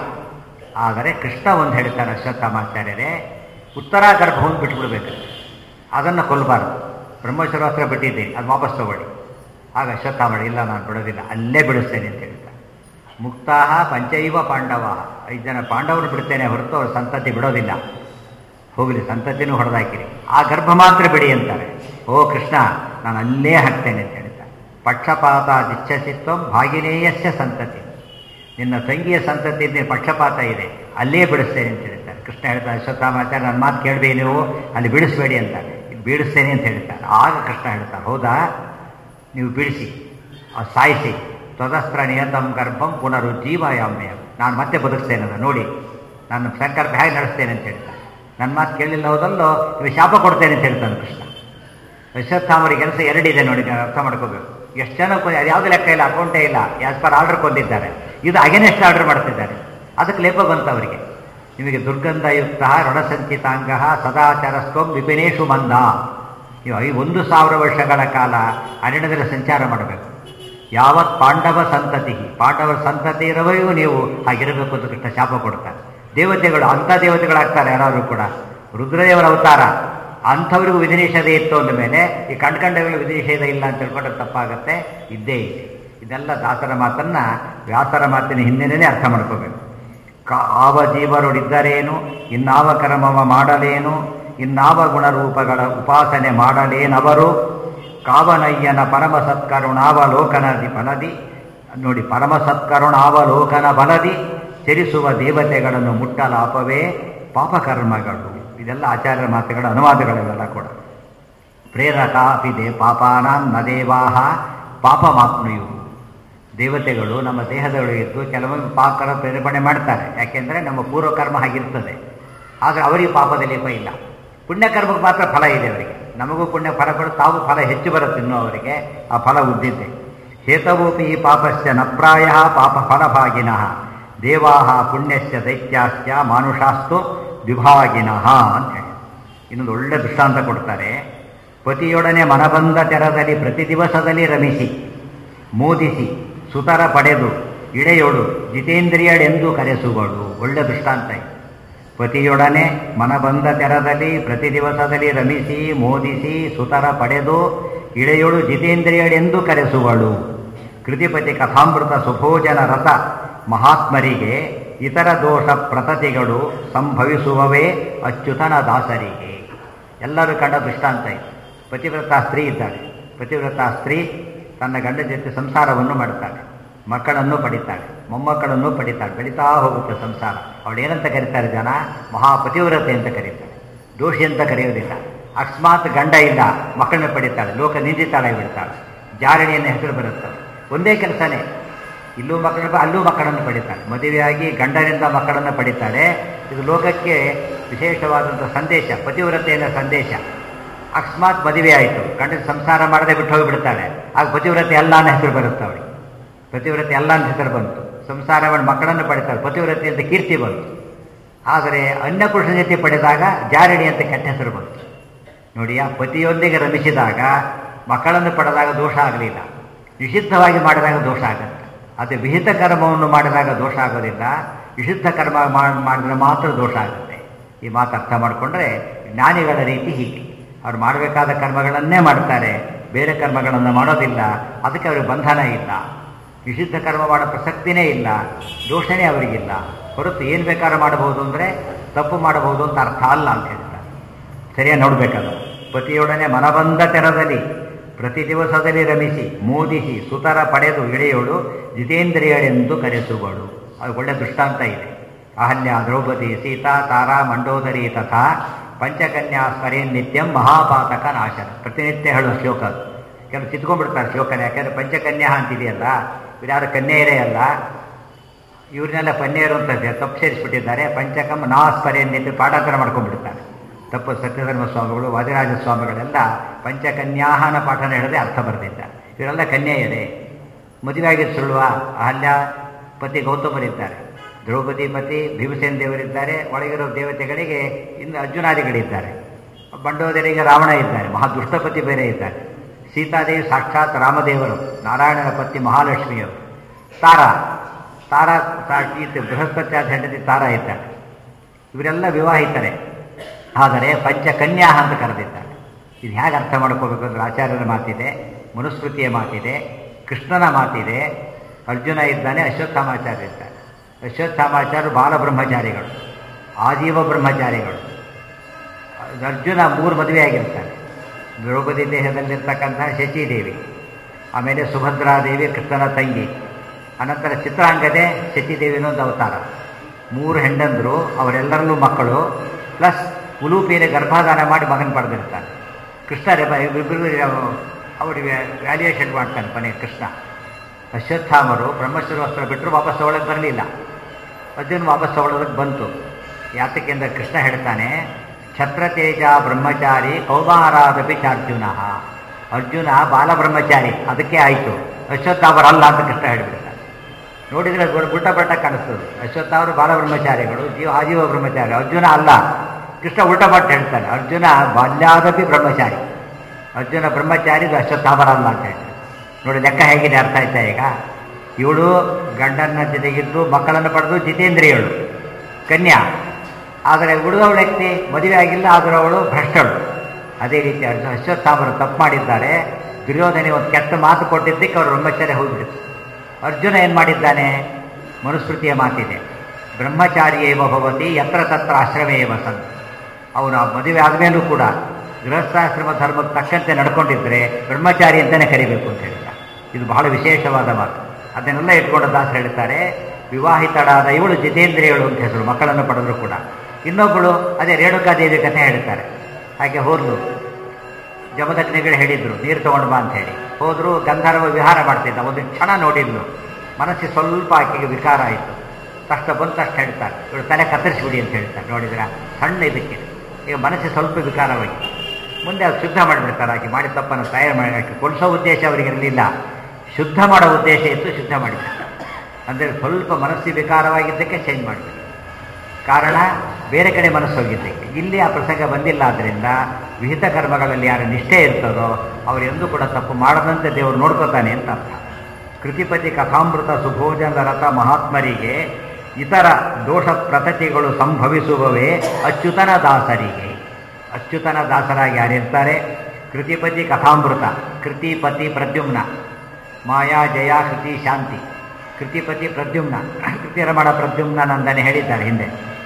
ಆದರೆ ಕೃಷ್ಣ ಒಂದು ಹೇಳ್ತಾನೆ ಅಶ್ವತ್ಥಾಮಾಚಾರ್ಯರೇ ಉತ್ತರ ಗರ್ಭವನ್ನು ಬಿಟ್ಬಿಡ್ಬೇಕು ಅದನ್ನು ಕೊಲ್ಲಬಾರ್ದು ಬ್ರಹ್ಮೇಶ್ವರಾಸ್ತ್ರ ಬಿಟ್ಟಿದ್ದೀನಿ ಅದು ವಾಪಸ್ ತಗೊಳ್ಳಿ ಆಗ ಅಶ್ವತ್ಥಾಮಣ ಇಲ್ಲ ನಾನು ಬಿಡೋದಿಲ್ಲ ಅಲ್ಲೇ ಬಿಡಿಸ್ತೇನೆ ಅಂತ ಹೇಳ್ತಾರೆ ಮುಕ್ತಾಹ ಪಂಚೈವ ಪಾಂಡವ ಐದು ಜನ ಪಾಂಡವರು ಬಿಡ್ತೇನೆ ಹೊರತು ಅವ್ರ ಸಂತತಿ ಬಿಡೋದಿಲ್ಲ ಹೋಗಲಿ ಸಂತತಿನೂ ಹೊಡೆದಾಕಿರಿ ಆ ಗರ್ಭ ಮಾತ್ರ ಬಿಡಿ ಅಂತಾರೆ ಓ ಕೃಷ್ಣ ನಾನು ಅಲ್ಲೇ ಹಾಕ್ತೇನೆ ಅಂತ ಹೇಳ್ತಾರೆ ಪಕ್ಷಪಾತ ದಿಚ್ಛಸಿತ್ವಂ ಭಾಗಿನೇಯಸ್ಯ ಸಂತತಿ ನಿನ್ನ ತಂಗಿಯ ಸಂತತಿ ಪಕ್ಷಪಾತ ಇದೆ ಅಲ್ಲೇ ಬಿಡಿಸ್ತೇನೆ ಅಂತ ಹೇಳ್ತಾರೆ ಕೃಷ್ಣ ಹೇಳ್ತಾರೆ ಅಶ್ವತ್ಥಾಮಾಚಾರ್ಯ ನನ್ನ ಮಾತು ಕೇಳಬೇಡಿ ನೀವು ಅಲ್ಲಿ ಬಿಡಿಸ್ಬೇಡಿ ಅಂತಾರೆ ಬೀಳಿಸ್ತೇನೆ ಅಂತ ಹೇಳ್ತಾರೆ ಆಗ ಕೃಷ್ಣ ಹೇಳ್ತಾರೆ ಹೌದಾ ನೀವು ಬಿಡಿಸಿ ಅದು ಸಾಯಿಸಿ ತ್ವದಸ್ತ್ರ ನಿಯತಂ ಗರ್ಭಂ ಪುನರುಜ್ಜೀವಾಯಾಮ್ಯ ನಾನು ಮತ್ತೆ ಬದುಕ್ತೇನೆ ಅದನ್ನು ನೋಡಿ ನಾನು ಸಂಕಲ್ಪ ಹೇಗೆ ನಡೆಸ್ತೇನೆ ಅಂತ ಹೇಳ್ತಾನೆ ನನ್ನ ಮಾತು ಕೇಳಲಿಲ್ಲ ಹೋದಲ್ಲೋ ನೀವು ಶಾಪ ಕೊಡ್ತೇನೆ ಅಂತ ಹೇಳ್ತಾನೆ ಕೃಷ್ಣ ಅಶ್ವತ್ಥಾಮರ ಕೆಲಸ ಎರಡಿದೆ ನೋಡಿ ನೀವು ಅರ್ಥ ಮಾಡ್ಕೋಬೇಕು ಎಷ್ಟು ಜನ ಕೊಂದ ಯಾವುದು ಲೆಕ್ಕ ಇಲ್ಲ ಅಕೌಂಟೇ ಇಲ್ಲ ಆಸ್ ಪರ್ ಆರ್ಡರ್ ಕೊಂದಿದ್ದಾರೆ ಇದು ಅಗೇನೆಸ್ಟ್ ಆರ್ಡರ್ ಮಾಡ್ತಿದ್ದಾರೆ ಅದಕ್ಕೆ ಲೇಪ ಬಂತು ಅವರಿಗೆ ನಿಮಗೆ ದುರ್ಗಂಧಯುಕ್ತ ಋಣಸಂಚಿತಾಂಗ ಸದಾಚಾರಸ್ತ್ವಂ ವಿಪಿನೇಶು ಮಂದ ನೀವು ಐ ಒಂದು ಸಾವಿರ ವರ್ಷಗಳ ಕಾಲ ಅರಣ್ಯದಲ್ಲಿ ಸಂಚಾರ ಮಾಡಬೇಕು ಯಾವತ್ ಪಾಂಡವ ಸಂತತಿ ಪಾಂಡವರ ಸಂತತಿ ಇರುವವರೆಗೂ ನೀವು ಹಾಗಿರಬೇಕು ಅಂತ ಕೃಷ್ಣ ಶಾಪ ಕೊಡ್ತಾರೆ ದೇವತೆಗಳು ಅಂಥ ದೇವತೆಗಳಾಗ್ತಾರೆ ಯಾರಾದರೂ ಕೂಡ ರುದ್ರದೇವರ ಅವತಾರ ಅಂಥವ್ರಿಗೂ ವಿಧಿನಿಷೇಧ ಇತ್ತು ಅಂದ ಮೇಲೆ ಈ ಕಂಡ್ಕಂಡಗಳು ವಿಧಿನಿಷೇಧ ಇಲ್ಲ ಅಂತ ತಿಳ್ಕೊಂಡ್ರೆ ತಪ್ಪಾಗತ್ತೆ ಇದ್ದೇ ಇದೆ ಇದೆಲ್ಲ ದಾಸರ ಮಾತನ್ನ ವ್ಯಾಸರ ಮಾತಿನ ಹಿಂದೆನೇ ಅರ್ಥ ಮಾಡ್ಕೋಬೇಕು ಕ ಆವ ಜೀವರುಡಿದ್ದರೇನು ಇನ್ನಾವ ಕರ್ಮವ ಮಾಡಲೇನು ಇನ್ನಾವ ಗುಣರೂಪಗಳ ಉಪಾಸನೆ ಮಾಡಲೇನವರು ಕಾವನಯ್ಯನ ಪರಮ ಸತ್ಕರುಣಾವಲೋಕನದಿ ಫಲದಿ ನೋಡಿ ಪರಮ ಸತ್ಕರುಣಾವಲೋಕನ ಬಲದಿ ಚರಿಸುವ ದೇವತೆಗಳನ್ನು ಮುಟ್ಟಲಾಪವೇ ಪಾಪಕರ್ಮಗಳು ಇದೆಲ್ಲ ಆಚಾರ್ಯರ ಮಾತುಗಳ ಅನುವಾದಗಳಿವೆಲ್ಲ ಕೂಡ ಪ್ರೇರಕಾಪಿ ದೇ ಪಾಪಾನಾಂ ನ ದೇವಾಹ ಪಾಪಮಾಪ್ನುಯು ದೇವತೆಗಳು ನಮ್ಮ ದೇಹದೊಳಗಿದ್ದು ಕೆಲವೊಮ್ಮೆ ಪಾಪಕರ ಪ್ರೇರೇಪಣೆ ಮಾಡ್ತಾರೆ ಯಾಕೆಂದರೆ ನಮ್ಮ ಪೂರ್ವಕರ್ಮ ಹಾಗಿರ್ತದೆ ಆದರೆ ಅವರಿಗೆ ಪಾಪದ ಲೇಪ ಇಲ್ಲ ಪುಣ್ಯಕರ್ಮಕ್ಕೆ ಮಾತ್ರ ಫಲ ಇದೆ ಅವರಿಗೆ ನಮಗೂ ಪುಣ್ಯ ಫಲ ಕೊಡು ತಾವು ಫಲ ಹೆಚ್ಚು ಬರುತ್ತೆ ಇನ್ನೂ ಅವರಿಗೆ ಆ ಫಲ ಉದ್ದಿದ್ದೆ ಹೇತವೋಪಿ ಪಾಪಸ್ಯ ನಪ್ರಾಯ ಪಾಪ ಫಲಭಾಗಿನಃ ದೇವಾಹ ಪುಣ್ಯಸ್ಯ ದೈತ್ಯಾಸ್ಯ ಮಾನುಷಾಸ್ತು ವಿಭಾಗಿನಃ ಅಂತ ಹೇಳಿ ಇನ್ನೊಂದು ಒಳ್ಳೆ ದೃಷ್ಟಾಂತ ಕೊಡ್ತಾರೆ ಪತಿಯೊಡನೆ ಮನಬಂದ ತೆರದಲ್ಲಿ ಪ್ರತಿ ದಿವಸದಲ್ಲಿ ರಮಿಸಿ ಮೋದಿಸಿ ಸುತರ ಪಡೆದು ಇಡೆಯೊಡು ಜಿತೇಂದ್ರಿಯಳೆಂದು ಕರೆಸುವಳು ಒಳ್ಳೆ ದೃಷ್ಟಾಂತ ಇದು ಪತಿಯೊಡನೆ ಮನಬಂದ ತೆರದಲ್ಲಿ ಪ್ರತಿ ದಿವಸದಲ್ಲಿ ರಮಿಸಿ ಮೋದಿಸಿ ಸುತರ ಪಡೆದು ಇಳೆಯೊಳು ಜಿತೇಂದ್ರಿಯಳೆಂದು ಕರೆಸುವಳು ಕೃತಿಪತಿ ಕಥಾಮೃತ ಸುಭೋಜನ ರಥ ಮಹಾತ್ಮರಿಗೆ ಇತರ ದೋಷ ಪ್ರತತಿಗಳು ಸಂಭವಿಸುವವೇ ಅಚ್ಯುತನ ದಾಸರಿಗೆ ಎಲ್ಲರೂ ಕಂಡ ದೃಷ್ಟಾಂತ ಇದೆ ಪತಿವ್ರತ ಸ್ತ್ರೀ ಇದ್ದಾಳೆ ಪತಿವ್ರತ ಸ್ತ್ರೀ ತನ್ನ ಗಂಡ ಜೊತೆ ಸಂಸಾರವನ್ನು ಮಾಡ್ತಾಳೆ ಮಕ್ಕಳನ್ನು ಪಡಿತಾಳೆ ಮೊಮ್ಮಕ್ಕಳನ್ನು ಪಡಿತಾಳೆ ಬೆಳೀತಾ ಹೋಗುತ್ತೆ ಸಂಸಾರ ಅವಳು ಏನಂತ ಕರೀತಾರೆ ಜನ ಮಹಾಪತಿವ್ರತೆ ಅಂತ ಕರೀತಾರೆ ದೋಷಿ ಅಂತ ಕರೆಯೋದಿಲ್ಲ ಅಕಸ್ಮಾತ್ ಗಂಡ ಇಲ್ಲ ಮಕ್ಕಳನ್ನ ಪಡಿತಾಳೆ ಲೋಕ ನಿಂದಿತಾಳೆ ಬಿಡ್ತಾಳೆ ಜಾರಣಿಯನ್ನು ಹೆಸರು ಬರುತ್ತಾಳೆ ಒಂದೇ ಕೆಲಸನೇ ಇಲ್ಲೂ ಮಕ್ಕಳು ಅಲ್ಲೂ ಮಕ್ಕಳನ್ನು ಪಡಿತಾಳೆ ಮದುವೆಯಾಗಿ ಗಂಡನಿಂದ ಮಕ್ಕಳನ್ನು ಪಡಿತಾಳೆ ಇದು ಲೋಕಕ್ಕೆ ವಿಶೇಷವಾದಂಥ ಸಂದೇಶ ಪತಿವ್ರತೆಯ ಸಂದೇಶ ಅಕಸ್ಮಾತ್ ಮದುವೆ ಆಯಿತು ಗಂಡನ ಸಂಸಾರ ಮಾಡದೆ ಬಿಟ್ಟು ಹೋಗಿಬಿಡ್ತಾಳೆ ಆಗ ಪತಿವ್ರತೆ ಎಲ್ಲ ಅನ್ನೋ ಹೆಸರು ಬರುತ್ತೆ ಅವಳಿಗೆ ಪತಿವ್ರತೆ ಎಲ್ಲ ಅಂತ ಹೆಸರು ಬಂತು ಸಂಸಾರ ಮಾಡಿ ಮಕ್ಕಳನ್ನು ಪಡಿತಾಳೆ ಪತಿವ್ರತೆ ಅಂತ ಕೀರ್ತಿ ಬಂತು ಆದರೆ ಅನ್ಯ ಪುರುಷನ ಜೊತೆ ಪಡೆದಾಗ ಜಾರಡಿ ಅಂತ ಕೆಟ್ಟ ಹೆಸರು ಬಂತು ನೋಡಿ ಆ ಪತಿಯೊಂದಿಗೆ ರಮಿಸಿದಾಗ ಮಕ್ಕಳನ್ನು ಪಡೆದಾಗ ದೋಷ ಆಗಲಿಲ್ಲ ನಿಷಿದ್ಧವಾಗಿ ಮಾಡಿದಾಗ ದೋಷ ಆಗುತ್ತೆ ಅದು ವಿಹಿತ ಕರ್ಮವನ್ನು ಮಾಡಿದಾಗ ದೋಷ ಆಗೋದಿಲ್ಲ ನಿಷಿದ್ಧ ಕರ್ಮ ಮಾಡ್- ಮಾಡಿದ್ರೆ ಮಾತ್ರ ದೋಷ ಆಗುತ್ತೆ ಈ ಮಾತು ಅರ್ಥ ಮಾಡಿಕೊಂಡ್ರೆ ಜ್ಞಾನಿಗಳ ರೀತಿ ಹೀಗೆ ಅವ್ರು ಮಾಡಬೇಕಾದ ಕರ್ಮಗಳನ್ನೇ ಮಾಡ್ತಾರೆ ಬೇರೆ ಕರ್ಮಗಳನ್ನು ಮಾಡೋದಿಲ್ಲ ಅದಕ್ಕೆ ಅವ್ರಿಗೆ ಬಂಧನ ಇಲ್ಲ ನಿಷಿದ್ಧ ಕರ್ಮ ಮಾಡೋ ಪ್ರಸಕ್ತಿನೇ ಇಲ್ಲ ದೋಷನೇ ಅವರಿಗಿಲ್ಲ ಹೊರತು ಏನು ಬೇಕಾದ್ರೂ ಮಾಡಬಹುದು ಅಂದರೆ ತಪ್ಪು ಮಾಡಬಹುದು ಅಂತ ಅರ್ಥ ಅಲ್ಲ ಅಂತ ಹೇಳ್ತಾರೆ ಸರಿಯಾಗಿ ನೋಡಬೇಕದು ಪತಿಯೊಡನೆ ಮನಬಂದ ತೆರದಲ್ಲಿ ಪ್ರತಿ ದಿವಸದಲ್ಲಿ ರಮಿಸಿ ಮೋದಿಸಿ ಸುತರ ಪಡೆದು ಇಳೆಯೋಳು ಜಿತೇಂದ್ರಿಯಳೆಂದು ಕರೆಸುವಳು ಅದು ಒಳ್ಳೆ ದೃಷ್ಟಾಂತ ಇದೆ ಅಹಲ್ಯ ದ್ರೌಪದಿ ಸೀತಾ ತಾರಾ ಮಂಡೋದರಿ ತಥಾ ಪಂಚಕನ್ಯಾ ಸ್ಮರೇ ನಿತ್ಯಂ ಮಹಾಪಾತಕ ನಾಶನ ಪ್ರತಿನಿತ್ಯ ಹೇಳುವ ಶ್ಲೋಕ ಅದು ಕೆಲವು ಚಿತ್ಕೊಂಡ್ಬಿಡ್ತಾರೆ ಶ್ಲೋಕನ ಯಾಕಂದರೆ ಪಂಚಕನ್ಯಾ ಅಂತಿದೆಯಲ್ಲ ಇವ್ರ್ಯಾರು ಕನ್ಯೆಯರೇ ಅಲ್ಲ ಇವ್ರನ್ನೆಲ್ಲ ಪನ್ನೇರು ಅಂತ ತಪ್ಪು ಸೇರಿಸ್ಬಿಟ್ಟಿದ್ದಾರೆ ಪಂಚಕಂ ನಾ ಸ್ಮರೇ ನಿತ್ಯ ಪಾಠಾಂತರ ಮಾಡ್ಕೊಂಡ್ಬಿಡ್ತಾರೆ ತಪ್ಪು ಸತ್ಯಧರ್ಮ ಸ್ವಾಮಿಗಳು ವಾದಿರಾಜ ಸ್ವಾಮಿಗಳೆಲ್ಲ ಪಂಚಕನ್ಯಾಹನ ಪಾಠನ ಹೇಳದೆ ಅರ್ಥ ಬರೆದಿದ್ದಾರೆ ಇವರೆಲ್ಲ ಕನ್ಯೆಯರೇ ಮದುವೆ ಆಗಿದ್ದು ಸುಳ್ಳುವ ಅಹಲ್ಯ ಪತಿ ಗೌತಮರಿದ್ದಾರೆ ದ್ರೌಪದಿ ಪತಿ ಭೀಮಸೇನ ದೇವರಿದ್ದಾರೆ ಒಳಗಿರೋ ದೇವತೆಗಳಿಗೆ ಇನ್ನು ಅರ್ಜುನಾದಿಗಳಿದ್ದಾರೆ ಬಂಡೋದರಿಗೆ ರಾವಣ ಇದ್ದಾರೆ ಮಹಾ ದುಷ್ಟಪತಿ ಬೇರೆ ಇದ್ದಾರೆ ಸೀತಾದೇವಿ ಸಾಕ್ಷಾತ್ ರಾಮದೇವರು ನಾರಾಯಣನ ಪತಿ ಮಹಾಲಕ್ಷ್ಮಿಯವರು ತಾರಾ ತಾರಾ ತಾ- ಈತ ಬೃಹಸ್ಪತಿ ಆದ ಹೆಂಡತಿ ತಾರಾ ಇದ್ದಾರೆ ಇವರೆಲ್ಲ ವಿವಾಹಿತರೆ ಆದರೆ ಪಂಚಕನ್ಯಾ ಅಂತ ಕರೆದಿದ್ದಾರೆ ಇದು ಹೇಗೆ ಅರ್ಥ ಮಾಡ್ಕೋಬೇಕು ಅಂದ್ರೆ ಆಚಾರ್ಯರ ಮಾತಿದೆ ಮನುಸ್ಮೃತಿಯ ಮಾತಿದೆ ಕೃಷ್ಣನ ಮಾತಿದೆ ಅರ್ಜುನ ಇದ್ದಾನೆ ಅಶ್ವತ್ಥಾಮಾಚಾರ್ಯ ಇದ್ದಾರೆ ಅಶ್ವತ್ಥಾಮಾಚಾರ್ಯರು ಬಾಲಬ್ರಹ್ಮಚಾರಿಗಳು ಆಜೀವ ಬ್ರಹ್ಮಚಾರಿಗಳು ಅರ್ಜುನ ಮೂರು ಮದುವೆ ಆಗಿರ್ತಾನೆ ದ್ರೌಪದಿ ದೇಹದಲ್ಲಿರ್ತಕ್ಕಂಥ ಶಚಿದೇವಿ ಆಮೇಲೆ ಸುಭದ್ರಾದೇವಿ ಕೃಷ್ಣನ ತಂಗಿ ಅನಂತರ ಚಿತ್ರಾಂಗದೆ ಶಚಿದೇವಿ ಅನ್ನೊಂದು ಅವತಾರ ಮೂರು ಹೆಂಡಂದರು ಅವರೆಲ್ಲರಲ್ಲೂ ಮಕ್ಕಳು ಪ್ಲಸ್ ಉಲೂಪಿಯಲ್ಲಿ ಗರ್ಭಾಧಾನ ಮಾಡಿ ಮಗನ ಪಡೆದಿರ್ತಾನೆ ಕೃಷ್ಣ ಇಬ್ಬರು ಅವರಿಗೆ ವ್ಯಾಲ್ಯೂಯೇಷನ್ ಮಾಡ್ತಾನೆ ಕೊನೆ ಕೃಷ್ಣ ಅಶ್ವತ್ಥಾಮರು ಬ್ರಹ್ಮಶ್ವರ ವಸ್ತ್ರ ಬಿಟ್ಟರು ವಾಪಸ್ ತಗೊಳ್ಳೋಕೆ ಬರಲಿಲ್ಲ ಅರ್ಜುನ್ ವಾಪಸ್ ತಗೊಳ್ಳೋದಕ್ಕೆ ಬಂತು ಯಾತಕ್ಕೆಂದ ಕೃಷ್ಣ ಹೇಳ್ತಾನೆ ಛತ್ರತೇಜ ಬ್ರಹ್ಮಚಾರಿ ಕೌಮಾರಾದಪಿ ಚಾರ್ಜುನ ಅರ್ಜುನ ಬಾಲಬ್ರಹ್ಮಚಾರಿ ಅದಕ್ಕೆ ಆಯಿತು ಅಶ್ವತ್ಥಾಮರಲ್ಲ ಅಂತ ಕೃಷ್ಣ ಹೇಳಿಬಿಡ್ತಾನೆ ನೋಡಿದರೆ ಗುಟ್ಟ ಬಟ್ಟ ಕಾಣಿಸ್ತದೆ ಅಶ್ವತ್ಥಾವರು ಬಾಲಬ್ರಹ್ಮಚಾರಿಗಳು ಜೀವ ಆಜೀವ ಬ್ರಹ್ಮಚಾರಿ ಅರ್ಜುನ ಅಲ್ಲ ಕೃಷ್ಣ ಉಲ್ಟ ಬಟ್ಟ ಹೇಳ್ತಾನೆ ಅರ್ಜುನ ಬಾಲ್ಯಾದಪಿ ಬ್ರಹ್ಮಚಾರಿ ಅರ್ಜುನ ಬ್ರಹ್ಮಚಾರಿ ಇದು ಅಶ್ವತ್ಥಾಮರಲ್ಲ ಅಂತ ಹೇಳ್ತಾರೆ ನೋಡಿ ಲೆಕ್ಕ ಹೇಗಿದೆ ಅರ್ಥ ಆಯ್ತಾ ಈಗ ಇವಳು ಗಂಡನ ಜೊತೆಗಿದ್ದು ಮಕ್ಕಳನ್ನು ಪಡೆದು ಜಿತೇಂದ್ರಿಯಳು ಕನ್ಯಾ ಆದರೆ ಉಳಿದವಳ ವ್ಯಕ್ತಿ ಮದುವೆ ಆಗಿಲ್ಲ ಆದರೂ ಅವಳು ಭ್ರಷ್ಟಳು ಅದೇ ರೀತಿ ಅರ್ಜುನ ಅಶ್ವತ್ಥಾಮರು ತಪ್ಪು ಮಾಡಿದ್ದಾರೆ ದುರ್ಯೋಧನೆ ಒಂದು ಕೆಟ್ಟ ಮಾತು ಕೊಟ್ಟಿದ್ದಕ್ಕೆ ಅವರು ಬ್ರಹ್ಮಚಾರ್ಯ ಹೋಗ್ಬಿಡ್ತು ಅರ್ಜುನ ಏನು ಮಾಡಿದ್ದಾನೆ ಮನುಸ್ಮೃತಿಯ ಮಾತಿದೆ ಬ್ರಹ್ಮಚಾರಿ ಏವ ಭವತಿ ಯತ್ರ ತತ್ರ ಆಶ್ರಮೇ ವಸಂತ ಅವನು ಆ ಮದುವೆ ಆದಮೇಲೂ ಕೂಡ ಗೃಹಸ್ಥಾಶ್ರಮ ಧರ್ಮಕ್ಕೆ ತಕ್ಕಂತೆ ನಡ್ಕೊಂಡಿದ್ರೆ ಬ್ರಹ್ಮಚಾರಿ ಅಂತಲೇ ಕರಿಬೇಕು ಅಂತ ಹೇಳ್ತಾರೆ ಇದು ಬಹಳ ವಿಶೇಷವಾದ ಮಾತು ಅದನ್ನೆಲ್ಲ ಇಟ್ಕೊಂಡು ದಾಸರು ಹೇಳ್ತಾರೆ ವಿವಾಹಿತಳಾದ ಇವಳು ಜಿತೇಂದ್ರಿಯಳು ಅಂತ ಹೆಸರು ಮಕ್ಕಳನ್ನು ಪಡೆದ್ರು ಕೂಡ ಇನ್ನೊಬ್ಬಳು ಅದೇ ರೇಣುಕಾದೇವಿ ಕಥೆ ಹೇಳ್ತಾರೆ ಹಾಗೆ ಹೋದ್ಲು ಜಮದಗ್ನಿಗಳು ಹೇಳಿದ್ರು ನೀರು ತಗೊಂಡು ಬಾ ಅಂತ ಹೇಳಿ ಹೋದ್ರು ಗಂಧರ್ವ ವಿಹಾರ ಮಾಡ್ತಿದ್ದ ಒಂದು ಕ್ಷಣ ನೋಡಿದ್ಲು ಮನಸ್ಸಿಗೆ ಸ್ವಲ್ಪ ಆಕೆಗೆ ವಿಕಾರ ಆಯಿತು ತಕ್ಷಣ ಬಂದ ತಕ್ಷಣ ಹೇಳ್ತಾರೆ ಇವಳು ತಲೆ ಕತ್ತರಿಸ್ಬಿಡಿ ಅಂತ ಹೇಳ್ತಾರೆ ನೋಡಿದ್ರ ಸಣ್ಣ ಇದಕ್ಕೆ ಈಗ ಮನಸ್ಸಿಗೆ ಸ್ವಲ್ಪ ವಿಕಾರವಾಗಿ ಮುಂದೆ ಅದು ಶುದ್ಧ ಮಾಡಿಬಿಡ್ತಾರೆ ಆಕೆ ಮಾಡಿ ತಪ್ಪನ್ನು ತಯಾರು ಮಾಡಿ ಆಕೆ ಕೊಡಿಸೋ ಉದ್ದೇಶ ಅವರಿಗೆ ಇರಲಿಲ್ಲ ಶುದ್ಧ ಮಾಡೋ ಉದ್ದೇಶ ಇತ್ತು ಶುದ್ಧ ಮಾಡಿಬಿಡ್ತಾರೆ ಅಂದರೆ ಸ್ವಲ್ಪ ಮನಸ್ಸು ವಿಕಾರವಾಗಿದ್ದಕ್ಕೆ ಚೇಂಜ್ ಮಾಡಿಬಿಟ್ಟು ಕಾರಣ ಬೇರೆ ಕಡೆ ಮನಸ್ಸು ಹೋಗಿದ್ದಕ್ಕೆ ಇಲ್ಲಿ ಆ ಪ್ರಸಂಗ ಬಂದಿಲ್ಲ ಆದ್ದರಿಂದ ವಿಹಿತ ಕರ್ಮಗಳಲ್ಲಿ ಯಾರ ನಿಷ್ಠೆ ಇರ್ತದೋ ಅವರು ಎಂದೂ ಕೂಡ ತಪ್ಪು ಮಾಡದಂತೆ ದೇವರು ನೋಡ್ಕೋತಾನೆ ಅಂತ ಅರ್ಥ ಕೃತಿಪತಿ ಕಥಾಮೃತ ಸುಭೋಜನ ರಥ ಮಹಾತ್ಮರಿಗೆ ಇತರ ದೋಷ ಪ್ರತತಿಗಳು ಸಂಭವಿಸುವವೇ ಅಚ್ಯುತನ ದಾಸರಿಗೆ ಅಚ್ಯುತನ ದಾಸರಾಗಿ ಯಾರಿರ್ತಾರೆ ಕೃತಿಪತಿ ಕಥಾಮೃತ ಕೃತಿಪತಿ ಪ್ರದ್ಯುಮ್ನ ಮಾಯಾ ಜಯ ಕೃತಿ ಶಾಂತಿ ಕೃತಿಪತಿ ಪ್ರದ್ಯುಮ್ನ ಕೃತಿರಮಣ ಪ್ರದ್ಯುಮ್ನ ನಂದನೆ ಹೇಳಿದ್ದಾರೆ ಹಿಂದೆ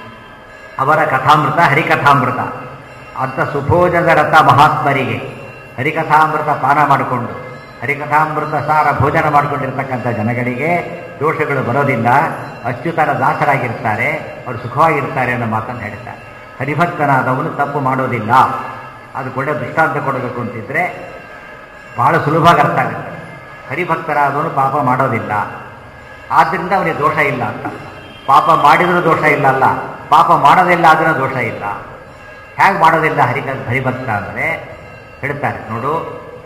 ಅವರ ಕಥಾಮೃತ ಹರಿಕಥಾಮೃತ ಅಂಥ ಸುಭೋಜದ ರಥ ಮಹಾತ್ಮರಿಗೆ ಹರಿಕಥಾಮೃತ ಪಾನ ಮಾಡಿಕೊಂಡು ಹರಿಕಥಾಮೃತ ಸಾರ ಭೋಜನ ಮಾಡಿಕೊಂಡಿರ್ತಕ್ಕಂಥ ಜನಗಳಿಗೆ ದೋಷಗಳು ಬರೋದಿಲ್ಲ ಅಚ್ಯುತನ ದಾಸರಾಗಿರ್ತಾರೆ ಅವರು ಸುಖವಾಗಿರ್ತಾರೆ ಅನ್ನೋ ಮಾತನ್ನು ಹೇಳ್ತಾರೆ ಹರಿಭಕ್ತನಾದವನು ತಪ್ಪು ಮಾಡೋದಿಲ್ಲ ಅದು ಒಳ್ಳೆ ದೃಷ್ಟಾಂತ ಕೊಡಬೇಕು ಅಂತಿದ್ರೆ ಬಹಳ ಸುಲಭವಾಗಿ ಅರ್ಥ ಆಗುತ್ತೆ ಹರಿಭಕ್ತರಾದವನು ಪಾಪ ಮಾಡೋದಿಲ್ಲ ಆದ್ದರಿಂದ ಅವನಿಗೆ ದೋಷ ಇಲ್ಲ ಅಂತ ಪಾಪ ಮಾಡಿದರೂ ದೋಷ ಇಲ್ಲ ಅಲ್ಲ ಪಾಪ ಮಾಡೋದಿಲ್ಲ ಆದರೂ ದೋಷ ಇಲ್ಲ ಹೇಗೆ ಮಾಡೋದಿಲ್ಲ ಹರಿಕ ಹರಿಭಕ್ತ ಅಂದರೆ ಹೇಳ್ತಾರೆ ನೋಡು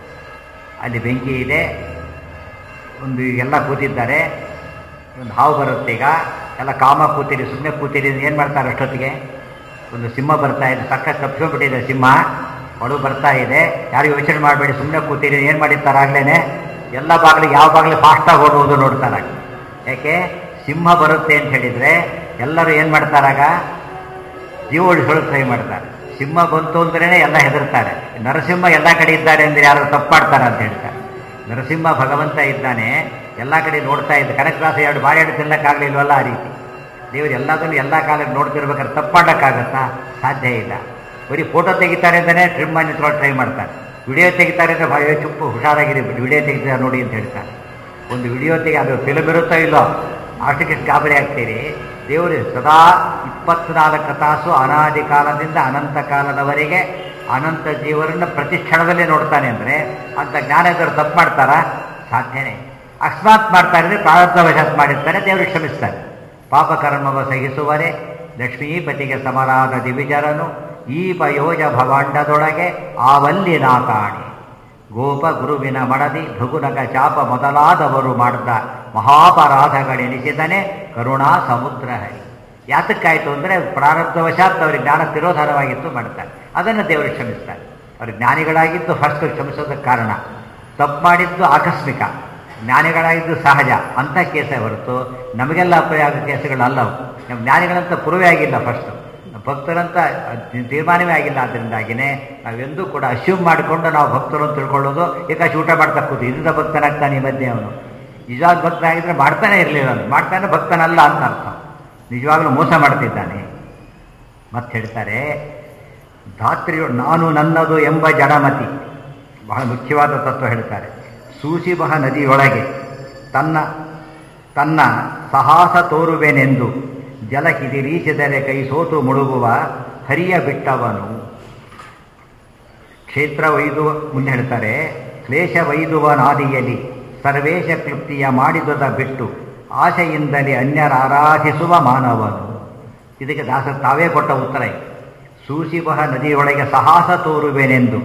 ಅಲ್ಲಿ ಬೆಂಕಿ ಇದೆ ಒಂದು ಎಲ್ಲ ಕೂತಿದ್ದಾರೆ ಒಂದು ಹಾವು ಬರುತ್ತೆ ಈಗ ಎಲ್ಲ ಕಾಮ ಕೂತಿರಿ ಸುಮ್ಮನೆ ಕೂತಿರಿ ಏನು ಮಾಡ್ತಾರೆ ಅಷ್ಟೊತ್ತಿಗೆ ಒಂದು ಸಿಂಹ ಬರ್ತಾ ಇದೆ ಸಕ್ಕ ತಪ್ಪಿಸ್ಕೊಂಡ್ಬಿಟ್ಟಿದೆ ಸಿಂಹ ಒಳಗೆ ಬರ್ತಾ ಇದೆ ಯಾರು ಯೋಚನೆ ಮಾಡಬೇಡಿ ಸುಮ್ಮನೆ ಕೂತಿರಿ ಏನು ಮಾಡಿರ್ತಾರೆ ಆಗ್ಲೇ ಎಲ್ಲ ಬಾಗಿಲಿಗೆ ಯಾವ ಬಾಗಿಲು ಫಾಸ್ಟಾಗಿ ಓಡುವುದು ನೋಡ್ತಾರೆ ಯಾಕೆ ಸಿಂಹ ಬರುತ್ತೆ ಅಂತ ಹೇಳಿದರೆ ಎಲ್ಲರೂ ಏನು ಮಾಡ್ತಾರಾಗ ಜೀವ ಉಳಿಸೋಳಕ್ಕೆ ಟ್ರೈ ಮಾಡ್ತಾರೆ ಸಿಂಹ ಬಂತು ಅಂದ್ರೇ ಎಲ್ಲ ಹೆದರ್ತಾರೆ ನರಸಿಂಹ ಎಲ್ಲ ಕಡೆ ಇದ್ದಾರೆ ಅಂದರೆ ಯಾರು ತಪ್ಪು ಮಾಡ್ತಾರೆ ಅಂತ ಹೇಳ್ತಾರೆ ನರಸಿಂಹ ಭಗವಂತ ಇದ್ದಾನೆ ಎಲ್ಲ ಕಡೆ ನೋಡ್ತಾ ಇದ್ದ ಕನಕದಾಸ ಎರಡು ಬಾಳೆಹಣ್ಣು ತಿನ್ನಕ್ಕಾಗಲಿಲ್ವಲ್ಲ ಆ ರೀತಿ ದೇವರು ಎಲ್ಲದನ್ನು ಎಲ್ಲ ಕಾಲಕ್ಕೆ ನೋಡ್ತಿರ್ಬೇಕಾದ್ರೆ ತಪ್ಪು ಮಾಡೋಕ್ಕಾಗತ್ತಾ ಸಾಧ್ಯ ಇಲ್ಲ ಬರೀ ಫೋಟೋ ತೆಗಿತಾರೆ ಅಂತಲೇ ಟ್ರಿಮ್ ಮಾಡಿ ನಿಂತ್ಕೊಂಡು ಟ್ರೈ ಮಾಡ್ತಾರೆ ವಿಡಿಯೋ ತೆಗಿತಾರೆ ಅಂದರೆ ಭಯ ಚುಪ್ಪು ಹುಷಾರಾಗಿರಿ ವಿಡಿಯೋ ತೆಗಿತಾರೆ ನೋಡಿ ಅಂತ ಹೇಳ್ತಾರೆ ಒಂದು ವಿಡಿಯೋ ತೆಗಿ ಅದು ಫಿಲ್ಮ್ ಇರುತ್ತೋ ಇಲ್ಲೋ ಅಷ್ಟಕ್ಕೆ ಗಾಬರಿ ಆಗ್ತೀರಿ ದೇವರು ಸದಾ ಇಪ್ಪತ್ನಾಲ್ಕು ತಾಸು ಅನಾದಿ ಕಾಲದಿಂದ ಅನಂತ ಕಾಲದವರೆಗೆ ಅನಂತ ಜೀವರನ್ನು ಪ್ರತಿ ಕ್ಷಣದಲ್ಲೇ ನೋಡ್ತಾನೆ ಅಂದರೆ ಅಂತ ಜ್ಞಾನದರು ತಪ್ಪು ಮಾಡ್ತಾರಾ ಸಾಧ್ಯನೇ ಅಕಸ್ಮಾತ್ ಮಾಡ್ತಾರೆ ಅಂದರೆ ಪ್ರಾರಬ್ಧವಶಾತ್ ಮಾಡಿರ್ತಾರೆ ದೇವರು ಕ್ಷಮಿಸ್ತಾರೆ ಪಾಪ ಕರ್ಮವ ಸಹಿಸುವರೆ ಲಕ್ಷ್ಮೀಪತಿಗೆ ಸಮರಾದ ದಿವಿಜರನು ಈ ಪಯೋಜ ಭವಾಂಡದೊಳಗೆ ಆವಲ್ಲಿ ನಾಕಾಣಿ ಗೋಪ ಗುರುವಿನ ಮಡದಿ ಭೃಗುನಗ ಚಾಪ ಮೊದಲಾದವರು ಮಾಡಿದ ಮಹಾಪರಾಧಗಳೆನಿಸಿದನೆ ಕರುಣಾ ಸಮುದ್ರ ಹರಿ ಯಾತಕ್ಕಾಯಿತು ಅಂದರೆ ಪ್ರಾರಬ್ಧವಶಾತ್ ಅವ್ರಿಗೆ ಜ್ಞಾನ ತಿರೋಧಾರವಾಗಿತ್ತು ಮಾಡ್ತಾರೆ ಅದನ್ನು ದೇವರು ಕ್ಷಮಿಸ್ತಾರೆ ಅವರು ಜ್ಞಾನಿಗಳಾಗಿದ್ದು ಫಸ್ಟ್ ಕ್ಷಮಿಸೋದಕ್ಕೆ ಕಾರಣ ತಪ್ಪು ಮಾಡಿದ್ದು ಆಕಸ್ಮಿಕ ಜ್ಞಾನಿಗಳಾಗಿದ್ದು ಸಹಜ ಅಂಥ ಕೇಸೇ ಹೊರತು ನಮಗೆಲ್ಲ ಅಪ್ಲೈ ಆಗೋ ಕೇಸುಗಳಲ್ಲವು ನಮ್ಮ ಜ್ಞಾನಿಗಳಂತ ಪುರುವೇ ಆಗಿಲ್ಲ ಫಸ್ಟು ಭಕ್ತರಂತ ತೀರ್ಮಾನವೇ ಆಗಿಲ್ಲ ಅದರಿಂದಾಗಿನೇ ನಾವೆಂದೂ ಕೂಡ ಅಶ್ಯೂಮ್ ಮಾಡಿಕೊಂಡು ನಾವು ಭಕ್ತರು ಅಂತ ತಿಳ್ಕೊಳ್ಳೋದು ಏಕಾಶಿ ಊಟ ಮಾಡ್ತಾ ಕೂತು ಇದರಿಂದ ಭಕ್ತನಾಗ್ತಾನೆ ಈ ಮಧ್ಯೆ ಅವನು ನಿಜವಾದ ಭಕ್ತನಾಗಿದ್ದರೆ ಮಾಡ್ತಾನೆ ಇರಲಿಲ್ಲ ಅವನು ಮಾಡ್ತಾನೆ ಭಕ್ತನಲ್ಲ ಅಂತ ಅರ್ಥ ನಿಜವಾಗ್ಲೂ ಮೋಸ ಮಾಡ್ತಿದ್ದಾನೆ ಮತ್ತೆ ಹೇಳ್ತಾರೆ ಧಾತ್ರಿಯು ನಾನು ನನ್ನದು ಎಂಬ ಜಡಮತಿ ಬಹಳ ಮುಖ್ಯವಾದ ತತ್ವ ಹೇಳ್ತಾರೆ ಸೂಸಿಬಹ ನದಿಯೊಳಗೆ ತನ್ನ ತನ್ನ ಸಾಹಸ ತೋರುವೆನೆಂದು ಜಲ ಕಿದಿರೀಸಿದರೆ ಕೈ ಸೋತು ಮುಳುಗುವ ಹರಿಯ ಬಿಟ್ಟವನು ಕ್ಷೇತ್ರ ವೈದುವ ಮುಂದೆ ಹೇಳ್ತಾರೆ ಕ್ಲೇಶ ವೈದುವನಾದಿಯಲಿ ಸರ್ವೇಶ ಕ್ಲುಪ್ತಿಯ ಮಾಡಿದುದ ಬಿಟ್ಟು ಆಶೆಯಿಂದಲೇ ಅನ್ಯರ ಆರಾಧಿಸುವ ಮಾನವನು ಇದಕ್ಕೆ ದಾಸ ತಾವೇ ಕೊಟ್ಟ ಉತ್ತರ ಇದು ಸೂಸಿಬಹ ನದಿಯೊಳಗೆ ಸಾಹಸ ತೋರುವೆನೆಂದು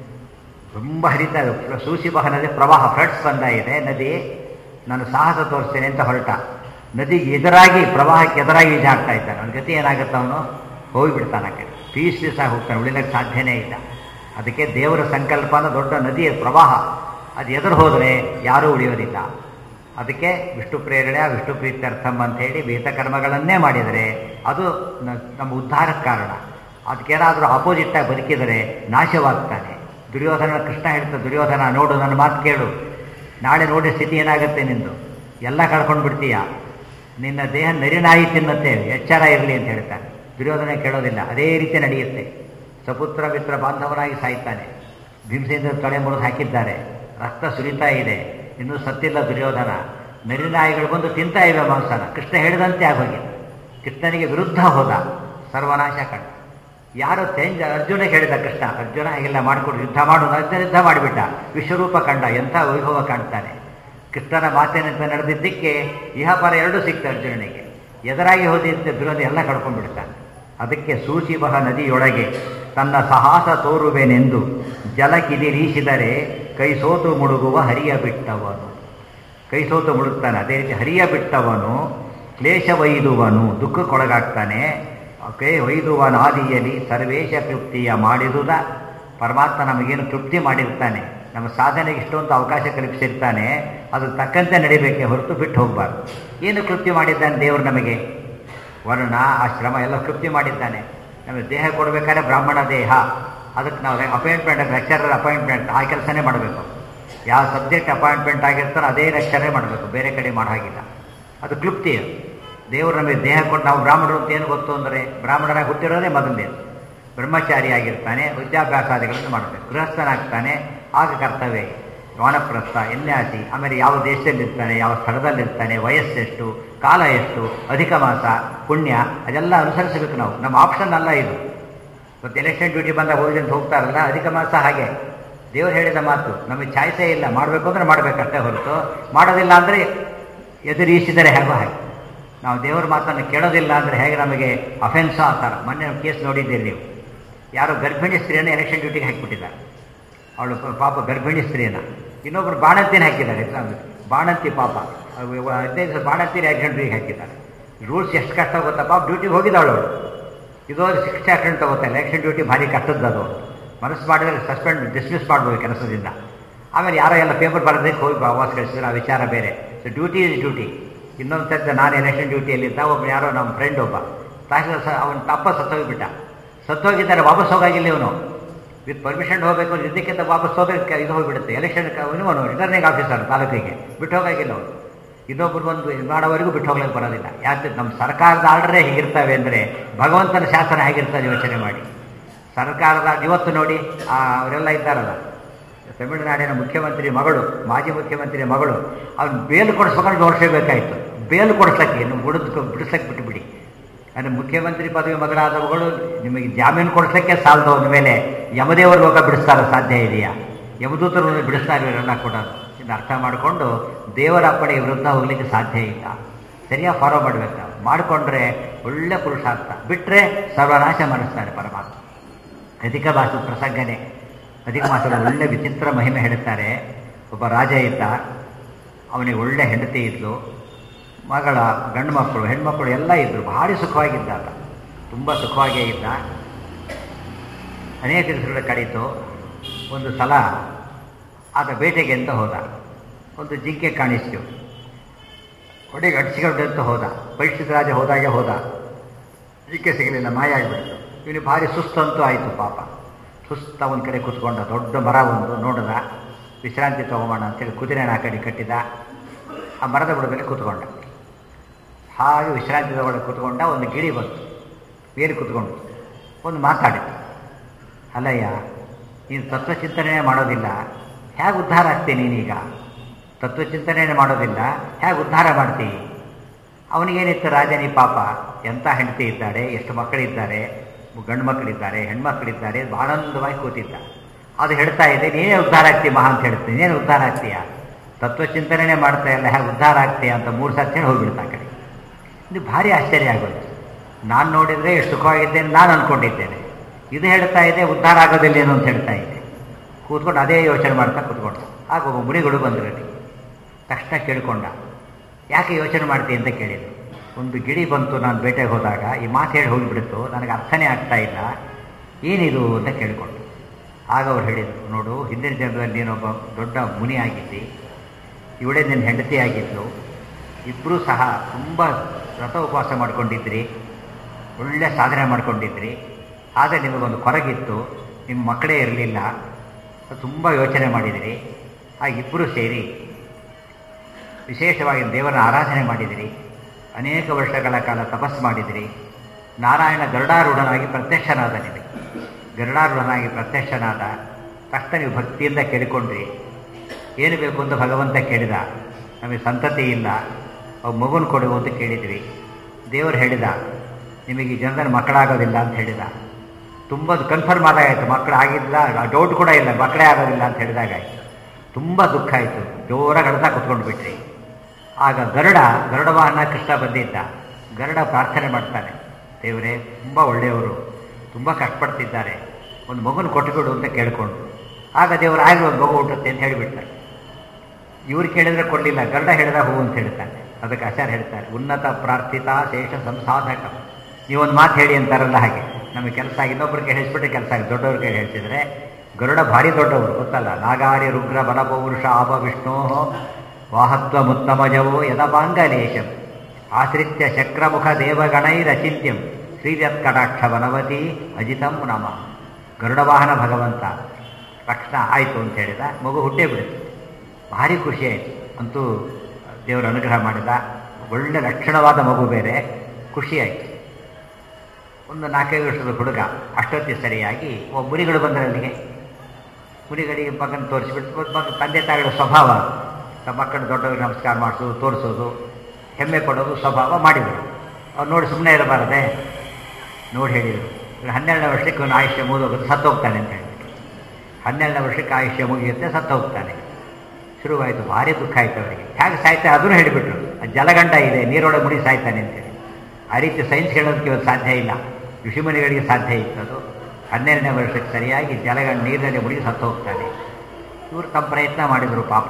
ತುಂಬ ಹರಿತಾ ಇದೆ ಸೂಸಿಬಹ ನದಿ ಪ್ರವಾಹ ಫ್ಲಡ್ಸ್ ಬಂದ ಇದೆ ನದಿ ನಾನು ಸಾಹಸ ತೋರಿಸ್ತೇನೆ ಅಂತ ಹೊರಟ ನದಿಗೆ ಎದುರಾಗಿ ಪ್ರವಾಹಕ್ಕೆ ಎದುರಾಗಿ ಈಜಾಗ್ತಾ ಇದ್ದಾನೆ ಅವನ ಗತಿ ಏನಾಗುತ್ತೆ ಅವನು ಹೋಗಿಬಿಡ್ತಾನೆ ಆ ಕಡೆ ಪೀಸ್ ಪೀಸ್ ಆಗಿ ಹೋಗ್ತಾನೆ ಉಳಿಲಕ್ಕೆ ಸಾಧ್ಯನೇ ಇಲ್ಲ ಅದಕ್ಕೆ ದೇವರ ಸಂಕಲ್ಪನ ದೊಡ್ಡ ನದಿಯ ಪ್ರವಾಹ ಅದು ಎದುರು ಹೋದರೆ ಯಾರೂ ಉಳಿಯೋದಿಲ್ಲ ಅದಕ್ಕೆ ವಿಷ್ಣು ಪ್ರೇರಣೆ ವಿಷ್ಣು ಪ್ರೀತ್ಯರ್ಥಂ ಅಂತ ಹೇಳಿ ವೇದ ಕರ್ಮಗಳನ್ನೇ ಮಾಡಿದರೆ ಅದು ನಮ್ಮ ಉದ್ಧಾರಕ್ಕೆ ಕಾರಣ ಅದಕ್ಕೇನಾದರೂ ಆಪೋಸಿಟ್ಟಾಗಿ ಬದುಕಿದರೆ ನಾಶವಾಗ್ತಾನೆ ದುರ್ಯೋಧನ ಕೃಷ್ಣ ಹೇಳ್ತಾ ದುರ್ಯೋಧನ ನೋಡು ನನ್ನ ಮಾತು ಕೇಳು ನಾಳೆ ನೋಡಿ ಸ್ಥಿತಿ ಏನಾಗುತ್ತೆ ನಿಂದು ಎಲ್ಲ ಕಳ್ಕೊಂಡು ಬಿಡ್ತೀಯ ನಿನ್ನ ದೇಹ ನರಿನಾಯಿ ತಿನ್ನುತ್ತೆ ಎಚ್ಚರ ಇರಲಿ ಅಂತ ಹೇಳ್ತಾನೆ ದುರ್ಯೋಧನ ಕೇಳೋದಿಲ್ಲ ಅದೇ ರೀತಿ ನಡೆಯುತ್ತೆ ಸಪುತ್ರ ಮಿತ್ರ ಬಾಂಧವನಾಗಿ ಸಾಯ್ತಾನೆ ಭೀಮಸೇಂದ್ರ ತೊಳೆ ಮುರಿದು ಹಾಕಿದ್ದಾರೆ ರಕ್ತ ಸುರಿತಾ ಇದೆ ಇನ್ನೂ ಸತ್ತಿಲ್ಲ ದುರ್ಯೋಧನ ನರಿನಾಯಿಗಳು ಬಂದು ತಿಂತಾ ಇವೆ ಮಾಂಸನ ಕೃಷ್ಣ ಹೇಳಿದಂತೆ ಆಗೋಗಿದೆ ಕೃಷ್ಣನಿಗೆ ವಿರುದ್ಧ ಹೋದ ಸರ್ವನಾಶ ಕಂಡ ಯಾರು ತೇಂಜ ಅರ್ಜುನ ಹೇಳಿದ ಕೃಷ್ಣ ಅರ್ಜುನ ಹೀಗೆಲ್ಲ ಮಾಡಿಕೊಡು ಯುದ್ಧ ಮಾಡು ಅರ್ಜುನ ಯುದ್ಧ ಮಾಡಿಬಿಟ್ಟ ವಿಶ್ವರೂಪ ಕಂಡ ಎಂಥ ವೈಭವ ಕಾಣ್ತಾನೆ ಕೃಷ್ಣನ ಮಾತಿನಂತ ನಡೆದಿದ್ದಕ್ಕೆ ಇಹಪರ ಎರಡೂ ಸಿಕ್ತು ಅರ್ಜುನನಿಗೆ ಎದುರಾಗಿ ಹೋದಿದ್ದ ದುರೋಧ ಎಲ್ಲ ಕಳ್ಕೊಂಡ್ಬಿಡ್ತಾನೆ ಅದಕ್ಕೆ ಸೂಚಿಬಹ ನದಿಯೊಳಗೆ ತನ್ನ ಸಾಹಸ ತೋರುವೆನೆಂದು ಜಲಕಿದಿರೀಸಿದರೆ ಕೈ ಸೋತು ಮುಳುಗುವ ಹರಿಯ ಬಿಟ್ಟವನು ಕೈ ಸೋತು ಮುಳುಗ್ತಾನೆ ಅದೇ ರೀತಿ ಹರಿಯ ಬಿಟ್ಟವನು ಕ್ಲೇಶ ವೈದುವನು ದುಃಖಕ್ಕೊಳಗಾಗ್ತಾನೆ ಕೈ ವೈದುವನಾದಿಯಲ್ಲಿ ಸರ್ವೇಶ ತೃಪ್ತಿಯ ಮಾಡಿದುದ ಪರಮಾತ್ಮ ನಮಗೇನು ತೃಪ್ತಿ ಮಾಡಿರ್ತಾನೆ ನಮ್ಮ ಸಾಧನೆಗೆ ಇಷ್ಟೊಂದು ಅವಕಾಶ ಕಲ್ಪಿಸಿರ್ತಾನೆ ಅದು ತಕ್ಕಂತೆ ನಡಿಬೇಕೆ ಹೊರತು ಬಿಟ್ಟು ಹೋಗಬಾರ್ದು ಏನು ತೃಪ್ತಿ ಮಾಡಿದ್ದಾನೆ ದೇವರು ನಮಗೆ ವರ್ಣ ಆಶ್ರಮ ಎಲ್ಲ ತೃಪ್ತಿ ಮಾಡಿದ್ದಾನೆ ನಮಗೆ ದೇಹ ಕೊಡಬೇಕಾದ್ರೆ ಬ್ರಾಹ್ಮಣ ದೇಹ ಅದಕ್ಕೆ ನಾವು ಅಪಾಯಿಂಟ್ಮೆಂಟ್ ಲೆಕ್ಚರರ್ ಅಪಾಯಿಂಟ್ಮೆಂಟ್ ಆ ಕೆಲಸನೇ ಮಾಡಬೇಕು ಯಾವ ಸಬ್ಜೆಕ್ಟ್ ಅಪಾಯಿಂಟ್ಮೆಂಟ್ ಆಗಿರ್ತಾರೋ ಅದೇ ಲೆಕ್ಚರೇ ಮಾಡಬೇಕು ಬೇರೆ ಕಡೆ ಮಾಡೋ ಹಾಗಿಲ್ಲ ಅದು ಕ್ಲುಪ್ತಿ ದೇವರು ನಮಗೆ ದೇಹ ಕೊಟ್ಟು ನಾವು ಬ್ರಾಹ್ಮಣರು ಅಂತ ಏನು ಗೊತ್ತು ಅಂದರೆ ಬ್ರಾಹ್ಮಣರಾಗಿ ಹುಟ್ಟಿರೋದೇ ಮೊದಲನೇದು ಬ್ರಹ್ಮಚಾರಿ ಆಗಿರ್ತಾನೆ ವಿದ್ಯಾಭ್ಯಾಸಾದಿಗಳನ್ನು ಮಾಡಬೇಕು ಗೃಹಸ್ಥನಾಗ್ತಾನೆ ಆಗ ಕರ್ತವ್ಯ ವಾನಪ್ರಸ್ಥ ಎನ್ಯಾಸಿ ಆಮೇಲೆ ಯಾವ ದೇಶದಲ್ಲಿರ್ತಾನೆ ಯಾವ ಸ್ಥಳದಲ್ಲಿರ್ತಾನೆ ವಯಸ್ಸೆಷ್ಟು ಕಾಲ ಎಷ್ಟು ಅಧಿಕ ಮಾಸ ಪುಣ್ಯ ಅದೆಲ್ಲ ಅನುಸರಿಸಬೇಕು ನಾವು ನಮ್ಮ ಆಪ್ಷನ್ ಅಲ್ಲ ಇದು ಮತ್ತು ಎಲೆಕ್ಷನ್ ಡ್ಯೂಟಿ ಬಂದಾಗ ಹೋಗಿ ಅಂತ ಹೋಗ್ತಾರಲ್ಲ ಅಧಿಕ ಮಾಸ ಹಾಗೆ ದೇವರು ಹೇಳಿದ ಮಾತು ನಮಗೆ ಚಾಯ್ಸೇ ಇಲ್ಲ ಮಾಡಬೇಕು ಅಂದರೆ ಮಾಡಬೇಕಷ್ಟೇ ಹೊರತು ಮಾಡೋದಿಲ್ಲ ಅಂದರೆ ಎದುರಿಸಿದರೆ ಹೇಗೋ ಹಾಗೆ ನಾವು ದೇವರ ಮಾತನ್ನು ಕೇಳೋದಿಲ್ಲ ಅಂದರೆ ಹೇಗೆ ನಮಗೆ ಅಫೆನ್ಸ್ ಆ ಥರ ಮೊನ್ನೆ ಕೇಸ್ ನೋಡಿದ್ದೀರಿ ನೀವು ಯಾರೋ ಗರ್ಭಿಣಿ ಸ್ತ್ರೀಯನ್ನು ಎಲೆಕ್ಷನ್ ಡ್ಯೂಟಿಗೆ ಹಾಕಿಬಿಟ್ಟಿದ್ದಾರೆ ಅವಳು ಪ- ಪಾಪ ಗರ್ಭಿಣಿ ಸ್ತ್ರೀನ ಇನ್ನೊಬ್ರು ಬಾಣಂತಿನ ಹಾಕಿದ್ದಾರೆ ಎಕ್ಸಾಮ್ ಬಾಣಂತಿ ಪಾಪ ಅವು ಇವ- ಹದಿನೈದು ದಿವಸ ಬಾಣಂತಿನ ಆಕ್ಸಿಡೆಂಟ್ ಡ್ಯೂಟಿಗೆ ಹಾಕಿದ್ದಾರೆ ರೂಲ್ಸ್ ಎಷ್ಟು ಕಷ್ಟ ಗೊತ್ತಾ ಪಾಪ ಡ್ಯೂಟಿಗೆ ಹೋಗಿದ್ದಾಳು ಅವಳು ಇದು ಶಿಕ್ಷೆ ಆಕ್ಸಿಡೆಂಟ್ ತಗೋತಾರೆ ಎಲೆಕ್ಷನ್ ಡ್ಯೂಟಿ ಭಾರಿ ಕಷ್ಟದ್ದು ಅದು ಮನಸ್ಸು ಮಾಡಿದ್ರೆ ಸಸ್ಪೆಂಡ್ ಡಿಸ್ಮಿಸ್ ಮಾಡ್ಬೋದು ಕೆಲಸದಿಂದ ಆಮೇಲೆ ಯಾರೋ ಎಲ್ಲ ಪೇಪರ್ ಬರೋದಕ್ಕೆ ಹೋಗಿ ವಾಪಸ್ ಕಳಿಸಿದ್ರೆ ಆ ವಿಚಾರ ಬೇರೆ ಸೊ ಡ್ಯೂಟಿ ಇಸ್ ಡ್ಯೂಟಿ ಇನ್ನೊಂದು ಸದ್ಯ ನಾನು ಎಲೆಕ್ಷನ್ ಡ್ಯೂಟಿಯಲ್ಲಿದ್ದ ಒಬ್ಬ ಯಾರೋ ನಮ್ಮ ಫ್ರೆಂಡ್ ಒಬ್ಬ ತಹಸೀಲ್ದಾರ್ ಸ ಅವನ ತಪ್ಪ ಸತ್ತೋಗಿಬಿಟ್ಟ ಸತ್ತೋಗಿದ್ದಾರೆ ವಾಪಸ್ ಹೋಗಾಗಿಲ್ಲ ಇವನು ವಿತ್ ಪರ್ಮಿಷನ್ ಹೋಗಬೇಕು ಇದಕ್ಕಿಂತ ವಾಪಸ್ ಹೋಗಕ್ಕೆ ಇದು ಹೋಗಿಬಿಡುತ್ತೆ ಎಲೆಕ್ಷನ್ ಇವನು ರಿಟರ್ನಿಂಗ್ ಆಫೀಸರ್ ತಾಲೂಕಿಗೆ ಬಿಟ್ಟು ಹೋಗಾಗಿಲ್ಲ ಅವನು ಇನ್ನೊಬ್ರು ಒಂದು ಇದು ಮಾಡೋವರೆಗೂ ಬಿಟ್ಟು ಹೋಗ್ಲಿಕ್ಕೆ ಬರೋದಿಲ್ಲ ಯಾಕೆ ನಮ್ಮ ಸರ್ಕಾರದ ಆರ್ಡರೇ ಹೇಗಿರ್ತವೆ ಅಂದರೆ ಭಗವಂತನ ಶಾಸನ ಹೇಗಿರ್ತದೆ ಯೋಚನೆ ಮಾಡಿ ಸರ್ಕಾರದ ಇವತ್ತು ನೋಡಿ ಆ ಅವರೆಲ್ಲ ಇದ್ದಾರಲ್ಲ ತಮಿಳುನಾಡಿನ ಮುಖ್ಯಮಂತ್ರಿ ಮಗಳು ಮಾಜಿ ಮುಖ್ಯಮಂತ್ರಿ ಮಗಳು ಅವ್ನು ಬೇಲು ಕೊಡಿಸ್ಕೊಂಡು ನೋಡ್ಸಬೇಕಾಯ್ತು ಬೇಲು ಕೊಡಿಸಕ್ಕೆ ಇನ್ನು ಬಿಡಿದ್ ಬಿಡಿಸಕ್ಕೆ ಬಿಟ್ಟುಬಿಡಿ ಅಂದರೆ ಮುಖ್ಯಮಂತ್ರಿ ಪದವಿ ಮಗಳಾದವುಗಳು ನಿಮಗೆ ಜಾಮೀನು ಕೊಡಿಸೋಕ್ಕೆ ಸಾಲದ ಮೇಲೆ ಯಮದೇವರು ಲೋಕ ಬಿಡಿಸ್ತಾರ ಸಾಧ್ಯ ಇದೆಯಾ ಯಮದೂತರು ಬಿಡಿಸ್ತಾರೆ ಇವರೆಲ್ಲ ಕೂಡ ಇದನ್ನ ಅರ್ಥ ಮಾಡಿಕೊಂಡು ದೇವರ ಅಪ್ಪಣೆಗೆ ವಿರುದ್ಧ ಹೋಗ್ಲಿಕ್ಕೆ ಸಾಧ್ಯ ಇಲ್ಲ ಸರಿಯಾಗಿ ಫಾಲೋ ಮಾಡಬೇಕು ನಾವು ಮಾಡಿಕೊಂಡ್ರೆ ಒಳ್ಳೆ ಪುರುಷಾರ್ಥ ಬಿಟ್ಟರೆ ಸರ್ವನಾಶ ಮಾಡಿಸ್ತಾರೆ ಪರಮಾತ್ಮ ಅಧಿಕ ಮಾಸದ ಪ್ರಸಂಗನೇ ಅಧಿಕ ಮಾಸದ ಒಳ್ಳೆ ವಿಚಿತ್ರ ಮಹಿಮೆ ಹೇಳುತ್ತಾರೆ ಒಬ್ಬ ರಾಜ ಇದ್ದ ಅವನಿಗೆ ಒಳ್ಳೆ ಹೆಂಡತಿ ಇದ್ಲು ಮಗಳ ಗಂಡು ಮಕ್ಕಳು ಹೆಣ್ಮಕ್ಳು ಎಲ್ಲ ಇದ್ದರು ಭಾರಿ ಸುಖವಾಗಿದ್ದ ಆತ ತುಂಬ ಸುಖವಾಗಿಯೇ ಇದ್ದ ಅನೇಕ ದಿವಸಗಳ ಕಳೀತು ಒಂದು ಸಲ ಆತ ಬೇಟೆಗೆ ಅಂತ ಹೋದ ಒಂದು ಜಿಂಕೆ ಕಾಣಿಸ್ತು ಹೊಡೆಗೆ ಅಡಿಸಿಕೊಂಡು ಹೋದ ಪರೀಕ್ಷಿತ ರಾಜ ಹೋದಾಗೆ ಹೋದ ಜಿಂಕೆ ಸಿಗಲಿಲ್ಲ ಮಾಯ ಆಗಿಬಿಡ್ತು ಇವನು ಭಾರಿ ಸುಸ್ತಂತೂ ಆಯಿತು ಪಾಪ ಸುಸ್ತ ಒಂದು ಕಡೆ ಕೂತ್ಕೊಂಡ ದೊಡ್ಡ ಮರ ಒಂದು ನೋಡಿದ ವಿಶ್ರಾಂತಿ ತಗೊಂಬೋಣ ಅಂತೇಳಿ ಕುದುರೆನ ಆ ಕಡೆ ಕಟ್ಟಿದ ಆ ಮರದ ಬುಡದಲ್ಲಿ ಕೂತ್ಕೊಂಡ ಹಾಗೆ ವಿಶ್ರಾಂತಿ ತಗೊಂಡು ಕೂತ್ಕೊಂಡ ಒಂದು ಗಿಳಿ ಬಂತು ಬೇರೆ ಕೂತ್ಕೊಂಡು ಒಂದು ಮಾತಾಡಿತು ಅಲ್ಲಯ್ಯ ನೀನು ತತ್ವಚಿಂತನೆ ಮಾಡೋದಿಲ್ಲ ಹೇಗೆ ಉದ್ಧಾರ ಆಗ್ತೀನಿ ನೀನೀಗ ತತ್ವಚಿಂತನೆ ಮಾಡೋದಿಲ್ಲ ಹೇಗೆ ಉದ್ಧಾರ ಮಾಡ್ತೀವಿ ಅವನಿಗೇನಿತ್ತು ರಾಜನಿ ಪಾಪ ಎಂಥ ಹೆಂಡತಿ ಇದ್ದಾಳೆ ಎಷ್ಟು ಮಕ್ಕಳಿದ್ದಾರೆ ಗಂಡು ಮಕ್ಕಳಿದ್ದಾರೆ ಹೆಣ್ಮಕ್ಳಿದ್ದಾರೆ ಆನಂದವಾಗಿ ಕೂತಿದ್ದ ಅದು ಹೇಳ್ತಾ ಇದೆ ನೀನೇ ಉದ್ಧಾರ ಆಗ್ತೀಯ ಮಹಾ ಅಂತ ಹೇಳ್ತೀನಿ ನೀನೇ ಉದ್ಧಾರ ಆಗ್ತೀಯ ತತ್ವಚಿಂತನೆ ಮಾಡ್ತಾ ಇಲ್ಲ ಹೇಗೆ ಉದ್ಧಾರ ಆಗ್ತೀಯ ಅಂತ ಮೂರು ಸರ್ತಿ ಹೇಳಿ ಹೋಗ್ಬಿಡ್ತಾ ಆ ಕಡೆ ಇದು ಭಾರಿ ಆಶ್ಚರ್ಯ ಆಗೋದು ನಾನು ನೋಡಿದರೆ ಎಷ್ಟು ಸುಖವಾಗಿದ್ದೇನೆ ನಾನು ಅಂದ್ಕೊಂಡಿದ್ದೇನೆ ಇದು ಹೇಳ್ತಾ ಇದೆ ಉದ್ಧಾರ ಆಗೋದಿಲ್ಲೇನು ಅಂತ ಹೇಳ್ತಾ ಇದೆ ಕೂತ್ಕೊಂಡು ಅದೇ ಯೋಚನೆ ಮಾಡ್ತಾ ಕೂತ್ಕೊಂಡು ಆಗ ಒಬ್ಬ ಮುನಿಗಳು ಬಂದರು ಅಲ್ಲಿ ತಕ್ಷಣ ಕೇಳಿಕೊಂಡ ಯಾಕೆ ಯೋಚನೆ ಮಾಡ್ತೀನಿ ಅಂತ ಕೇಳಿದ್ರು ಒಂದು ಗಿಳಿ ಬಂತು ನಾನು ಬೇಟೆಗೆ ಹೋದಾಗ ಈ ಮಾತು ಹೇಳಿ ಹೋಗಿಬಿಡ್ತು ನನಗೆ ಅರ್ಥನೇ ಆಗ್ತಾ ಇಲ್ಲ ಏನಿದು ಅಂತ ಕೇಳಿಕೊಂಡು ಆಗ ಅವ್ರು ಹೇಳಿದರು ನೋಡು ಹಿಂದಿನ ಜನರಲ್ಲಿ ನೀನೊಬ್ಬ ದೊಡ್ಡ ಮುನಿ ಆಗಿದ್ದಿ ಇವಳೇ ನಿನ್ನ ಹೆಂಡತಿ ಆಗಿದ್ಲು ಇಬ್ಬರೂ ಸಹ ತುಂಬ ವ್ರತ ಉಪವಾಸ ಮಾಡ್ಕೊಂಡಿದ್ರಿ ಒಳ್ಳೆ ಸಾಧನೆ ಮಾಡ್ಕೊಂಡಿದ್ರಿ ಆದರೆ ನಿಮಗೊಂದು ಕೊರಗಿತ್ತು ನಿಮ್ಮ ಮಕ್ಕಳೇ ಇರಲಿಲ್ಲ ತುಂಬ ಯೋಚನೆ ಮಾಡಿದಿರಿ ಆ ಇಬ್ಬರು ಸೇರಿ ವಿಶೇಷವಾಗಿ ದೇವರ ಆರಾಧನೆ ಮಾಡಿದಿರಿ ಅನೇಕ ವರ್ಷಗಳ ಕಾಲ ತಪಸ್ಸು ಮಾಡಿದಿರಿ ನಾರಾಯಣ ಗರುಡಾರೂಢನಾಗಿ ಪ್ರತ್ಯಕ್ಷನಾದ ನಿಮಗೆ ಗರುಡಾರೂಢನಾಗಿ ಪ್ರತ್ಯಕ್ಷನಾದ ತಕ್ಷಣ ನೀವು ಭಕ್ತಿಯಿಂದ ಕೇಳಿಕೊಂಡ್ರಿ ಏನು ಬೇಕು ಅಂತ ಭಗವಂತ ಕೇಳಿದ ನಮಗೆ ಸಂತತಿ ಇಲ್ಲ ಅವು ಮಗುನ ಕೊಡು ಅಂತ ಕೇಳಿದ್ವಿ ದೇವರು ಹೇಳಿದ ನಿಮಗೆ ಈ ಜನರಲ್ಲಿ ಮಕ್ಕಳಾಗೋದಿಲ್ಲ ಅಂತ ಹೇಳಿದ ತುಂಬ ಕನ್ಫರ್ಮ್ ಆದಾಗಾಯಿತು ಮಕ್ಕಳು ಆಗಿಲ್ಲ ಡೌಟ್ ಕೂಡ ಇಲ್ಲ ಮಕ್ಕಳೇ ಆಗೋದಿಲ್ಲ ಅಂತ ಹೇಳಿದಾಗಾಯ್ತು ತುಂಬ ದುಃಖ ಆಯಿತು ಜೋರಾಗಿ ಅಳ್ತಾ ಕುತ್ಕೊಂಡು ಬಿಟ್ರಿ ಆಗ ಗರುಡ ಗರುಡ ವಾಹನ ಕೃಷ್ಣ ಬಂದಿದ್ದ ಗರುಡ ಪ್ರಾರ್ಥನೆ ಮಾಡ್ತಾನೆ ದೇವರೇ ತುಂಬ ಒಳ್ಳೆಯವರು ತುಂಬ ಕಷ್ಟಪಡ್ತಿದ್ದಾರೆ ಒಂದು ಮಗುನ ಕೊಟ್ಟುಬಿಡು ಅಂತ ಕೇಳಿಕೊಂಡು ಆಗ ದೇವರು ಆಗಲಿ ಒಂದು ಮಗು ಹುಟ್ಟುತ್ತೆ ಅಂತ ಹೇಳಿಬಿಡ್ತಾರೆ ಇವ್ರು ಕೇಳಿದ್ರೆ ಕೊಡಲಿಲ್ಲ ಗರುಡ ಹೇಳಿದ ಹೂ ಅಂತ ಹೇಳ್ತಾನೆ ಅದಕ್ಕೆ ಆಚಾರ್ಯ ಹೇಳ್ತಾರೆ ಉನ್ನತ ಪ್ರಾರ್ಥಿತ ಶೇಷ ಸಂಸಾಧಕ ನೀವೊಂದು ಮಾತು ಹೇಳಿ ಅಂತಾರಲ್ಲ ಹಾಗೆ ನಮಗೆ ಕೆಲಸ ಆಗಿ ಇನ್ನೊಬ್ಬರಿಗೆ ಹೇಳಿಸ್ಬಿಟ್ಟು ಕೆಲಸ ಆಗಿ ದೊಡ್ಡವ್ರಿಗೆ ಹೇಳಿಸಿದ್ರೆ ಗರುಡ ಭಾರಿ ದೊಡ್ಡವರು ಗೊತ್ತಲ್ಲ ನಾಗಾರಿ ರುಗ್ರ ಬಲಪೌರುಷ ಆಪ ವಿಷ್ಣೋ ವಾಹತ್ವ ಮುತ್ತಮಜವೋ ಯದಪಾಂಗಲೇಶಂ ಆಶ್ರಿತ್ಯ ಶಕ್ರಮುಖ ದೇವಗಣೈರಚಿತ್ಯಂ ಶ್ರೀರತ್ ಕಟಾಕ್ಷ ವನವತಿ ಅಜಿತಂ ನಮ ಗರುಡ ವಾಹನ ಭಗವಂತ ತಕ್ಷಣ ಆಯಿತು ಅಂತ ಹೇಳಿದ ಮಗು ಹುಟ್ಟೇ ಬಿಡುತ್ತೆ ಭಾರಿ ಖುಷಿ ಆಯಿತು ಅಂತೂ ದೇವರ ಅನುಗ್ರಹ ಮಾಡಿದ ಒಳ್ಳೆ ಲಕ್ಷಣವಾದ ಮಗು ಬೇರೆ ಖುಷಿಯಾಯಿತು ಒಂದು ನಾಲ್ಕೈದು ವರ್ಷದ ಹುಡುಗ ಅಷ್ಟೊತ್ತಿ ಸರಿಯಾಗಿ ಒಬ್ಬ ಮುನಿಗಳು ಬಂದರೆ ಅಲ್ಲಿಗೆ ಮುನಿಗಳಿಗೆ ಮಗನ ತೋರಿಸ್ಬಿಟ್ಟು ಮಗ ತಂದೆ ತಾಯಿಗಳ ಸ್ವಭಾವ ತಮ್ಮ ಮಕ್ಕಳು ದೊಡ್ಡವರಿಗೆ ನಮಸ್ಕಾರ ಮಾಡಿಸೋದು ತೋರಿಸೋದು ಹೆಮ್ಮೆ ಪಡೋದು ಸ್ವಭಾವ ಮಾಡಿದರು ಅವ್ರು ನೋಡಿ ಸುಮ್ಮನೆ ಇರಬಾರದೆ ನೋಡಿ ಹೇಳಿದರು ಹನ್ನೆರಡನೇ ವರ್ಷಕ್ಕೆ ಅವನು ಆಯುಷ್ಯ ಮುಗಿದೋಗುತ್ತೆ ಸತ್ತು ಹೋಗ್ತಾನೆ ಅಂತ ಹೇಳಿಬಿಟ್ಟು ಹನ್ನೆರಡನೇ ವರ್ಷಕ್ಕೆ ಆಯುಷ್ಯ ಮುಗಿಯುತ್ತೆ ಸತ್ತು ಹೋಗ್ತಾನೆ ಶುರುವಾಯಿತು ಭಾರಿ ದುಃಖ ಆಯಿತು ಅವರಿಗೆ ಹೇಗೆ ಸಾಯ್ತಾರೆ ಅದನ್ನು ಹೇಳಿಬಿಟ್ರು ಆ ಜಲಗಂಡ ಇದೆ ನೀರೊಳಗೆ ಮುಡಿ ಸಾಯ್ತಾನೆ ಅಂತೇಳಿ ಆ ರೀತಿ ಸೈನ್ಸ್ ಹೇಳೋದಕ್ಕೆ ಇವತ್ತು ಸಾಧ್ಯ ಇಲ್ಲ ಋಷಿಮುನಿಗಳಿಗೆ ಸಾಧ್ಯ ಇತ್ತು ಅದು ಹನ್ನೆರಡನೇ ವರ್ಷಕ್ಕೆ ಸರಿಯಾಗಿ ಜಲಗಂಡ ನೀರಿನಲ್ಲಿ ಮುಡಿ ಸತ್ತು ಹೋಗ್ತಾನೆ ಇವರು ತಮ್ಮ ಪ್ರಯತ್ನ ಮಾಡಿದರು ಪಾಪ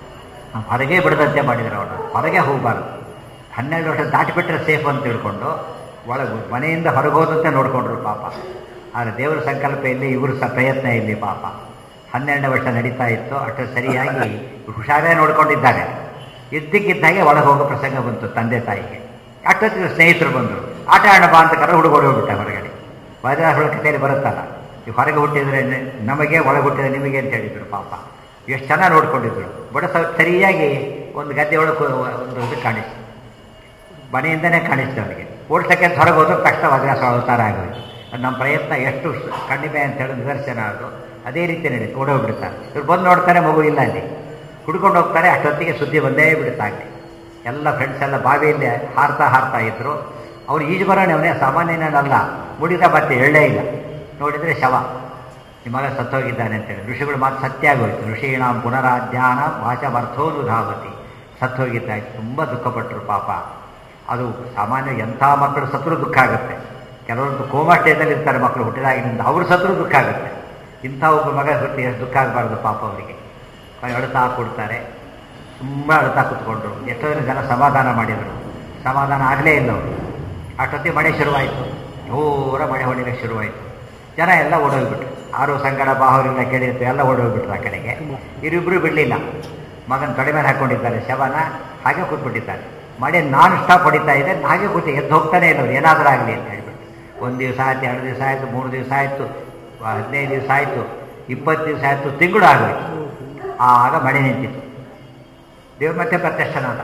ಹೊರಗೆ ಬಿಡದಂತೆ ಮಾಡಿದರು ಅವನು ಹೊರಗೆ ಹೋಗಬಾರ್ದು ಹನ್ನೆರಡು ವರ್ಷ ದಾಟಿಬಿಟ್ರೆ ಸೇಫ್ ಅಂತ ತಿಳ್ಕೊಂಡು ಒಳಗೆ ಮನೆಯಿಂದ ಹೊರಗೋದಂತೆ ನೋಡಿಕೊಂಡ್ರು ಪಾಪ ಆದರೆ ದೇವರ ಸಂಕಲ್ಪ ಇಲ್ಲಿ ಇವರು ಸಹ ಪ್ರಯತ್ನ ಇಲ್ಲಿ ಪಾಪ ಹನ್ನೆರಡನೇ ವರ್ಷ ನಡೀತಾ ಇತ್ತು ಅಷ್ಟು ಸರಿಯಾಗಿ ಹುಷಾರೇ ನೋಡ್ಕೊಂಡಿದ್ದಾರೆ ಇದ್ದಕ್ಕಿದ್ದಾಗೆ ಒಳಗೆ ಹೋಗೋ ಪ್ರಸಂಗ ಬಂತು ತಂದೆ ತಾಯಿಗೆ ಅಷ್ಟೊತ್ತಿಗೆ ಸ್ನೇಹಿತರು ಬಂದರು ಆಟ ಆಡೋಣ ಬಾ ಅಂತ ಕರೆ ಹುಡುಗರು ಹೋಗ್ಬಿಟ್ಟ ಹೊರಗಡೆ ವಜ್ರಾಸುರ ಕಥೆಯಲ್ಲಿ ಬರುತ್ತಲ್ಲ ಈ ಹೊರಗೆ ಹುಟ್ಟಿದ್ರೆ ನ- ನಮಗೆ ಒಳಗೆ ಹುಟ್ಟಿದ್ರೆ ನಿಮಗೆ ಅಂತ ಹೇಳಿದರು ಪಾಪ ಎಷ್ಟು ಚೆನ್ನಾಗಿ ನೋಡ್ಕೊಂಡಿದ್ರು ಬಡ ಸರಿಯಾಗಿ ಒಂದು ಗದ್ದೆ ಒಳಗೆ ಒಂದು ಇದು ಕಾಣಿಸ್ತು ಮನೆಯಿಂದನೇ ಕಾಣಿಸ್ತು ಅವರಿಗೆ ಓಡ್ಸಕ್ಕೆ ಅಂತ ಹೊರಗೆ ಹೋದ್ರೆ ತಕ್ಷಣ ವಜ್ರಾಸ ಅವತಾರ ಆಗೋಯ್ತು ಅದು ನಮ್ಮ ಪ್ರಯತ್ನ ಎಷ್ಟು ಸ್- ಕಡಿಮೆ ಅಂತ ಹೇಳಿ ನಿದರ್ಶನ ಅದು ಅದೇ ರೀತಿ ನಡೀತು ಓಡೋಗ್ಬಿಡ್ತಾರೆ ಇವ್ರು ಬಂದು ನೋಡ್ತಾರೆ ಮಗು ಇಲ್ಲ ಅಲ್ಲಿ ಹುಡ್ಕೊಂಡು ಹೋಗ್ತಾರೆ ಅಷ್ಟೊತ್ತಿಗೆ ಸುದ್ದಿ ಬಂದೇ ಬಿಡುತ್ತಾಗಲಿ ಎಲ್ಲ ಫ್ರೆಂಡ್ಸ್ ಎಲ್ಲ ಬಾವಿಯಲ್ಲಿ ಹಾರ್ತಾ ಹಾರ್ತಾ ಇದ್ರು ಅವ್ರು ಈಜು ಬರೋಣ ಅವನೇ ಸಾಮಾನ್ಯನಲ್ಲ ಮುಡಿದ ಮತ್ತೆ ಎಳ್ಳೇ ಇಲ್ಲ ನೋಡಿದರೆ ಶವ ನಿಮ್ಮ ಮಗ ಸತ್ತೋಗಿದ್ದಾನೆ ಅಂತೇಳಿ ಋಷಿಗಳು ಮಾತು ಸತ್ಯ ಆಗೋಯ್ತು ಋಷೀಣಾಂ ಪುನರಾಧ್ಯಾನ ವಾಚಮರ್ಥೋನುಧಾವತಿ ಸತ್ತೋಗಿದ್ದಾಯ್ತು ತುಂಬ ದುಃಖಪಟ್ಟರು ಪಾಪ ಅದು ಸಾಮಾನ್ಯ ಎಂಥ ಮಕ್ಕಳು ಸತ್ರು ದುಃಖ ಆಗುತ್ತೆ ಕೆಲವೊಂದು ಕೋಮಾ ಸ್ಟೇಜಲ್ಲಿ ಇರ್ತಾರೆ ಮಕ್ಕಳು ಹುಟ್ಟಿದಾಗಿನಿಂದ ಅವರು ಸತ್ರು ದುಃಖ ಆಗುತ್ತೆ ಇಂಥ ಒಬ್ಬ ಮಗ ಹುಟ್ಟಿ ಎಷ್ಟು ದುಃಖ ಆಗಬಾರ್ದು ಪಾಪ ಅವರಿಗೆ ಅಳುತ್ತಾ ಕೊಡ್ತಾರೆ ತುಂಬ ಅಳುತ್ತಾ ಕೂತ್ಕೊಂಡ್ರು ಎಷ್ಟೋ ಜನ ಸಮಾಧಾನ ಮಾಡಿದರು ಸಮಾಧಾನ ಆಗಲೇ ಇಲ್ಲ ಅವರು ಅಷ್ಟೊತ್ತಿಗೆ ಮಳೆ ಶುರುವಾಯಿತು ಜೋರ ಮಳೆ ಹೊಡಿಲಿಕ್ಕೆ ಶುರುವಾಯಿತು ಜನ ಎಲ್ಲ ಓಡೋಗ್ಬಿಟ್ರು ಆರು ಸಂಗಡ ಬಾಹುರಿಲ್ಲ ಕೇಳಿರ್ತು ಎಲ್ಲ ಓಡೋಗ್ಬಿಟ್ರು ಆ ಕಡೆಗೆ ಇವರಿಬ್ಬರು ಬಿಡಲಿಲ್ಲ ಮಗನ ತೊಡೆ ಮೇಲೆ ಹಾಕ್ಕೊಂಡಿದ್ದಾರೆ ಶವನ ಹಾಗೆ ಕೂತ್ಬಿಟ್ಟಿದ್ದಾರೆ ಮಳೆ ನಾನ್ ಸ್ಟಾಪ್ ಹೊಡಿತಾ ಇದೆ ಹಾಗೆ ಕೂತಿ ಎದ್ದು ಹೋಗ್ತಾನೆ ಇಲ್ಲ ಅವ್ರು ಏನಾದರೂ ಆಗಲಿ ಅಂತ ಹೇಳ್ಬಿಟ್ಟು ಒಂದು ದಿವಸ ಆಯ್ತು ಎರಡು ದಿವಸ ಆಯಿತು ಮೂರು ದಿವಸ ಆಯಿತು ಹದಿನೈದು ದಿವಸ ಆಯಿತು ಇಪ್ಪತ್ತು ದಿವಸ ಆಯಿತು ತಿಂಗಳು ಆಗೋಯ್ತು ಆಗ ಮಳೆ ನಿಂತಿತ್ತು ದೇವ್ರು ಮತ್ತೆ ಪ್ರತ್ಯಕ್ಷನಾದ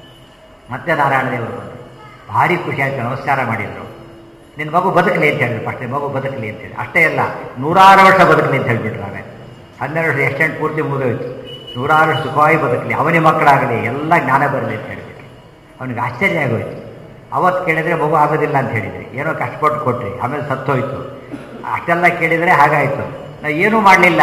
ಮತ್ತೆ ನಾರಾಯಣ ದೇವರು ಬಂದರು ಭಾರಿ ಖುಷಿ ಆಯ್ತು ನಮಸ್ಕಾರ ಮಾಡಿದರು ನಿನ್ನ ಮಗು ಬದುಕಲಿ ಅಂತ ಹೇಳಿದ್ರು ಫಸ್ಟ್ ಮಗು ಬದುಕಲಿ ಅಂತ ಹೇಳಿ ಅಷ್ಟೇ ಅಲ್ಲ ನೂರಾರು ವರ್ಷ ಬದುಕಲಿ ಅಂತ ಹೇಳ್ಬಿಟ್ರು ಆಮೇಲೆ ಹನ್ನೆರಡು ವರ್ಷ ಎಕ್ಸ್ಟೆಂಟ್ ಪೂರ್ತಿ ಮುಗಿದೋಯ್ತು ನೂರಾರು ವರ್ಷ ಸುಖವಾಗಿ ಬದುಕಲಿ ಅವನೇ ಮಕ್ಕಳಾಗಲಿ ಎಲ್ಲ ಜ್ಞಾನ ಬರಲಿ ಅಂತ ಹೇಳಿಬಿಟ್ರು ಅವನಿಗೆ ಆಶ್ಚರ್ಯ ಆಗೋಯ್ತು ಅವತ್ತು ಕೇಳಿದರೆ ಮಗು ಆಗೋದಿಲ್ಲ ಅಂತ ಹೇಳಿದ್ರಿ ಏನೋ ಕಷ್ಟಪಟ್ಟು ಕೊಟ್ರಿ ಆಮೇಲೆ ಸತ್ತೋಯ್ತು ಅಷ್ಟೆಲ್ಲ ಕೇಳಿದರೆ ಹಾಗಾಯಿತು ನಾವು ಏನೂ ಮಾಡಲಿಲ್ಲ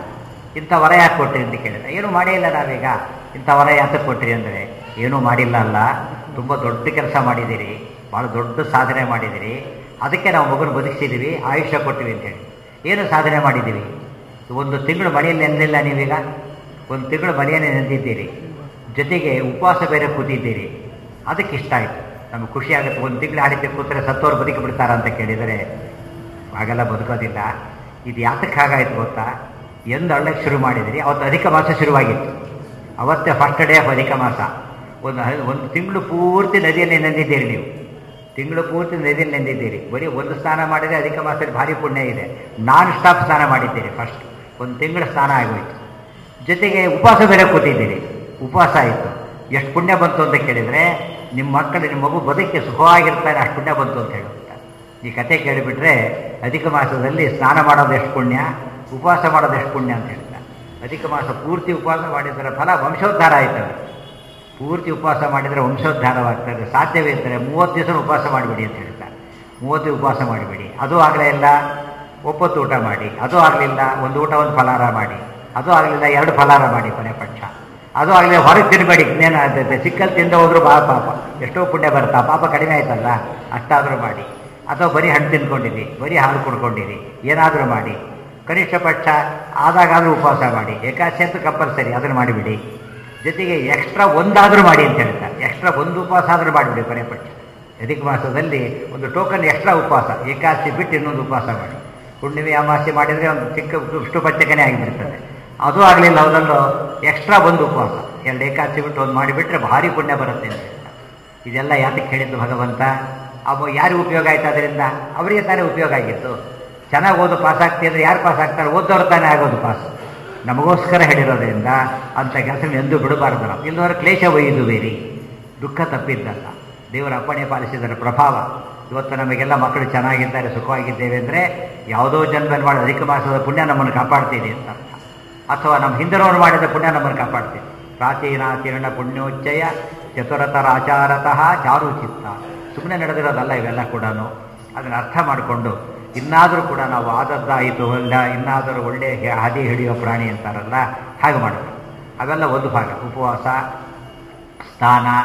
ಇಂಥ ವರ ಯಾಕೆ ಕೊಟ್ರಿ ಅಂತ ಕೇಳಿದ್ರೆ ಏನೂ ಮಾಡೇ ಇಲ್ಲ ನಾವೀಗ ಇಂಥ ವರ ಯಾತಕ್ಕೆ ಕೊಟ್ರಿ ಅಂದರೆ ಏನೂ ಮಾಡಿಲ್ಲ ಅಲ್ಲ ತುಂಬ ದೊಡ್ಡ ಕೆಲಸ ಮಾಡಿದ್ದೀರಿ ಭಾಳ ದೊಡ್ಡ ಸಾಧನೆ ಮಾಡಿದ್ದೀರಿ ಅದಕ್ಕೆ ನಾವು ಮಗುನ ಬದುಕಿಸಿದ್ದೀವಿ ಆಯುಷ್ಯ ಕೊಟ್ಟಿವಿ ಅಂತೇಳಿ ಏನು ಸಾಧನೆ ಮಾಡಿದ್ದೀವಿ ಒಂದು ತಿಂಗಳು ಮನೆಯಲ್ಲಿ ನೆಂದಿಲ್ಲ ನೀವೀಗ ಒಂದು ತಿಂಗಳು ಮನೆಯನ್ನೇ ನೆಂದಿದ್ದೀರಿ ಜೊತೆಗೆ ಉಪವಾಸ ಬೇರೆ ಕೂತಿದ್ದೀರಿ ಅದಕ್ಕೆ ಇಷ್ಟ ಆಯಿತು ನಮಗೆ ಖುಷಿ ಆಗುತ್ತೆ ಒಂದು ತಿಂಗಳು ಆ ರೀತಿ ಕೂತ್ರೆ ಸತ್ತೋರು ಬದುಕಿ ಬಿಡ್ತಾರ ಅಂತ ಕೇಳಿದರೆ ಹಾಗೆಲ್ಲ ಬದುಕೋದಿಲ್ಲ ಇದು ಯಾತಕ್ಕೆ ಹಾಗಾಯ್ತು ಗೊತ್ತಾ ಎಂದು ಅಳ್ಳಕ್ಕೆ ಶುರು ಮಾಡಿದಿರಿ ಅವತ್ತು ಅಧಿಕ ಮಾಸ ಶುರುವಾಗಿತ್ತು ಅವತ್ತೇ ಫಸ್ಟ್ ಡೇ ಆಫ್ ಅಧಿಕ ಮಾಸ ಒಂದು ಹ- ಒಂದು ತಿಂಗಳು ಪೂರ್ತಿ ನದಿಯಲ್ಲಿ ನೆಂದಿದ್ದೀರಿ ನೀವು ತಿಂಗಳು ಪೂರ್ತಿ ನದಿಯಲ್ಲಿ ನೆಂದಿದ್ದೀರಿ ಬರೀ ಒಂದು ಸ್ನಾನ ಮಾಡಿದರೆ ಅಧಿಕ ಮಾಸದಲ್ಲಿ ಭಾರಿ ಪುಣ್ಯ ಇದೆ ನಾನ್ ಸ್ಟಾಪ್ ಸ್ನಾನ ಮಾಡಿದ್ದೀರಿ ಫಸ್ಟ್ ಒಂದು ತಿಂಗಳು ಸ್ನಾನ ಆಗೋಯ್ತು ಜೊತೆಗೆ ಉಪವಾಸ ಬೇರೆ ಕೂತಿದ್ದೀರಿ ಉಪವಾಸ ಆಯಿತು ಎಷ್ಟು ಪುಣ್ಯ ಬಂತು ಅಂತ ಕೇಳಿದರೆ ನಿಮ್ಮ ಮಕ್ಕಳು ನಿಮ್ಮ ಮಗು ಬದುಕಿ ಸುಖವಾಗಿರ್ತಾರೆ ಅಷ್ಟು ಪುಣ್ಯ ಬಂತು ಅಂತ ಹೇಳುತ್ತಾರೆ ಈ ಕತೆ ಕೇಳಿಬಿಟ್ರೆ ಅಧಿಕ ಮಾಸದಲ್ಲಿ ಸ್ನಾನ ಮಾಡೋದು ಎಷ್ಟು ಪುಣ್ಯ ಉಪವಾಸ ಮಾಡೋದು ಎಷ್ಟು ಪುಣ್ಯ ಅಂತ ಹೇಳ್ತಾರೆ ಅಧಿಕ ಮಾಸ ಪೂರ್ತಿ ಉಪವಾಸ ಮಾಡಿದರೆ ಫಲ ವಂಶೋದ್ಧಾರ ಆಯ್ತದೆ ಪೂರ್ತಿ ಉಪವಾಸ ಮಾಡಿದರೆ ವಂಶೋದ್ಧಾರವಾಗ್ತದೆ ಸಾಧ್ಯವೇ ಇದ್ದರೆ ಮೂವತ್ತು ದಿವಸ ಉಪವಾಸ ಮಾಡಿಬಿಡಿ ಅಂತ ಹೇಳ್ತಾರೆ ಮೂವತ್ತು ಉಪವಾಸ ಮಾಡಿಬಿಡಿ ಅದು ಆಗಲೇ ಇಲ್ಲ ಒಪ್ಪತ್ತು ಊಟ ಮಾಡಿ ಅದು ಆಗಲಿಲ್ಲ ಒಂದು ಊಟ ಒಂದು ಫಲಾರ ಮಾಡಿ ಅದು ಆಗಲಿಲ್ಲ ಎರಡು ಫಲಾರ ಮಾಡಿ ಕೊನೆ ಪಕ್ಷ ಅದು ಆಗಲಿಲ್ಲ ಹೊರಗೆ ತಿನ್ನಬೇಡಿ ಇನ್ನೇನು ಆಗ್ತೈತೆ ಸಿಕ್ಕಲ್ಲಿ ತಿಂದು ಹೋದ್ರು ಬಾ ಪಾಪ ಎಷ್ಟೋ ಪುಣ್ಯ ಬರುತ್ತಾ ಪಾಪ ಕಡಿಮೆ ಆಯ್ತಲ್ಲ ಅಷ್ಟಾದರೂ ಮಾಡಿ ಅಥವಾ ಬರೀ ಹಣ್ಣು ತಿನ್ಕೊಂಡಿರಿ ಬರೀ ಹಾಲು ಕುಡ್ಕೊಂಡಿರಿ ಏನಾದರೂ ಮಾಡಿ ಕನಿಷ್ಠ ಪಕ್ಷ ಆದಾಗಾದರೂ ಉಪವಾಸ ಮಾಡಿ ಏಕಾದಶಿ ಅಂತೂ ಕಂಪಲ್ಸರಿ ಅದನ್ನು ಮಾಡಿಬಿಡಿ ಜೊತೆಗೆ ಎಕ್ಸ್ಟ್ರಾ ಒಂದಾದರೂ ಮಾಡಿ ಅಂತ ಹೇಳ್ತಾರೆ ಎಕ್ಸ್ಟ್ರಾ ಒಂದು ಉಪವಾಸ ಆದರೂ ಮಾಡಿಬಿಡಿ ಕೊನೆ ಪಕ್ಷ ಅಧಿಕ ಮಾಸದಲ್ಲಿ ಒಂದು ಟೋಕನ್ ಎಕ್ಸ್ಟ್ರಾ ಉಪವಾಸ ಏಕಾದಶಿ ಬಿಟ್ಟು ಇನ್ನೊಂದು ಉಪವಾಸ ಮಾಡಿ ಹುಣ್ಣಿಮೆ ಅಮಾವಾಸ್ಯೆ ಮಾಡಿದರೆ ಒಂದು ಚಿಕ್ಕ ವಿಷ್ಣು ಪಂಚಕನೇ ಆಗಿಬಿಡ್ತದೆ ಅದು ಆಗಲಿಲ್ಲ ಅವರಲ್ಲೂ ಎಕ್ಸ್ಟ್ರಾ ಒಂದು ಉಪವಾಸ ಎರಡು ಏಕಾದಶಿ ಬಿಟ್ಟು ಒಂದು ಮಾಡಿಬಿಟ್ರೆ ಭಾರಿ ಪುಣ್ಯ ಬರುತ್ತೆ ಅಂತ ಹೇಳ್ತಾರೆ ಇದೆಲ್ಲ ಯಾತಕ್ಕೆ ಹೇಳಿದ್ದು ಭಗವಂತ ಅವ ಯಾರಿಗೆ ಉಪಯೋಗ ಆಯ್ತು ಅದರಿಂದ ಅವರಿಗೆ ತಾನೇ ಉಪಯೋಗ ಆಗಿತ್ತು ಚೆನ್ನಾಗಿ ಓದು ಪಾಸ್ ಆಗ್ತಿ ಅಂದರೆ ಯಾರು ಪಾಸ್ ಆಗ್ತಾರೆ ಓದೋರು ತಾನೇ ಆಗೋದು ಪಾಸ್ ನಮಗೋಸ್ಕರ ಹೇಳಿರೋದ್ರಿಂದ ಅಂಥ ಕೆಲಸ ಎಂದೂ ಬಿಡಬಾರ್ದು ನಾವು ಇಲ್ಲದವರು ಕ್ಲೇಶ ಒಯ್ಯುದು ಬೇರಿ ದುಃಖ ತಪ್ಪಿದ್ದಲ್ಲ ದೇವರ ಅಪ್ಪಣೆ ಪಾಲಿಸಿದರ ಪ್ರಭಾವ ಇವತ್ತು ನಮಗೆಲ್ಲ ಮಕ್ಕಳು ಚೆನ್ನಾಗಿದ್ದಾರೆ ಸುಖವಾಗಿದ್ದೇವೆ ಅಂದರೆ ಯಾವುದೋ ಜನ್ಮದಲ್ಲಿ ಮಾಡಿ ಅಧಿಕ ಮಾಸದ ಪುಣ್ಯ ನಮ್ಮನ್ನು ಕಾಪಾಡ್ತಿದೆ ಅಂತ ಅರ್ಥ ಅಥವಾ ನಮ್ಮ ಹಿಂದಿನವರು ಮಾಡಿದ ಪುಣ್ಯ ನಮ್ಮನ್ನು ಕಾಪಾಡ್ತೀವಿ ಪ್ರಾಚೀನಾಚರಣ ಪುಣ್ಯೋಚ್ಚಯ ಚತುರತರ ಆಚಾರತಃ ಚಾರು ಚಿತ್ತ ಸುಮ್ಮನೆ ನಡೆದಿರೋದಲ್ಲ ಇವೆಲ್ಲ ಕೂಡ ಅದನ್ನು ಅರ್ಥ ಮಾಡಿಕೊಂಡು ಇನ್ನಾದರೂ ಕೂಡ ನಾವು ಆದದ್ದಾಯಿತು ಇಲ್ಲ ಇನ್ನಾದರೂ ಒಳ್ಳೆ ಹೆ- ಹಾದಿ ಹಿಡಿಯೋ ಪ್ರಾಣಿ ಅಂತಾರಲ್ಲ ಹಾಗೆ ಮಾಡಬೇಕು ಅವೆಲ್ಲ ಒಂದು ಭಾಗ ಉಪವಾಸ ಸ್ನಾನ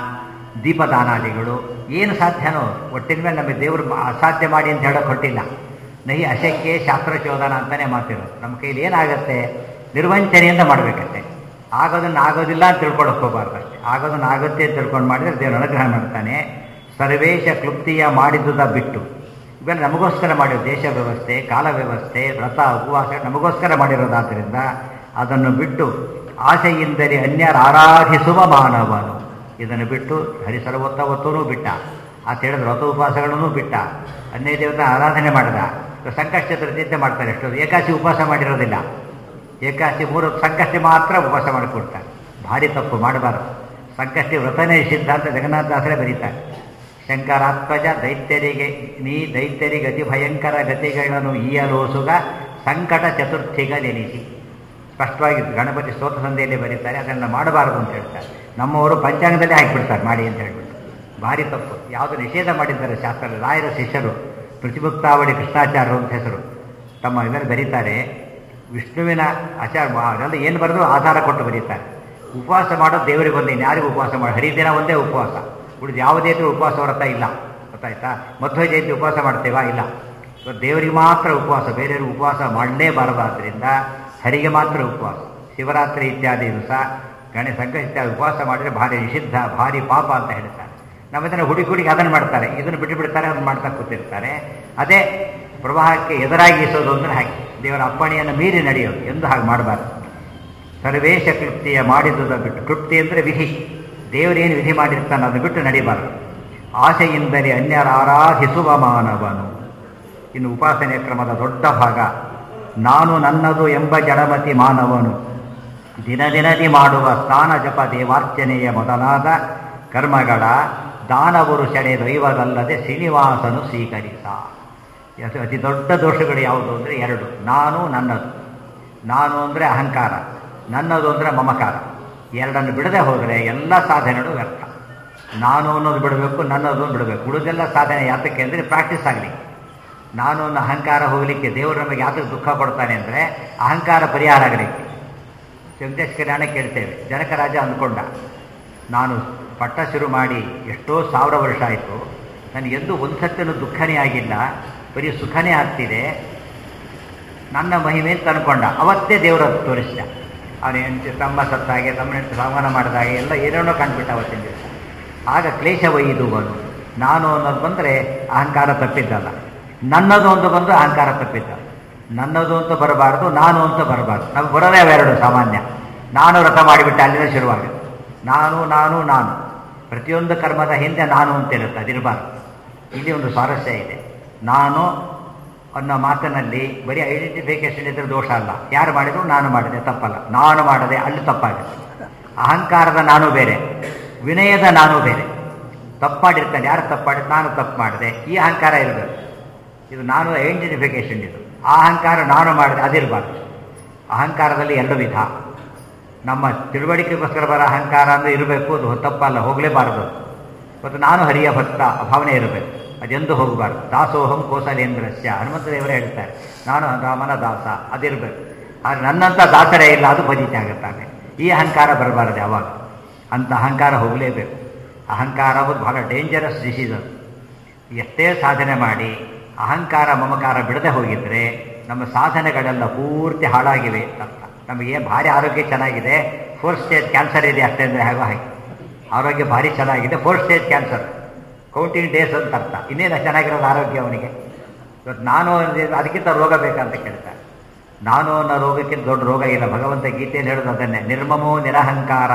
ದೀಪದಾನಾದಿಗಳು ಏನು ಸಾಧ್ಯನೋ ಒಟ್ಟಿನ ಮೇಲೆ ನಮಗೆ ದೇವರು ಅಸಾಧ್ಯ ಮಾಡಿ ಅಂತ ಹೇಳೋಕೆ ಹೊರಟಿಲ್ಲ ನಹಿ ಅಶಕ್ಯ ಶಾಸ್ತ್ರಚೋದನ ಅಂತಲೇ ಮಾತಿರೋದು ನಮ್ಮ ಕೈಲಿ ಏನಾಗುತ್ತೆ ನಿರ್ವಂಚನೆಯಿಂದ ಮಾಡಬೇಕಷ್ಟೆ ಆಗೋದನ್ನು ಆಗೋದಿಲ್ಲ ಅಂತ ತಿಳ್ಕೊಳಕ್ಕೆ ಹೋಗಬಾರ್ದು ಅಷ್ಟೇ ಆಗೋದನ್ನು ಆಗುತ್ತೆ ಅಂತ ತಿಳ್ಕೊಂಡು ಮಾಡಿದರೆ ದೇವರು ಅನುಗ್ರಹ ಮಾಡ್ತಾನೆ ಸರ್ವೇಶ ಕ್ಲುಪ್ತಿಯ ಮಾಡಿದುದ ಬಿಟ್ಟು ಇವೆಲ್ಲ ನಮಗೋಸ್ಕರ ಮಾಡಿರೋ ದೇಶ ವ್ಯವಸ್ಥೆ ಕಾಲ ವ್ಯವಸ್ಥೆ ವ್ರತ ಉಪವಾಸ ನಮಗೋಸ್ಕರ ಮಾಡಿರೋದಾದ್ದರಿಂದ ಅದನ್ನು ಬಿಟ್ಟು ಆಸೆಯಿಂದಲೇ ಅನ್ಯರ ಆರಾಧಿಸುವ ಮಾನವನು ಇದನ್ನು ಬಿಟ್ಟು ಹರಿಸರ್ವೋತ್ತವತ್ತೂ ಬಿಟ್ಟ ಅಂತ ಹೇಳಿದ್ರೆ ವ್ರತ ಉಪವಾಸಗಳನ್ನು ಬಿಟ್ಟ ಅನ್ಯ ದೇವತೆ ಆರಾಧನೆ ಮಾಡಿದ ಸಂಕಷ್ಟ ಚತುರ್ಥಿ ಮಾಡ್ತಾರೆ ಎಷ್ಟೊಂದು ಏಕಾಸಿ ಉಪವಾಸ ಮಾಡಿರೋದಿಲ್ಲ ಏಕಾಸಿ ಮೂರು ಸಂಕಷ್ಟಿ ಮಾತ್ರ ಉಪವಾಸ ಮಾಡಿಕೊಡ್ತಾರೆ ಭಾರಿ ತಪ್ಪು ಮಾಡಬಾರದು ಸಂಕಷ್ಟಿ ವ್ರತನೇ ನಿಷಿದ್ಧ ಅಂತ ಜಗನ್ನಾಥದಾಸರೇ ಬರೀತಾರೆ ಶಂಕರಾತ್ಮಜ ದೈತ್ಯರಿಗೆ ನೀ ದೈತ್ಯರಿಗೆ ಅತಿ ಭಯಂಕರ ಗತಿಗಳನ್ನು ಈಯಲೋಸುಗ ಸಂಕಟ ಚತುರ್ಥಿಗ ನೆನೆಸಿ ಸ್ಪಷ್ಟವಾಗಿ ಗಣಪತಿ ಸ್ತೋತ್ರ ಸಂಧಿಯಲ್ಲಿ ಬರೀತಾರೆ ಅದನ್ನು ಮಾಡಬಾರದು ಅಂತ ಹೇಳ್ತಾರೆ ನಮ್ಮವರು ಪಂಚಾಂಗದಲ್ಲೇ ಹಾಕಿಬಿಡ್ತಾರೆ ಮಾಡಿ ಅಂತ ಹೇಳ್ಬಿಟ್ಟು ಭಾರಿ ತಪ್ಪು ಯಾವುದು ನಿಷೇಧ ಮಾಡಿದ್ದಾರೆ ಶಾಸ್ತ್ರ ರಾಯರ ಶಿಷ್ಯರು ಪ್ರತಿಭುಕ್ತಾವಳಿ ಕೃಷ್ಣಾಚಾರ್ಯರು ಅಂತ ಹೆಸರು ತಮ್ಮ ಇದರಲ್ಲಿ ಬರೀತಾರೆ ವಿಷ್ಣುವಿನ ಆಚಾರ ಅದೆಲ್ಲ ಏನು ಬರೆದು ಆಧಾರ ಕೊಟ್ಟು ಬರೀತಾರೆ ಉಪವಾಸ ಮಾಡೋದು ದೇವರಿಗೆ ಬಂದು ಯಾರಿಗೂ ಉಪವಾಸ ಮಾಡಿ ಹರಿದಿನ ಒಂದೇ ಉಪವಾಸ ಉಳಿದು ಯಾವುದೇ ಇದ್ರೂ ಉಪವಾಸ ವ್ರತ ಇಲ್ಲ ಗೊತ್ತಾಯ್ತಾ ಮಧ್ವ ಜಯಂತಿ ಉಪವಾಸ ಮಾಡ್ತೇವಾ ಇಲ್ಲ ಇವತ್ತು ದೇವರಿಗೆ ಮಾತ್ರ ಉಪವಾಸ ಬೇರೆಯವರು ಉಪವಾಸ ಮಾಡಲೇಬಾರದಾದ್ರಿಂದ ಹರಿಗೆ ಮಾತ್ರ ಉಪವಾಸ ಶಿವರಾತ್ರಿ ಇತ್ಯಾದಿ ದಿವಸ ಗಣೇಶ ಸಂಕಷ್ಟ ಇತ್ಯಾದಿ ಉಪವಾಸ ಮಾಡಿದರೆ ಭಾರಿ ನಿಷಿದ್ಧ ಭಾರಿ ಪಾಪ ಅಂತ ಹೇಳ್ತಾರೆ ನಮ್ಮ ಇದನ್ನು ಹುಡುಗಿ ಹುಡುಗಿ ಅದನ್ನು ಮಾಡ್ತಾರೆ ಇದನ್ನು ಬಿಟ್ಟು ಬಿಡ್ತಾರೆ ಅದನ್ನು ಮಾಡ್ತಾ ಕೂತಿರ್ತಾರೆ ಅದೇ ಪ್ರವಾಹಕ್ಕೆ ಎದುರಾಗಿ ಇಸೋದು ಅಂದರೆ ಹಾಗೆ ದೇವರ ಅಪ್ಪಣೆಯನ್ನು ಮೀರಿ ನಡೆಯೋದು ಎಂದು ಹಾಗೆ ಮಾಡಬಾರ್ದು ಸರ್ವೇಶ ಕೃತ್ಯ ಮಾಡಿದುದ ಬಿಟ್ಟು ಕೃತ್ಯ ಅಂದರೆ ವಿಧಿ ದೇವರೇನು ವಿಧಿ ಮಾಡಿರ್ತಾನೆ ಅದನ್ನು ಬಿಟ್ಟು ನಡಿಬಾರದು ಆಸೆಯಿಂದಲೇ ಅನ್ಯರ ಆರಾಧಿಸುವ ಮಾನವನು ಇನ್ನು ಉಪಾಸನೆ ಕ್ರಮದ ದೊಡ್ಡ ಭಾಗ ನಾನು ನನ್ನದು ಎಂಬ ಜಡಮತಿ ಮಾನವನು ದಿನ ದಿನದಿ ಮಾಡುವ ಸ್ನಾನ ಜಪ ದೇವಾರ್ಚನೆಯ ಮೊದಲಾದ ಕರ್ಮಗಳ ದಾನವರು ಸೆಡೆ ದೈವದಲ್ಲದೆ ಶ್ರೀನಿವಾಸನು ಸ್ವೀಕರಿಸ ಅದು ಅತಿ ದೊಡ್ಡ ದೋಷಗಳು ಯಾವುದು ಅಂದರೆ ಎರಡು ನಾನು ನನ್ನದು ನಾನು ಅಂದರೆ ಅಹಂಕಾರ ನನ್ನದು ಅಂದರೆ ಮಮಕಾರ ಎರಡನ್ನು ಬಿಡದೆ ಹೋದರೆ ಎಲ್ಲ ಸಾಧನೆಗಳು ವ್ಯರ್ಥ ನಾನು ಅನ್ನೋದು ಬಿಡಬೇಕು ನನ್ನದು ಬಿಡಬೇಕು ಉಳಿದೆಲ್ಲ ಸಾಧನೆ ಯಾತಕ್ಕೆ ಅಂದರೆ ಪ್ರಾಕ್ಟೀಸ್ ಆಗಲಿ ನಾನು ಅನ್ನೋ ಅಹಂಕಾರ ಹೋಗಲಿಕ್ಕೆ ದೇವರು ನಮಗೆ ಯಾತಕ್ಕೆ ದುಃಖ ಕೊಡ್ತಾನೆ ಅಂದರೆ ಅಹಂಕಾರ ಪರಿಹಾರ ಆಗಲಿಕ್ಕೆ ವೆಂಕಟೇಶ್ ಕಲ್ಯಾಣ ಕೇಳ್ತೇವೆ ಜನಕ ರಾಜ ಅಂದ್ಕೊಂಡ ನಾನು ಪಟ್ಟ ಶುರು ಮಾಡಿ ಎಷ್ಟೋ ಸಾವಿರ ವರ್ಷ ಆಯಿತು ನನಗೆಂದೂ ಒಂದು ಸತ್ಯನೂ ದುಃಖನೇ ಆಗಿಲ್ಲ ಬರೀ ಸುಖನೇ ಆಗ್ತಿದೆ ನನ್ನ ಮಹಿಮೆ ಅಂತ ಅನ್ಕೊಂಡ ಅವತ್ತೇ ದೇವರ ತೋರಿಸಿದ ಅವನ ಹೆಂಡತಿ ತಮ್ಮ ಸತ್ತಾಗೆ ತಮ್ಮ ಹೆಂಡತಿ ಸಂಹಾರ ಮಾಡಿದಾಗೆ ಎಲ್ಲ ಏನೇನೋ ಕಂಡುಬಿಟ್ಟ ಅವತ್ತಿನ ದಿವಸ ಆಗ ಕ್ಲೇಶ ಒಯ್ಯುವನು ನಾನು ಅನ್ನೋದು ಬಂದರೆ ಅಹಂಕಾರ ತಪ್ಪಿದ್ದಲ್ಲ ನನ್ನದು ಅಂತ ಬಂದು ಅಹಂಕಾರ ತಪ್ಪಿದ್ದ ನನ್ನದು ಅಂತ ಬರಬಾರ್ದು ನಾನು ಅಂತ ಬರಬಾರ್ದು ನಮ್ಗೆ ಬರೋದೇ ಅವೆರಡು ಸಾಮಾನ್ಯ ನಾನು ವ್ರತ ಮಾಡಿಬಿಟ್ಟೆ ಅಲ್ಲಿಂದ ಶುರುವಾಗುತ್ತೆ ನಾನು ನಾನು ನಾನು ಪ್ರತಿಯೊಂದು ಕರ್ಮದ ಹಿಂದೆ ನಾನು ಅಂತ ಇರುತ್ತೆ ಅದಿರಬಾರ್ದು ಇಲ್ಲಿ ಒಂದು ಸ್ವಾರಸ್ಯ ಇದೆ ನಾನು ಅನ್ನೋ ಮಾತಿನಲ್ಲಿ ಬರೀ ಐಡೆಂಟಿಫಿಕೇಶನ್ ಇದ್ರೆ ದೋಷ ಅಲ್ಲ ಯಾರು ಮಾಡಿದ್ರು ನಾನು ಮಾಡಿದೆ ತಪ್ಪಲ್ಲ ನಾನು ಮಾಡದೆ ಅಲ್ಲಿ ತಪ್ಪಾಗುತ್ತೆ ಅಹಂಕಾರದ ನಾನು ಬೇರೆ ವಿನಯದ ನಾನು ಬೇರೆ ತಪ್ಪು ಮಾಡಿರ್ತಾನೆ ಯಾರು ತಪ್ಪು ಮಾಡಿದ್ ನಾನು ತಪ್ಪು ಮಾಡಿದೆ ಈ ಅಹಂಕಾರ ಇರಬೇಕು ಇದು ನಾನು ಐಡೆಂಟಿಫಿಕೇಶನ್ ಇದು ಆ ಅಹಂಕಾರ ನಾನು ಮಾಡಿದೆ ಅದಿರಬಾರ್ದು ಅಹಂಕಾರದಲ್ಲಿ ಎರಡು ವಿಧ ನಮ್ಮ ತಿಳುವಳಿಕೆಗೋಸ್ಕರ ಬರೋ ಅಹಂಕಾರ ಅಂದರೆ ಇರಬೇಕು ಅದು ತಪ್ಪಲ್ಲ ಹೋಗಲೇಬಾರದು ಮತ್ತು ನಾನು ಹರಿಯ ಭಕ್ತ ಭಾವನೆ ಇರಬೇಕು ಅದೆಂದು ಹೋಗಬಾರ್ದು ದಾಸೋಹಂ ಕೋಸಲೇಂದ್ರಸ್ಯ ಹನುಮಂತ ದೇವರೇ ಹೇಳ್ತಾರೆ ನಾನು ರಾಮನ ದಾಸ ಅದಿರಬೇಕು ಆದರೆ ನನ್ನಂಥ ದಾಸರೇ ಇಲ್ಲ ಅದು ಭಜಿತ ಆಗುತ್ತಾನೆ ಈ ಅಹಂಕಾರ ಬರಬಾರದು ಯಾವಾಗ ಅಂಥ ಅಹಂಕಾರ ಹೋಗಲೇಬೇಕು ಅಹಂಕಾರ ಒಂದು ಬಹಳ ಡೇಂಜರಸ್ ಡಿಸೀಸ್ ಅದು ಎಷ್ಟೇ ಸಾಧನೆ ಮಾಡಿ ಅಹಂಕಾರ ಮಮಕಾರ ಬಿಡದೆ ಹೋಗಿದ್ರೆ ನಮ್ಮ ಸಾಧನೆಗಳೆಲ್ಲ ಪೂರ್ತಿ ಹಾಳಾಗಿವೆ ಅಂತ ನಮಗೆ ಭಾರಿ ಆರೋಗ್ಯ ಚೆನ್ನಾಗಿದೆ ಫೋರ್ತ್ ಸ್ಟೇಜ್ ಕ್ಯಾನ್ಸರ್ ಇದೆ ಅಷ್ಟೇ ಅಂದರೆ ಹಾಗೋ ಹಾಗೆ ಆರೋಗ್ಯ ಭಾರಿ ಚೆನ್ನಾಗಿದೆ fourth stage cancer counting days ಅಂತ ಅರ್ಥ ಇನ್ನೇನು ಚೆನ್ನಾಗಿರೋದು ಆರೋಗ್ಯ ಅವನಿಗೆ ಇವತ್ತು ನಾನು ಅದಕ್ಕಿಂತ ರೋಗ ಬೇಕಂತ ಕೇಳ್ತಾರೆ ನಾನು ಅನ್ನೋ ರೋಗಕ್ಕಿಂತ ದೊಡ್ಡ ರೋಗ ಇಲ್ಲ ಭಗವಂತ ಗೀತೆಯಲ್ಲಿ ಹೇಳೋದು ಅದನ್ನೇ ನಿರ್ಮಮೋ ನಿರಹಂಕಾರ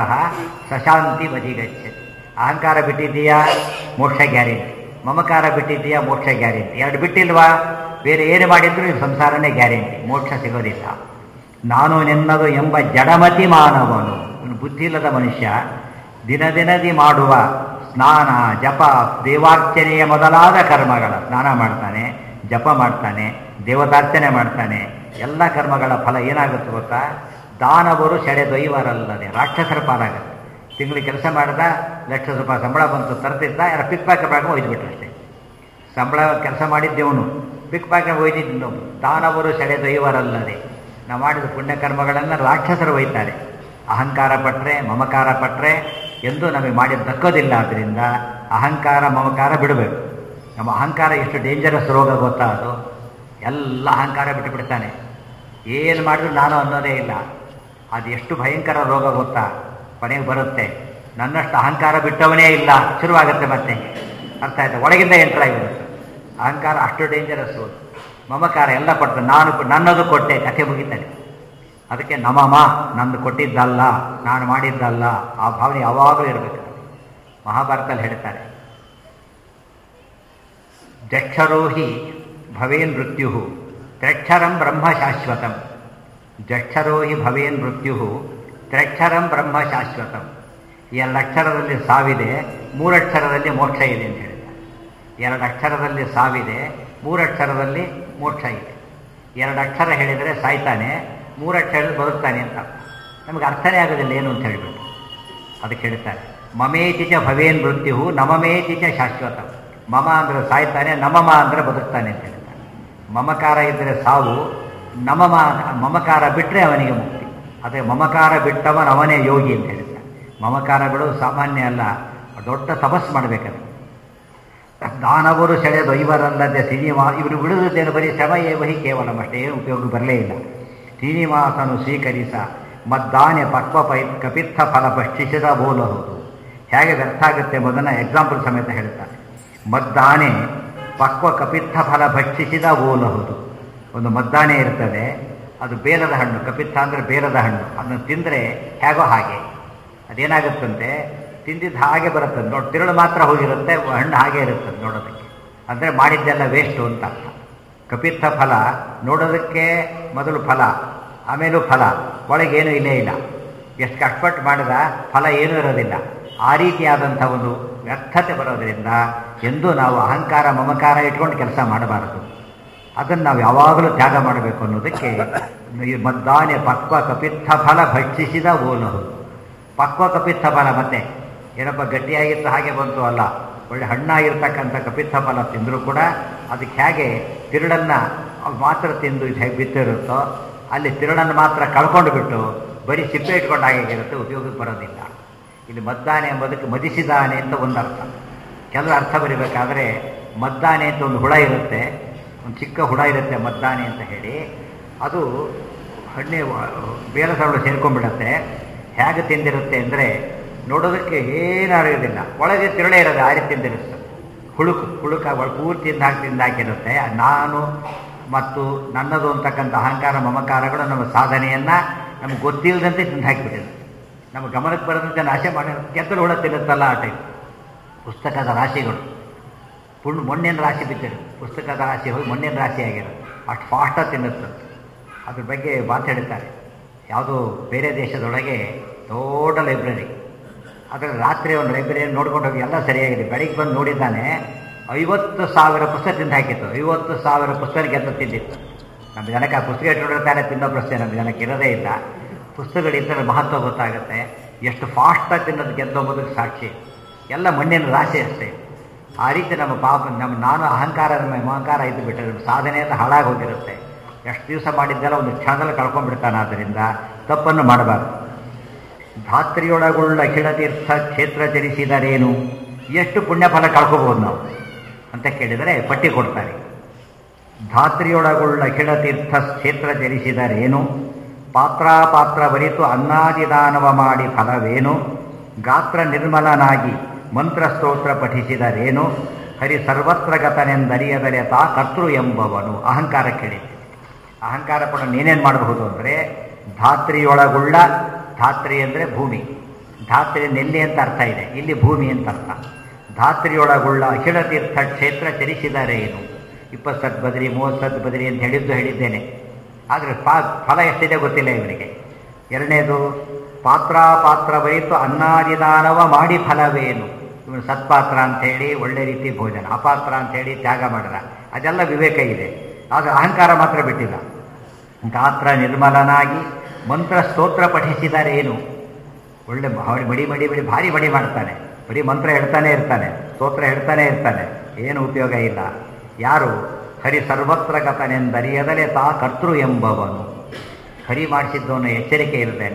ಸಶಾಂತಿ ಬದಿಗಚ್ಚೆ ಅಹಂಕಾರ ಬಿಟ್ಟಿದ್ದೀಯಾ ಮೋಕ್ಷ ಗ್ಯಾರಂಟಿ ಮಮಕಾರ ಬಿಟ್ಟಿದ್ದೀಯಾ ಮೋಕ್ಷ ಗ್ಯಾರಂಟಿ ಎರಡು ಬಿಟ್ಟಿಲ್ವಾ ಬೇರೆ ಏನು ಮಾಡಿದ್ರು ಸಂಸಾರನೇ ಗ್ಯಾರಂಟಿ ಮೋಕ್ಷ ಸಿಗೋದಿಲ್ಲ ನಾನು ನೆನ್ನದು ಎಂಬ ಜಡಮತಿ ಮಾನವನು ಇವನು ಬುದ್ಧಿ ಇಲ್ಲದ ಮನುಷ್ಯ ದಿನ ದಿನದಿ ಮಾಡುವ ಸ್ನಾನ ಜಪ ದೇವಾರ್ಚನೆಯ ಮೊದಲಾದ ಕರ್ಮಗಳ ಸ್ನಾನ ಮಾಡ್ತಾನೆ ಜಪ ಮಾಡ್ತಾನೆ ದೇವತಾರ್ಚನೆ ಮಾಡ್ತಾನೆ ಎಲ್ಲ ಕರ್ಮಗಳ ಫಲ ಏನಾಗುತ್ತೆ ಗೊತ್ತಾ ದಾನವರು ಸೆಳೆದೊಯ್ವರಲ್ಲದೆ ರಾಕ್ಷಸರ ಪಾಲಾಗುತ್ತೆ ತಿಂಗಳು ಕೆಲಸ ಮಾಡಿದ ಲಕ್ಷ ರೂಪಾಯಿ ಸಂಬಳ ಬಂತು ತರ್ತಿದ್ದ ಯಾರ ಪಿಕ್ ಪ್ಯಾಕೆಟ್ ಬ್ಯಾಗ್ ಒಯ್ದುಬಿಟ್ರು ಅಷ್ಟೇ ಸಂಬಳ ಕೆಲಸ ಮಾಡಿದ್ದೇವನು ಪಿಕ್ ಪ್ಯಾಕೆಟ್ ಒಯ್ದಿದ್ದು ದಾನವರು ಸೆಳೆದೊಯ್ವರಲ್ಲದೆ ನಾವು ಮಾಡಿದ ಪುಣ್ಯಕರ್ಮಗಳನ್ನು ರಾಕ್ಷಸರು ಒಯ್ತಾರೆ ಅಹಂಕಾರ ಪಟ್ಟರೆ ಮಮಕಾರ ಪಟ್ಟರೆ ಎಂದೂ ನಮಗೆ ಮಾಡಿ ದಕ್ಕೋದಿಲ್ಲ ಆದ್ದರಿಂದ ಅಹಂಕಾರ ಮಮಕಾರ ಬಿಡಬೇಕು ನಮ್ಮ ಅಹಂಕಾರ ಎಷ್ಟು ಡೇಂಜರಸ್ ರೋಗ ಗೊತ್ತಾ ಅದು ಎಲ್ಲ ಅಹಂಕಾರ ಬಿಟ್ಟು ಬಿಡ್ತಾನೆ ಏನು ಮಾಡಿದ್ರು ನಾನು ಅನ್ನೋದೇ ಇಲ್ಲ ಅದು ಎಷ್ಟು ಭಯಂಕರ ರೋಗ ಗೊತ್ತಾ ಕೊನೆಗೆ ಬರುತ್ತೆ ನನ್ನಷ್ಟು ಅಹಂಕಾರ ಬಿಟ್ಟವನೇ ಇಲ್ಲ ಶುರುವಾಗುತ್ತೆ ಮತ್ತೆ ಅರ್ಥ ಆಯ್ತು ಒಳಗಿಂದ ಎಂಟರ್ ಆಗಿರುತ್ತೆ ಅಹಂಕಾರ ಅಷ್ಟು ಡೇಂಜರಸ್ಸು ಮಮಕಾರ ಎಲ್ಲ ಕೊಡ್ತಾರೆ ನಾನು ನನ್ನದು ಕೊಟ್ಟೆ ಕಥೆ ಮುಗಿತಾನೆ ಅದಕ್ಕೆ ನಮಮ ನಂದು ಕೊಟ್ಟಿದ್ದಲ್ಲ ನಾನು ಮಾಡಿದ್ದಲ್ಲ ಆ ಭಾವನೆ ಯಾವಾಗಲೂ ಇರಬೇಕು ಮಹಾಭಾರತದಲ್ಲಿ ಹೇಳ್ತಾರೆ ಜಕ್ಷರೋ ಹಿ ಭವೇನ್ ಮೃತ್ಯು ತ್ರಕ್ಷರಂ ಬ್ರಹ್ಮ ಶಾಶ್ವತಂ ಜಕ್ಷರೋ ಹಿ ಭವೇನ್ ಮೃತ್ಯು ತ್ರಕ್ಷರಂ ಬ್ರಹ್ಮ ಶಾಶ್ವತಂ ಎರಡು ಅಕ್ಷರದಲ್ಲಿ ಸಾವಿದೆ ಮೂರಕ್ಷರದಲ್ಲಿ ಮೋಕ್ಷ ಇದೆ ಅಂತ ಹೇಳಿದ್ದಾರೆ ಎರಡು ಅಕ್ಷರದಲ್ಲಿ ಸಾವಿದೆ ಮೂರಕ್ಷರದಲ್ಲಿ ಮೋಕ್ಷ ಇದೆ ಎರಡು ಅಕ್ಷರ ಹೇಳಿದರೆ ಸಾಯ್ತಾನೆ ಮೂರಕ್ಷರದಲ್ಲಿ ಬದುಕ್ತಾನೆ ಅಂತ ನಮಗೆ ಅರ್ಥನೇ ಆಗೋದಿಲ್ಲ ಏನು ಅಂತ ಹೇಳಿಬಿಟ್ಟು ಅದಕ್ಕೆ ಹೇಳ್ತಾರೆ ಮಮೇತಿ ಚ ಭವೇನ್ ಮೃತ್ಯು ನಮಮೇತಿ ಚ ಶಾಶ್ವತ ಮಮ ಅಂದರೆ ಸಾಯ್ತಾನೆ ನಮಮ ಅಂದರೆ ಬದುಕ್ತಾನೆ ಅಂತ ಹೇಳ್ತಾರೆ ಮಮಕಾರ ಇದ್ದರೆ ಸಾವು ನಮಮ ಮಮಕಾರ ಬಿಟ್ಟರೆ ಅವನಿಗೆ ಮುಕ್ತಿ ಅದೇ ಮಮಕಾರ ಬಿಟ್ಟವನ ಅವನೇ ಯೋಗಿ ಅಂತ ಹೇಳ್ತಾರೆ ಮಮಕಾರ ಬಿಡೋದು ಸಾಮಾನ್ಯ ಅಲ್ಲ ದೊಡ್ಡ ತಪಸ್ಸು ಮಾಡಬೇಕದು ದಾನವರು ಸೆಳೆದು ಇವರಲ್ಲದೆ ಶ್ರೀನಿವಾಸ ಇವರು ಬಿಡುವುದೇನು ಬರೀ ಶ್ರಮ ಏವಹಿ ಕೇವಲ ಅಷ್ಟೇ ಏನು ಉಪಯೋಗ ಬರಲೇ ಇಲ್ಲ ಶ್ರೀನಿವಾಸನು ಸ್ವೀಕರಿಸ ಮದ್ದಾನೆ ಪಕ್ವ ಪೈ ಕಪಿತ್ಥ ಫಲ ಭಕ್ಷಿಸಿದ ಬೋಲಹುದು ಹೇಗೆ ವ್ಯರ್ಥ ಆಗುತ್ತೆ ಮೊದಲ ಎಕ್ಸಾಂಪಲ್ ಸಮೇತ ಹೇಳ್ತಾರೆ ಮದ್ದಾನೆ ಪಕ್ವ ಕಪಿತ್ಥ ಫಲ ಭಕ್ಷಿಸಿದ ಬೋಲಹುದು ಒಂದು ಮದ್ದಾನೆ ಇರ್ತದೆ ಅದು ಬೇಲದ ಹಣ್ಣು ಕಪಿತ್ಥ ಅಂದರೆ ಬೇಲದ ಹಣ್ಣು ಅದನ್ನು ತಿಂದರೆ ಹೇಗೋ ಹಾಗೆ ಅದೇನಾಗುತ್ತಂತೆ ತಿಂದಿದ್ದು ಹಾಗೆ ಬರುತ್ತೆ ನೋಡಿ ತಿರುಳು ಮಾತ್ರ ಹೋಗಿರುತ್ತೆ ಹಣ್ಣು ಹಾಗೆ ಇರುತ್ತೆ ನೋಡೋದಕ್ಕೆ ಅಂದರೆ ಮಾಡಿದ್ದೆಲ್ಲ ವೇಸ್ಟು ಅಂತ ಅರ್ಥ ಕಪಿತ್ಥ ಫಲ ನೋಡೋದಕ್ಕೆ ಮೊದಲು ಫಲ ಆಮೇಲೂ ಫಲ ಒಳಗೇನೂ ಇಲ್ಲೇ ಇಲ್ಲ ಎಷ್ಟು ಕಷ್ಟಪಟ್ಟು ಮಾಡಿದ ಫಲ ಏನೂ ಇರೋದಿಲ್ಲ ಆ ರೀತಿಯಾದಂಥ ಒಂದು ವ್ಯರ್ಥತೆ ಬರೋದರಿಂದ ಎಂದೂ ನಾವು ಅಹಂಕಾರ ಮಮಕಾರ ಇಟ್ಕೊಂಡು ಕೆಲಸ ಮಾಡಬಾರದು ಅದನ್ನು ನಾವು ಯಾವಾಗಲೂ ತ್ಯಾಗ ಮಾಡಬೇಕು ಅನ್ನೋದಕ್ಕೆ ಈ ಮದ್ದಾನೆ ಪಕ್ವ ಕಪಿತ್ಥ ಫಲ ಭಕ್ಷಿಸಿದ ಓಲಹು ಪಕ್ವ ಕಪಿತ್ಥ ಫಲ ಮತ್ತೆ ಏನಪ್ಪ ಗಟ್ಟಿಯಾಗಿತ್ತು ಹಾಗೆ ಬಂತು ಅಲ್ಲ ಒಳ್ಳೆ ಹಣ್ಣಾಗಿರ್ತಕ್ಕಂಥ ಕಪಿತ್ಥ ಫಲ ತಿಂದರೂ ಕೂಡ ಅದಕ್ಕೆ ಹೇಗೆ ತಿರುಳನ್ನು ಮಾತ್ರ ತಿಂದು ಇದು ಹೇಗೆ ಬಿತ್ತಿರುತ್ತೋ ಅಲ್ಲಿ ತಿರುಳನ್ನು ಮಾತ್ರ ಕಳ್ಕೊಂಡು ಬಿಟ್ಟು ಬರೀ ಸಿಪ್ಪೆ ಇಟ್ಕೊಂಡು ಹಾಗೆ ಇರುತ್ತೆ ಉಪಯೋಗಕ್ಕೆ ಬರೋದಿಲ್ಲ ಇಲ್ಲಿ ಮದ್ದಾನೆ ಎಂಬುದಕ್ಕೆ ಮದಿಸಿದಾನೆ ಅಂತ ಒಂದು ಅರ್ಥ ಕೆಲವು ಅರ್ಥ ಬರೀಬೇಕಾದ್ರೆ ಮದ್ದಾನೆ ಅಂತ ಒಂದು ಹುಳ ಇರುತ್ತೆ ಒಂದು ಚಿಕ್ಕ ಹುಳ ಇರುತ್ತೆ ಮದ್ದಾನೆ ಅಂತ ಹೇಳಿ ಅದು ಹಣ್ಣೆ ಬೇಲಸಗಳು ಸೇರ್ಕೊಂಡ್ಬಿಡುತ್ತೆ ಹೇಗೆ ತಿಂದಿರುತ್ತೆ ಅಂದರೆ ನೋಡೋದಕ್ಕೆ ಏನಾಗೋದಿಲ್ಲ ಒಳಗೆ ತಿರುಳೆ ಇರೋದು ಆ ರೀತಿ ತಿಂದಿರುತ್ತೆ ಹುಳುಕು ಹುಳುಕ ಪೂರ್ತಿ ತಿಂದಾಕಿ ತಿಂದಾಕಿರುತ್ತೆ ನಾನು ಮತ್ತು ನನ್ನದು ಅಂತಕ್ಕಂಥ ಅಹಂಕಾರ ಮಮಕಾರಗಳು ನಮ್ಮ ಸಾಧನೆಯನ್ನು ನಮ್ಗೆ ಗೊತ್ತಿಲ್ಲದಂತೆ ತಿಂದು ಹಾಕಿಬಿಟ್ಟಿದೆ ನಮ್ಮ ಗಮನಕ್ಕೆ ಬರೋದಂತೆ ನಾಶ ಮಾಡಿ ಕೆತ್ತಲು ಹುಳ ತಿನ್ನುತ್ತಲ್ಲ ಆ ಟೈಪ್ ಪುಸ್ತಕದ ರಾಶಿಗಳು ಪುಣ್ ಮಣ್ಣಿನ ರಾಶಿ ಬಿದ್ದಿರು ಪುಸ್ತಕದ ರಾಶಿ ಹೋಗಿ ಮಣ್ಣಿನ ರಾಶಿ ಆಗಿರೋದು ಅಷ್ಟು ಫಾಸ್ಟಾಗಿ ತಿನ್ನುತ್ತೆ ಅದ್ರ ಬಗ್ಗೆ ಮಾತಾಡ್ತಾರೆ ಯಾವುದೋ ಬೇರೆ ದೇಶದೊಳಗೆ ದೊಡ್ಡ ಲೈಬ್ರರಿ ಅದರಲ್ಲಿ ರಾತ್ರಿ ಒಂದು ಲೈಬ್ರರಿ ನೋಡ್ಕೊಂಡು ಹೋಗಿ ಎಲ್ಲ ಸರಿಯಾಗಿದೆ ಬೆಳಿಗ್ಗೆ ಬಂದು ನೋಡಿದ್ದಾನೆ ಐವತ್ತು ಸಾವಿರ ಪುಸ್ತಕ ತಿಂದು ಹಾಕಿತ್ತು ಐವತ್ತು ಸಾವಿರ ಪುಸ್ತಕ ಗೆದ್ದು ತಿಂದಿತ್ತು ನಮ್ಮ ಜನಕ್ಕೆ ಆ ಪುಸ್ತಕ ಇಟ್ಕೊಂಡಿರ್ತಾರೆ ತಿನ್ನೋ ಪ್ರಶ್ನೆ ನಮ್ಮ ಜನಕ್ಕೆ ಇರೋದೇ ಇಲ್ಲ ಪುಸ್ತಕಗಳಿದ್ದರೆ ಮಹತ್ವ ಗೊತ್ತಾಗುತ್ತೆ ಎಷ್ಟು ಫಾಸ್ಟಾಗಿ ತಿನ್ನೋದು ಗೆದ್ದೋಗೋದಕ್ಕೆ ಸಾಕ್ಷಿ ಎಲ್ಲ ಮಣ್ಣಿನ ರಾಶಿ ಅಷ್ಟೇ ಆ ರೀತಿ ನಮ್ಮ ಪಾಪ ನಮ್ಮ ನಾನು ಅಹಂಕಾರ ನಮ್ಮ ಅಹಂಕಾರ ಇದ್ದು ಬಿಟ್ಟರೆ ನಮ್ಮ ಸಾಧನೆ ಎಲ್ಲ ಹಾಳಾಗಿ ಹೋಗಿರುತ್ತೆ ಎಷ್ಟು ದಿವಸ ಮಾಡಿದ್ದೆಲ್ಲ ಒಂದು ಕ್ಷಣದಲ್ಲಿ ಕಳ್ಕೊಂಡ್ಬಿಡ್ತಾನೆ ಆದ್ದರಿಂದ ತಪ್ಪನ್ನು ಮಾಡಬಾರ್ದು ಧಾತ್ರಿಯೊಳಗುಳ್ಳ ತೀರ್ಥ ಕ್ಷೇತ್ರ ಚರಿಸಿದರೇನು ಎಷ್ಟು ಪುಣ್ಯಫಲ ಕಳ್ಕೋಬಹುದು ನಾವು ಅಂತ ಕೇಳಿದರೆ ಪಟ್ಟಿ ಕೊಡ್ತಾರೆ ಧಾತ್ರಿಯೊಳಗುಳ್ಳ ತೀರ್ಥ ಕ್ಷೇತ್ರ ಚರಿಸಿದರೇನು ಪಾತ್ರಾಪಾತ್ರ ಬರಿತು ಅನ್ನಾದಿದಾನವ ಮಾಡಿ ಫಲವೇನು ಗಾತ್ರ ನಿರ್ಮಲನಾಗಿ ಮಂತ್ರಸ್ತೋತ್ರ ಪಠಿಸಿದರೇನು ಹರಿ ಸರ್ವತ್ರ ಗತನೆಂದರಿಯದರೆ ತಾ ಕರ್ತೃ ಎಂಬವನು ಅಹಂಕಾರ ಕೇಳಿ ಅಹಂಕಾರ ಕೂಡ ನೀನೇನು ಮಾಡಬಹುದು ಅಂದರೆ ಧಾತ್ರಿಯೊಳಗುಳ್ಳ ಧಾತ್ರಿ ಅಂದರೆ ಭೂಮಿ ಧಾತ್ರಿ ನೆಲ್ಲಿ ಅಂತ ಅರ್ಥ ಇದೆ ಇಲ್ಲಿ ಭೂಮಿ ಅಂತ ಅರ್ಥ ಧಾತ್ರಿಯೊಳಗುಳ್ಳ ಅಖಿಲ ತೀರ್ಥ ಕ್ಷೇತ್ರ ಚರಿಸಿದರೇನು ಇಪ್ಪತ್ತು ಸತ್ ಬದ್ರಿ ಮೂವತ್ತು ಸತ್ ಬದ್ರಿ ಅಂತ ಹೇಳಿದ್ದು ಹೇಳಿದ್ದೇನೆ ಆದರೆ ಫಾ ಫಲ ಎಷ್ಟಿದೆ ಗೊತ್ತಿಲ್ಲ ಇವನಿಗೆ ಎರಡನೇದು ಪಾತ್ರ ಪಾತ್ರ ಬೈತು ಅನ್ನಾದಿದಾನವ ಮಾಡಿ ಫಲವೇನು ಇವನು ಸತ್ಪಾತ್ರ ಅಂಥೇಳಿ ಒಳ್ಳೆ ರೀತಿ ಭೋಜನ ಅಪಾತ್ರ ಅಂಥೇಳಿ ತ್ಯಾಗ ಮಾಡಿದ ಅದೆಲ್ಲ ವಿವೇಕ ಇದೆ ಆದರೆ ಅಹಂಕಾರ ಮಾತ್ರ ಬಿಟ್ಟಿಲ್ಲ ಗಾತ್ರ ನಿರ್ಮಲನಾಗಿ ಮಂತ್ರ ಸ್ತೋತ್ರ ಪಠಿಸಿದರೇನು ಒಳ್ಳೆ ಭಾರಿ ಬಡಿ ಬಡಿ ಬಡಿ ಭಾರಿ ಬಡಿ ಮಾಡ್ತಾನೆ ಬರೀ ಮಂತ್ರ ಹೇಳ್ತಾನೆ ಇರ್ತಾನೆ ಸ್ತೋತ್ರ ಹೇಳ್ತಾನೆ ಇರ್ತಾನೆ ಏನು ಉಪಯೋಗ ಇಲ್ಲ ಯಾರು ಹರಿ ಸರ್ವತ್ರ ಗತನೆಂದರಿಯದಲೇ ತಾ ಕರ್ತೃ ಎಂಬವನು ಹರಿ ಮಾಡಿಸಿದ್ದವನು ಎಚ್ಚರಿಕೆ ಇರ್ತೇನೆ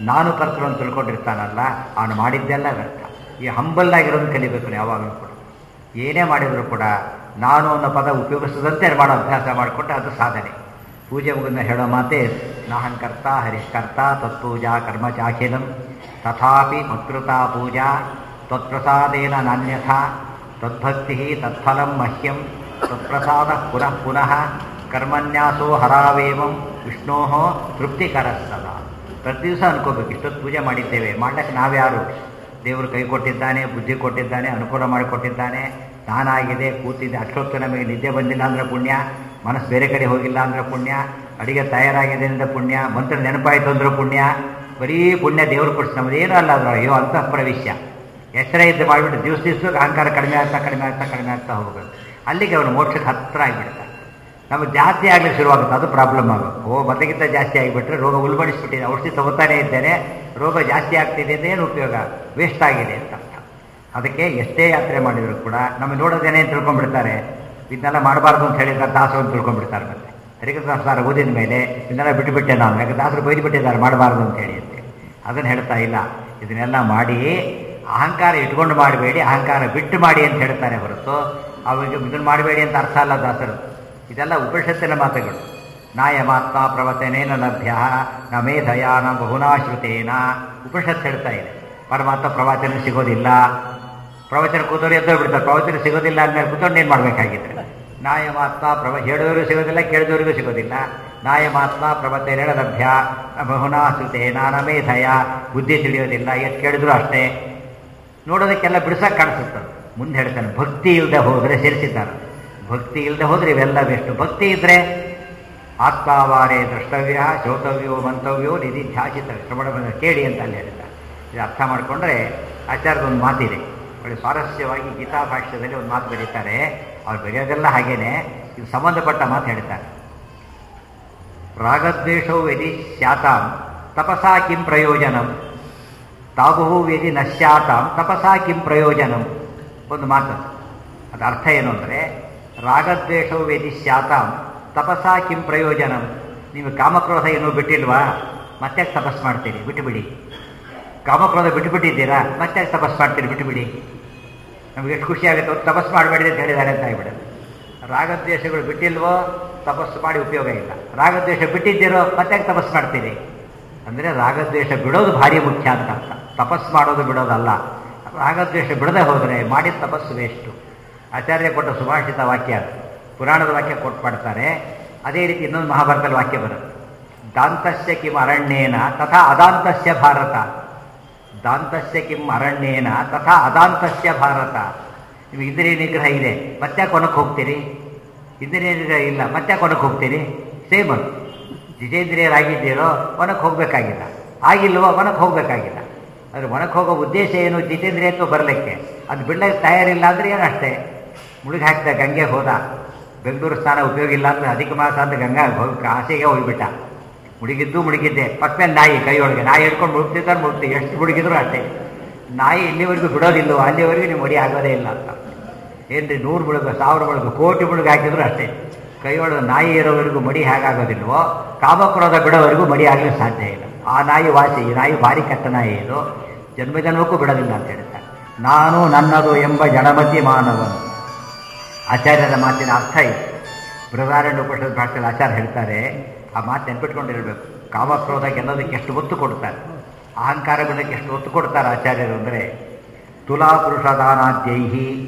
ನಾನು ಕರ್ತರು ಅಂತ ತಿಳ್ಕೊಂಡಿರ್ತಾನಲ್ಲ ಅವನು ಮಾಡಿದ್ದೆಲ್ಲ ವ್ಯರ್ಥ ಈ ಹಂಬಲ್ ಆಗಿರೋದು ಕಲಿಬೇಕು ನಾವು ಯಾವಾಗಲೂ ಕೂಡ ಏನೇ ಮಾಡಿದರೂ ಕೂಡ ನಾನು ಅನ್ನೋ ಪದ ಉಪಯೋಗಿಸದಂತೆ ಮಾಡೋ ಅಭ್ಯಾಸ ಮಾಡಿಕೊಟ್ಟು ಅದು ಸಾಧನೆ ಪೂಜೆ ಮುಗಿದ ಹೇಳೋ ಮಾತೆ ನಾಹಂಕರ್ತ ಹರಿಷ್ಕರ್ತ ತತ್ಪೂಜಾ ಕರ್ಮ ಚಾಖಿಲಂ ತಥಾಪಿ ಮತ್ಕೃತಾ ಪೂಜಾ ತ್ವತ್ಪ್ರಸಾದೇನ ನಾನ್ಯಥ ತದ್ಭಕ್ತಿ ತತ್ಫಲಂ ಮಹ್ಯಂ ತತ್ಪ್ರಸಾದ ಪುನಃ ಪುನಃ ಕರ್ಮನ್ಯಾಸೋ ಹರಾವೇವಂ ವಿಷ್ಣೋ ತೃಪ್ತಿಕರಸ್ತದ ಪ್ರತಿ ದಿವಸ ಅನ್ಕೋಬೇಕು ಇಷ್ಟೊತ್ತು ಪೂಜೆ ಮಾಡಿದ್ದೇವೆ ಮಾಡಕ್ಕೆ ನಾವ್ಯಾರು ದೇವರು ಕೈ ಕೊಟ್ಟಿದ್ದಾನೆ ಬುದ್ಧಿ ಕೊಟ್ಟಿದ್ದಾನೆ ಅನುಕೂಲ ಮಾಡಿಕೊಟ್ಟಿದ್ದಾನೆ ನಾನಾಗಿದೆ ಕೂತಿದ್ದೆ ಅಷ್ಟೊತ್ತು ನಮಗೆ ನಿದ್ದೆ ಬಂದಿಲ್ಲ ಅಂದರೆ ಪುಣ್ಯ ಮನಸ್ಸು ಬೇರೆ ಕಡೆ ಹೋಗಿಲ್ಲ ಅಂದರೆ ಪುಣ್ಯ ಅಡಿಗೆ ತಯಾರಾಗಿದೆ ಅಂದರೆ ಪುಣ್ಯ ಮಂತ್ರ ನೆನಪಾಯಿತು ಅಂದ್ರೆ ಪುಣ್ಯ ಬರೀ ಪುಣ್ಯ ದೇವರು ಕೊಡಿಸಿ ನಮ್ಮದೇನೂ ಅಲ್ಲ ಅದ್ರ ಅಯ್ಯೋ ಅಂತಃ ಪ್ರವಿಶ್ಯ ಎಚ್ಚರ ಇದ್ದು ಮಾಡಿಬಿಟ್ಟು ದಿವಸ ದಿವಸಕ್ಕೆ ಅಹಂಕಾರ ಕಡಿಮೆ ಆಗ್ತಾ ಕಡಿಮೆ ಆಗ್ತಾ ಕಡಿಮೆ ಆಗ್ತಾ ಹೋಗ್ಬೇಕು ಅಲ್ಲಿಗೆ ಅವನು ಮೋಕ್ಷಕ್ಕೆ ಹತ್ತಿರ ಆಗಿಬಿಡ್ತಾನೆ ನಮಗೆ ಜಾಸ್ತಿ ಆಗಲಿಕ್ಕೆ ಶುರುವಾಗುತ್ತೆ ಅದು ಪ್ರಾಬ್ಲಮ್ ಆಗೋದು ಓ ಮೊದಲಿಗಿಂತ ಜಾಸ್ತಿ ಆಗಿಬಿಟ್ರೆ ರೋಗ ಉಲ್ಬಣಿಸ್ಬಿಟ್ಟಿದೆ ಔಷಧಿ ತಗೋತಾನೆ ಇದ್ದೇನೆ ರೋಗ ಜಾಸ್ತಿ ಆಗ್ತಿದೆ ಅಂತ ಏನು ಉಪಯೋಗ ವೇಸ್ಟ್ ಆಗಿದೆ ಅಂತ ಅರ್ಥ ಅದಕ್ಕೆ ಎಷ್ಟೇ ಯಾತ್ರೆ ಮಾಡಿದರೂ ಕೂಡ ನಮಗೆ ನೋಡೋದೇನೆ ಅಂತ ತಿಳ್ಕೊಂಡ್ಬಿಡ್ತಾರೆ ಇದನ್ನೆಲ್ಲ ಮಾಡಬಾರ್ದು ಅಂತ ಹೇಳಿದ್ರೆ ದಾಸರು ಅಂತ ತಿಳ್ಕೊಂಡ್ಬಿಡ್ತಾರೆ ಮತ್ತೆ ಹರಿಕದಾಸರ ಓದಿದ ಮೇಲೆ ಇದನ್ನೆಲ್ಲ ಬಿಟ್ಟುಬಿಟ್ಟೆ ನಾನು ಯಾಕೆ ದಾಸರು ಬೈದು ಬಿಟ್ಟಿದ್ದಾರೆ ಮಾಡಬಾರ್ದು ಅಂತ ಹೇಳಿ ಅಂತ ಅದನ್ನು ಹೇಳ್ತಾ ಇಲ್ಲ ಇದನ್ನೆಲ್ಲ ಮಾಡಿ ಅಹಂಕಾರ ಇಟ್ಕೊಂಡು ಮಾಡಬೇಡಿ ಅಹಂಕಾರ ಬಿಟ್ಟು ಮಾಡಿ ಅಂತ ಹೇಳ್ತಾರೆ ಹೊರತು ಅವಾಗ ಇದನ್ನು ಮಾಡಬೇಡಿ ಅಂತ ಅರ್ಥ ಅಲ್ಲ ದಾಸರು ಇದೆಲ್ಲ ಉಪನಿಷತ್ತಿನ ಮಾತುಗಳು ನಾಯಮಾತ್ಮ ಪ್ರವಚನೇನ ಲಭ್ಯ ನ ಮೇಧಯ ನ ಬಹುನಾಶ್ರುತೇನ ಉಪನಿಷತ್ತು ಹೇಳ್ತಾ ಇದೆ ಪರಮಾತ್ಮ ಪ್ರವಚನ ಸಿಗೋದಿಲ್ಲ ಪ್ರವಚನ ಕೂತವ್ರು ಎದ್ದು ಬಿಡ್ತಾರೆ ಪ್ರವಚನ ಸಿಗೋದಿಲ್ಲ ಅಂದಮೇಲೆ ಕೂತ್ಕೊಂಡು ಏನು ಮಾಡಬೇಕಾಗಿದ್ರೆ ನಾಯಮಾತ್ಮ ಪ್ರವ ಹೇಳೋರಿಗೂ ಸಿಗೋದಿಲ್ಲ ಕೇಳಿದವರಿಗೂ ಸಿಗೋದಿಲ್ಲ ನಾಯಮಾತ್ಮ ಪ್ರವಚನೇನ ಲಭ್ಯ ನ ಬಹುನಾಶ್ರುತೇನ ನ ಮೇಧಯ ಬುದ್ಧಿ ತಿಳಿಯೋದಿಲ್ಲ ಎಷ್ಟು ಕೇಳಿದ್ರು ಅಷ್ಟೇ ನೋಡೋದಕ್ಕೆಲ್ಲ ಬಿಡಿಸಕ್ಕೆ ಕಾಣಿಸುತ್ತದೆ ಮುಂದೆ ಹೇಳ್ತಾನೆ ಭಕ್ತಿ ಇಲ್ಲದೆ ಹೋದರೆ ಸೇರಿಸಿದ್ದಾರೆ ಭಕ್ತಿ ಇಲ್ಲದೆ ಹೋದ್ರೆ ಇವೆಲ್ಲ ಬೆಷ್ಟು ಭಕ್ತಿ ಇದ್ರೆ ಆತ್ಮಾವಾರೇ ದ್ರಷ್ಟವ್ಯ ಶ್ರೋತವ್ಯೋ ಮಂತವ್ಯೋ ನಿಧಿ ಧ್ಯಾಸಿತ ಶ್ರವಣ ಕೇಳಿ ಅಂತ ಅಲ್ಲಿ ಹೇಳ್ತಾರೆ ಇದು ಅರ್ಥ ಮಾಡಿಕೊಂಡ್ರೆ ಆಚಾರ್ಯದ ಒಂದು ಮಾತಿದೆ ಒಳ್ಳೆ ಸ್ವಾರಸ್ಯವಾಗಿ ಗೀತಾ ಭಾಷ್ಯದಲ್ಲಿ ಒಂದು ಮಾತು ಬರೀತಾರೆ ಅವ್ರು ಬರೆಯೋದೆಲ್ಲ ಹಾಗೇನೆ ಇದು ಸಂಬಂಧಪಟ್ಟ ಮಾತು ಹೇಳ್ತಾರೆ ರಾಗದ್ವೇಷವು ಯದಿ ಸ್ಯಾತಾಂ ತಪಸಾ ಕಿಂ ಪ್ರಯೋಜನಂ ತಾಗುಹು ಯದಿ ನ ಸ್ಯಾತಾಂ ತಪಸಾ ಕಿಂ ಪ್ರಯೋಜನಂ ಒಂದು ಮಾತು ಅದು ಅರ್ಥ ಏನು ಅಂದರೆ ರಾಗದ್ವೇಷವು ಯದಿ ಸ್ಯಾತಾಂ ತಪಸಾ ಕಿಂ ಪ್ರಯೋಜನಂ ನೀವು ಕಾಮಕ್ರೋಧ ಏನೂ ಬಿಟ್ಟಿಲ್ವಾ ಮತ್ತೆ ತಪಸ್ ಮಾಡ್ತೀರಿ ಬಿಟ್ಟುಬಿಡಿ ಕಾಮಕ್ರೋಧ ಬಿಟ್ಟುಬಿಟ್ಟಿದ್ದೀರಾ ಮತ್ತೆ ತಪಸ್ ಮಾಡ್ತೀರಿ ಬಿಟ್ಟುಬಿಡಿ ನಮ್ಗೆ ಎಷ್ಟು ಖುಷಿ ಆಗುತ್ತೆ ಅವ್ರು ತಪಸ್ ಮಾಡಬೇಡಿ ಅಂತ ಹೇಳಿದ್ದಾರೆ ಅಂತ ಆಗಿಬಿಡುತ್ತೆ ರಾಗದ್ವೇಷಗಳು ಬಿಟ್ಟಿಲ್ವೋ ತಪಸ್ಸು ಮಾಡಿ ಉಪಯೋಗ ಇಲ್ಲ ರಾಗದ್ವೇಷ ಬಿಟ್ಟಿದ್ದೀರೋ ಮತ್ತೆ ತಪಸ್ ಮಾಡ್ತೀರಿ ಅಂದರೆ ರಾಗದ್ವೇಷ ಬಿಡೋದು ಭಾರಿ ಮುಖ್ಯ ಅಂತ ಅರ್ಥ ತಪಸ್ ಮಾಡೋದು ಬಿಡೋದಲ್ಲ ರಾಗದ್ವೇಷ ಬಿಡದೆ ಹೋದರೆ ಮಾಡಿದ ತಪಸ್ಸು ವೇಸ್ಟು ಆಚಾರ್ಯ ಕೊಟ್ಟ ಸುಭಾಷಿತ ವಾಕ್ಯ ಅದು ಪುರಾಣದ ವಾಕ್ಯ ಕೊಟ್ಟು ಮಾಡ್ತಾರೆ ಅದೇ ರೀತಿ ಇನ್ನೊಂದು ಮಹಾಭಾರತದ ವಾಕ್ಯ ಬರುತ್ತೆ ದಾಂತಸ್ಯ ಕಿಂ ಅರಣ್ಯೇನ ತಥಾ ಅದಾಂತಸ್ಯ ಭಾರತ ದಾಂತಸ್ಯ ಕಿಂ ಅರಣ್ಯೇನ ತಥಾ ಅದಾಂತಸ್ಯ ಭಾರತ ನಿಮಗೆ ಇಂದ್ರಿಯ ನಿಗ್ರಹ ಇದೆ ಮತ್ತೆ ಕೊನಕ್ಕೆ ಹೋಗ್ತೀರಿ ಇಂದ್ರಿಯ ನಿಗ್ರಹ ಇಲ್ಲ ಮತ್ತೆ ಕೊನಕ್ಕೆ ಹೋಗ್ತೀರಿ ಸೇಮ್ ಅದು ಜಿತೇಂದ್ರಿಯರಾಗಿದ್ದೀರೋ ಒನಕ್ಕೆ ಹೋಗಬೇಕಾಗಿಲ್ಲ ಆಗಿಲ್ವೋ ಒನಕ್ಕೆ ಹೋಗಬೇಕಾಗಿಲ್ಲ ಆದರೆ ಒನಕ್ಕೆ ಹೋಗೋ ಉದ್ದೇಶ ಏನು ಜಿತೇಂದ್ರಿಯತ್ವ ಬರಲಿಕ್ಕೆ ಅದು ಬಿಡ್ಲಿಕ್ಕೆ ತಯಾರಿಲ್ಲ ಅಂದರೆ ಏನು ಅಷ್ಟೇ ಮುಳುಗಿ ಹಾಕಿದ ಗಂಗೆ ಹೋದ ಬೆಂಗಳೂರು ಸ್ಥಾನ ಉಪಯೋಗ ಇಲ್ಲ ಅಂದರೆ ಅಧಿಕ ಮಾಸ ಅಂತ ಗಂಗಾ ಹೋಗಿ ಕಾಸಿಗೆ ಹೋಗಿಬಿಟ್ಟ ಮುಳುಗಿದ್ದು ಮುಳುಗಿದ್ದೆ ಪಕ್ಕ ಮೇಲೆ ನಾಯಿ ಕೈಯೊಳಗೆ ನಾಯಿ ಹಿಡ್ಕೊಂಡು ಮುಳುಗ್ತಿದ್ದಾರೆ ಮುಳುಗ್ತೀವಿ ಎಷ್ಟು ಮುಳುಗಿದ್ರು ಅಷ್ಟೇ ನಾಯಿ ಇಲ್ಲಿವರೆಗೂ ಬಿಡೋದಿಲ್ಲವೋ ಅಲ್ಲಿವರೆಗೂ ನೀವು ಮಡಿ ಆಗೋದೇ ಇಲ್ಲ ಅಂತ ಏನ್ರಿ ನೂರು ಮುಳುಗು ಸಾವಿರ ಮುಳುಗು ಕೋಟಿ ಮುಳುಗು ಹಾಕಿದ್ರು ಅಷ್ಟೇ ಕೈಯೊಳಗೆ ನಾಯಿ ಇರೋವರೆಗೂ ಮಡಿ ಹೇಗಾಗೋದಿಲ್ವೋ ಕಾಮಕ್ರೋಧ ಬಿಡೋವರೆಗೂ ಮಡಿ ಆಗಲಿಕ್ಕೆ ಸಾಧ್ಯ ಇಲ್ಲ ಆ ನಾಯಿ ವಾಸಿ ಈ ನಾಯಿ ಭಾರಿ ಕೆಟ್ಟ ನಾಯಿ ಇದು ಜನ್ಮ ಜನ್ಮಕ್ಕೂ ಬಿಡೋದಿಲ್ಲ ಅಂತ ಹೇಳ್ತಾರೆ ನಾನು ನನ್ನದು ಎಂಬ ಜಡಮತಿ ಮಾನವನು ಆಚಾರ್ಯರ ಮಾತಿನ ಅರ್ಥ ಇದೆ ಬೃಹದಾರಣ್ಯ ಉಪನಿಷತ್ ಭಾಷೆಯಲ್ಲಿ ಆಚಾರ್ಯ ಹೇಳ್ತಾರೆ ಆ ಮಾತು ನೆನ್ಪಿಟ್ಕೊಂಡಿರ್ಬೇಕು ಕಾಮಕ್ರೋಧ ಗೆಲ್ಲೋದಕ್ಕೆ ಎಷ್ಟು ಒತ್ತು ಕೊಡ್ತಾರೆ ಅಹಂಕಾರ ಬಿಡೋಕ್ಕೆ ಎಷ್ಟು ಒತ್ತು ಕೊಡ್ತಾರೆ ಆಚಾರ್ಯರು ಅಂದರೆ ತುಲಾ ಪುರುಷದಾನಾದ್ಯೈ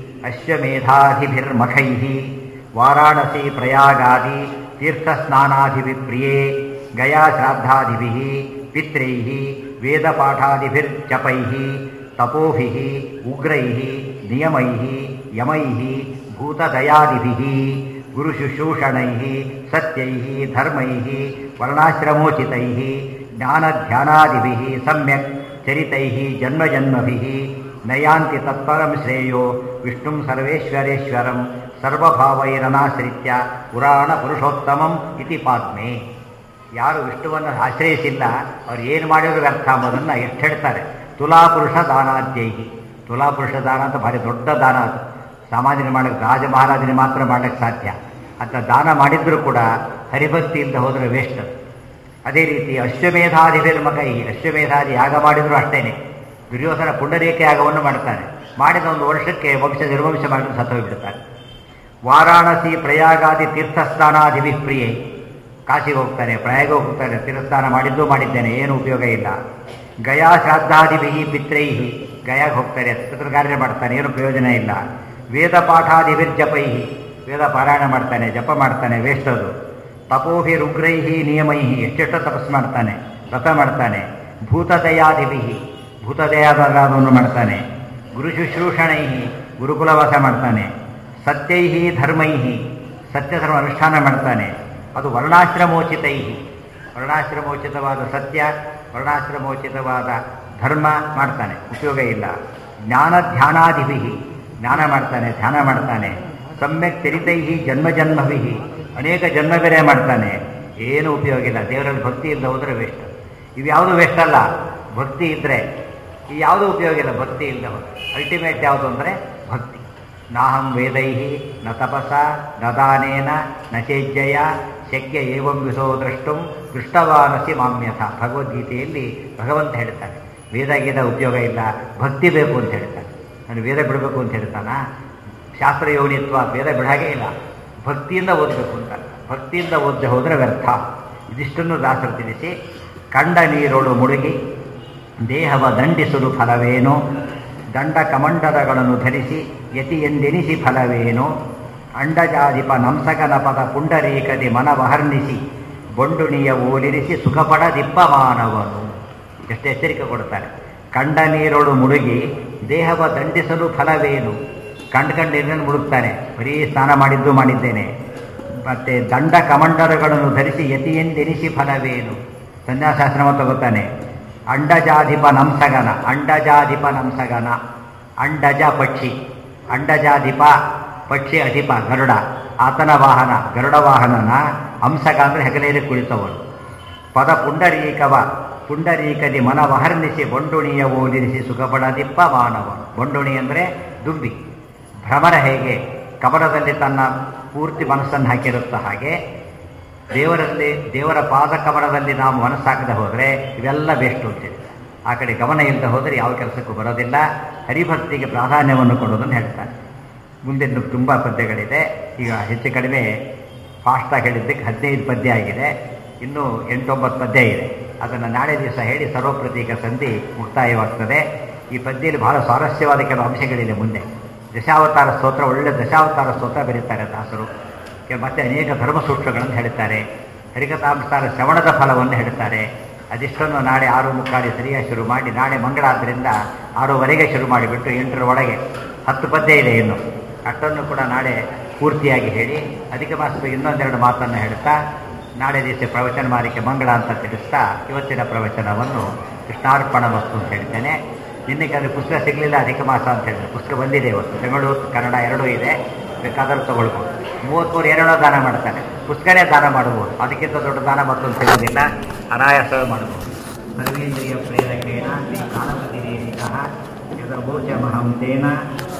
ಅಶ್ವಮೇಧಾಧಿಭಿರ್ಮಖೈ ವಾರಾಣಸಿ ಪ್ರಯಾಗಾದಿ ತೀರ್ಥಸ್ನಾನಾಧಿವಿಪ್ರಿಯೇ ಗಯಾ ಶ್ರಾದ್ದಾದಿಭಿ ಪಿತ್ರೈ ವೇದಪಾಠಾದಿಭಿರ್ಜಪೈ ತಪೋಭಿ ಉಗ್ರೈ ನಿಯಮೈ ಯಮೈ ಭೂತದಯಾದಿಭಿ ಗುರುಶುಶ್ರೂಷಣೈ ಸತ್ಯೈ ಧರ್ಮೈ ವರ್ಣಾಶ್ರಮೋಚಿತೈ ಜ್ಞಾನಧ್ಯಾನಾದಿಭಿ ಸಮ್ಯಕ್ ಚರಿತೈ ಜನ್ಮಜನ್ಮಭಿ ನಯಾಂತಿ ತತ್ಪರಂ ಶ್ರೇಯೋ ವಿಷ್ಣು ಸರ್ವೇಶ್ವರೇಶ್ವರಂ ಸರ್ವಭಾವೈರನಾಶ್ರಿತ್ಯ ಪುರಾಣ ಪುರುಷೋತ್ತಮಂ ಇತಿ ಪಾದ್ಮೆ ಯಾರು ವಿಷ್ಣುವನ್ನು ಆಶ್ರಯಿಸಿಲ್ಲ ಅವ್ರು ಏನು ಮಾಡಿದ್ರು ವ್ಯರ್ಥ ಎಂಬುದನ್ನು ಎಷ್ಟು ಹೇಳ್ತಾರೆ ತುಲಾಪುರುಷ ದಾನಾದ್ಯೈಹಿ ತುಲಾಪುರುಷ ದಾನ ಅಂತ ಭಾರಿ ದೊಡ್ಡ ದಾನ ಅದು ಸಾಮಾನ್ಯರು ಮಾಡಕ್ಕೆ ರಾಜ ಮಹಾರಾಜನಿಗೆ ಮಾತ್ರ ಮಾಡಕ್ಕೆ ಸಾಧ್ಯ ಅಂತ ದಾನ ಮಾಡಿದ್ರೂ ಕೂಡ ಹರಿಭಕ್ತಿ ಇಲ್ಲದೆ ಹೋದರೆ ವೇಸ್ಟ್ ಅದು ಅದೇ ರೀತಿ ಅಶ್ವಮೇಧಾದಿಭಿರ್ಮಕೈ ಅಶ್ವಮೇಧಾದಿ ಯಾಗ ಮಾಡಿದ್ರು ಅಷ್ಟೇನೆ ದುರ್ಯೋಧನ ಪುಂಡರೀಕ ಯಾಗವನ್ನು ಮಾಡ್ತಾನೆ ಮಾಡಿದ ಒಂದು ವರ್ಷಕ್ಕೆ ವಂಶ ನಿರ್ವಂಶ ಮಾಡಿ ಸತ್ತೋಗ್ಬಿಡ್ತಾನೆ ವಾರಾಣಸಿ ಪ್ರಯಾಗಾದಿ ತೀರ್ಥಸ್ನಾನಾದಿಭಿ ಪ್ರಿಯೆ ಕಾಶಿಗೆ ಹೋಗ್ತಾನೆ ಪ್ರಯಾಗ ಹೋಗ್ತಾನೆ ತೀರ್ಥಸ್ನಾನ ಮಾಡಿದ್ದು ಮಾಡಿದ್ದೇನೆ ಏನು ಉಪಯೋಗ ಇಲ್ಲ ಗಯಾ ಶ್ರಾದ್ದಾದಿಭಿ ಪಿತ್ರೈಹಿ ಗಯಾಗೆ ಹೋಗ್ತಾರೆ ಪಿತೃಕಾರ್ಯ ಮಾಡ್ತಾನೆ ಏನು ಪ್ರಯೋಜನ ಇಲ್ಲ ವೇದ ಪಾಠಾದಿಭಿರ್ಜಪೈ ವೇದ ಪಾರಾಯಣ ಮಾಡ್ತಾನೆ ಜಪ ಮಾಡ್ತಾನೆ ವೇಸ್ಟ್ ಅದು ತಪೋಭಿರುಗ್ರೈಹಿ ನಿಯಮೈಹಿ ಎಷ್ಟೆಷ್ಟೋ ತಪಸ್ಸು ಮಾಡ್ತಾನೆ ವ್ರತ ಮಾಡ್ತಾನೆ ಭೂತದಯಾದಿಭಿ ಭೂತದಯಾದವನ್ನು ಮಾಡ್ತಾನೆ ಗುರು ಶುಶ್ರೂಷಣೈಹಿ ಗುರುಕುಲವಾಸ ಮಾಡ್ತಾನೆ ಸತ್ಯೈಹಿ ಧರ್ಮೈಹಿ ಸತ್ಯಧರ್ಮ ಅನುಷ್ಠಾನ ಮಾಡ್ತಾನೆ ಅದು ವರ್ಣಾಶ್ರಮೋಚಿತೈ ವರ್ಣಾಶ್ರಮೋಚಿತವಾದ ಸತ್ಯ ವರ್ಣಾಶ್ರಮೋಚಿತವಾದ ಧರ್ಮ ಮಾಡ್ತಾನೆ ಉಪಯೋಗ ಇಲ್ಲ ಜ್ಞಾನ ಧ್ಯಾನಾದಿಭಿ ಜ್ಞಾನ ಮಾಡ್ತಾನೆ ಧ್ಯಾನ ಮಾಡ್ತಾನೆ ಸಮ್ಯಕ್ ಚರಿತೈಹಿ ಜನ್ಮ ಜನ್ಮಭಿ ಅನೇಕ ಜನ್ಮ ಬೇರೆ ಮಾಡ್ತಾನೆ ಏನು ಉಪಯೋಗ ಇಲ್ಲ ದೇವರಲ್ಲಿ ಭಕ್ತಿ ಇಲ್ಲದೆ ಹೋದರೆ ವೇಸ್ಟ್ ಇವ್ಯಾವುದು ವೇಸ್ಟ್ ಅಲ್ಲ ಭಕ್ತಿ ಇದ್ದರೆ ಈ ಯಾವುದೂ ಉಪಯೋಗ ಇಲ್ಲ ಭಕ್ತಿ ಇಲ್ಲದೆ ಹೋದ್ರೆ ಅಲ್ಟಿಮೇಟ್ ಯಾವುದು ಅಂದರೆ ಭಕ್ತಿ ನಾಹಂ ವೇದೈ ನ ತಪಸ ನ ದಾನೇನ ನ ಚೇಜ್ಜಯ ಶಕ್ಯ ಏವಂ ವಿಸೋ ದ್ರಷ್ಟುಂ ದೃಷ್ಟವಾನಸಿ ಮಾಮ್ಯಥ ಭಗವದ್ಗೀತೆಯಲ್ಲಿ ಭಗವಂತ ಹೇಳ್ತಾನೆ ವೇದ ಗೀತ ಉಪಯೋಗ ಇಲ್ಲ ಭಕ್ತಿ ಬೇಕು ಅಂತ ಹೇಳ್ತಾನೆ ನಾನು ವೇದ ಬಿಡಬೇಕು ಅಂತ ಹೇಳ್ತಾನ ಶಾಸ್ತ್ರ ಯೋನಿತ್ವ ವೇದ ಬಿಡಾಗೇ ಇಲ್ಲ ಭಕ್ತಿಯಿಂದ ಓದಬೇಕು ಅಂತ ಭಕ್ತಿಯಿಂದ ಓದದೆ ಹೋದರೆ ವ್ಯರ್ಥ ಇದಿಷ್ಟನ್ನು ದಾಸರು ತಿಳಿಸಿ ಕಂಡ ನೀರೊಳು ಮುಳುಗಿ ದೇಹವ ದಂಡಿಸಲು ಫಲವೇನು ದಂಡ ಕಮಂಡಲಗಳನ್ನು ಧರಿಸಿ ಯತಿ ಎಂದೆನಿಸಿ ಫಲವೇನು ಅಂಡಜಾಧಿಪ ನಂಸಕನ ಪದ ಪುಂಡರೀಕದಿ ಮನವಹರ್ನಿಸಿ ಬೊಂಡುಣಿಯ ಓಲಿರಿಸಿ ಸುಖಪಡದಿಪ್ಪ ಮಾನವನು ಎಷ್ಟು ಎಚ್ಚರಿಕೆ ಕೊಡ್ತಾರೆ ಕಂಡ ನೀರೊಳು ಮುಳುಗಿ ದೇಹವ ದಂಡಿಸಲು ಫಲವೇನು ಕಂಡು ಕಂಡು ನೀರನ್ನು ಮುಳುಗ್ತಾನೆ ಬರೀ ಸ್ನಾನ ಮಾಡಿದ್ದು ಮಾಡಿದ್ದೇನೆ ಮತ್ತೆ ದಂಡ ಕಮಂಡಲಗಳನ್ನು ಧರಿಸಿ ಯತಿಯೆಂದೆನಿಸಿ ಫಲವೇನು ಸನ್ಯಾಸಾಶ್ರಮ ತಗೋತಾನೆ ಅಂಡಜಾಧಿಪ ನಂಸಗನ ಅಂಡಜಾಧಿಪ ನಂಸಗನ ಅಂಡಜ ಪಕ್ಷಿ ಅಂಡಜಾಧಿಪ ಪಕ್ಷಿ ಅಧಿಪ ಗರುಡ ಆತನ ವಾಹನ ಗರುಡ ವಾಹನನ ಹಂಸಗ ಅಂದರೆ ಹೆಗಲೇರಿ ಕುಳಿತವನು ಪದ ಪುಂಡರೀಕವ ಪುಂಡರೀಕದಿ ಮನವಹರ್ನಿಸಿ ಬೊಂಡುಣಿಯ ಓದಿರಿಸಿ ಸುಖಪಡದಿಪ್ಪ ಮಾನವ ಬೊಂಡುಣಿ ಅಂದರೆ ದುಂಬಿ ಭ್ರಮರ ಹೇಗೆ ಕಮಲದಲ್ಲಿ ತನ್ನ ಪೂರ್ತಿ ಮನಸ್ಸನ್ನು ಹಾಕಿರುತ್ತ ಹಾಗೆ ದೇವರಲ್ಲಿ ದೇವರ ಪಾದ ಕಮಲದಲ್ಲಿ ನಾವು ಮನಸ್ಸಾಕದೆ ಹೋದರೆ ಇವೆಲ್ಲ ವೇಸ್ಟ್ ಹೋಗ್ತದೆ ಆ ಕಡೆ ಗಮನ ಇಲ್ಲದೆ ಹೋದರೆ ಯಾವ ಕೆಲಸಕ್ಕೂ ಬರೋದಿಲ್ಲ ಹರಿಭಕ್ತಿಗೆ ಪ್ರಾಧಾನ್ಯವನ್ನು ಕೊಡೋದನ್ನು ಹೇಳ್ತಾನೆ ಮುಂದೆ ತುಂಬ ಪದ್ಯಗಳಿದೆ ಈಗ ಹೆಚ್ಚು ಕಡಿಮೆ ಫಾಸ್ಟಾಗಿ ಹೇಳಿದ್ದಕ್ಕೆ ಹದಿನೈದು ಪದ್ಯ ಆಗಿದೆ ಇನ್ನೂ ಎಂಟೊಂಬತ್ತು ಪದ್ಯ ಇದೆ ಅದನ್ನು ನಾಳೆ ದಿವಸ ಹೇಳಿ ಸರ್ವಪ್ರತೀಕ ಸಂಧಿ ಮುಕ್ತಾಯವಾಗ್ತದೆ ಈ ಪದ್ಯದಲ್ಲಿ ಬಹಳ ಸ್ವಾರಸ್ಯವಾದ ಕೆಲವು ಅಂಶಗಳಿದೆ ಮುಂದೆ ದಶಾವತಾರ ಸ್ತೋತ್ರ ಒಳ್ಳೆ ದಶಾವತಾರ ಸ್ತೋತ್ರ ಬರೀತಾರೆ ದಾಸರು ಕೆ- ಮತ್ತೆ ಅನೇಕ ಧರ್ಮ ಸೂಕ್ಷ್ಮಗಳನ್ನು ಹೇಳ್ತಾರೆ ಹರಿಕಥಾಂಸಾರ ಶ್ರವಣದ ಫಲವನ್ನು ಹೇಳ್ತಾರೆ ಅದಿಷ್ಟನ್ನು ನಾಳೆ ಆರು ಮುಕ್ಕಾಲಿ ಸರಿಯಾಗಿ ಶುರು ಮಾಡಿ ನಾಳೆ ಮಂಗಳ ಆದ್ದರಿಂದ ಆರೂವರೆಗೆ ಶುರು ಮಾಡಿಬಿಟ್ಟು ಎಂಟರ ಒಳಗೆ ಹತ್ತು ಪದ್ಯ ಇದೆ ಇನ್ನು ಅಷ್ಟನ್ನು ಕೂಡ ನಾಳೆ ಪೂರ್ತಿಯಾಗಿ ಹೇಳಿ ಅಧಿಕ ಮಾಸದ ಇನ್ನೊಂದೆರಡು ಮಾತನ್ನು ಹೇಳ್ತಾ ನಾಳೆ ದಿವಸ ಪ್ರವಚನ ಮಾಲಿಕೆ ಮಂಗಳ ಅಂತ ತಿಳಿಸ್ತಾ ಇವತ್ತಿನ ಪ್ರವಚನವನ್ನು ಕೃಷ್ಣಾರ್ಪಣ ವಸ್ತು ಅಂತ ಹೇಳ್ತೇನೆ ನಿನ್ನೆ ಕೆಲವು ಪುಸ್ತಕ ಸಿಗಲಿಲ್ಲ ಅಧಿಕ ಮಾಸ ಅಂತ ಹೇಳಿದ್ರೆ ಪುಸ್ತಕ ಬಂದಿದೆ ಇವತ್ತು ತಮಿಳು ಕನ್ನಡ ಎರಡೂ ಇದೆ ಬೇಕಾದರೂ ತಗೊಳ್ಬೋದು ಮೂವತ್ತ್ಮೂರು ಎರಡೋ ದಾನ ಮಾಡ್ತಾನೆ ಪುಸ್ತಕನೇ ದಾನ ಮಾಡ್ಬೋದು ಅದಕ್ಕಿಂತ ದೊಡ್ಡ ದಾನ ಮತ್ತೊಂದು ಸಿಗೋದಿಲ್ಲ ಅನಾಯಾಸವೇ ಮಾಡ್ಬೋದು ಸರ್ವೇಂದ್ರಿಯ ಪ್ರೇರಕೇಣ ಶ್ರೀ ಕಾಣಪತಿ ಯದಭೂಚಮಹಂ ತೇನ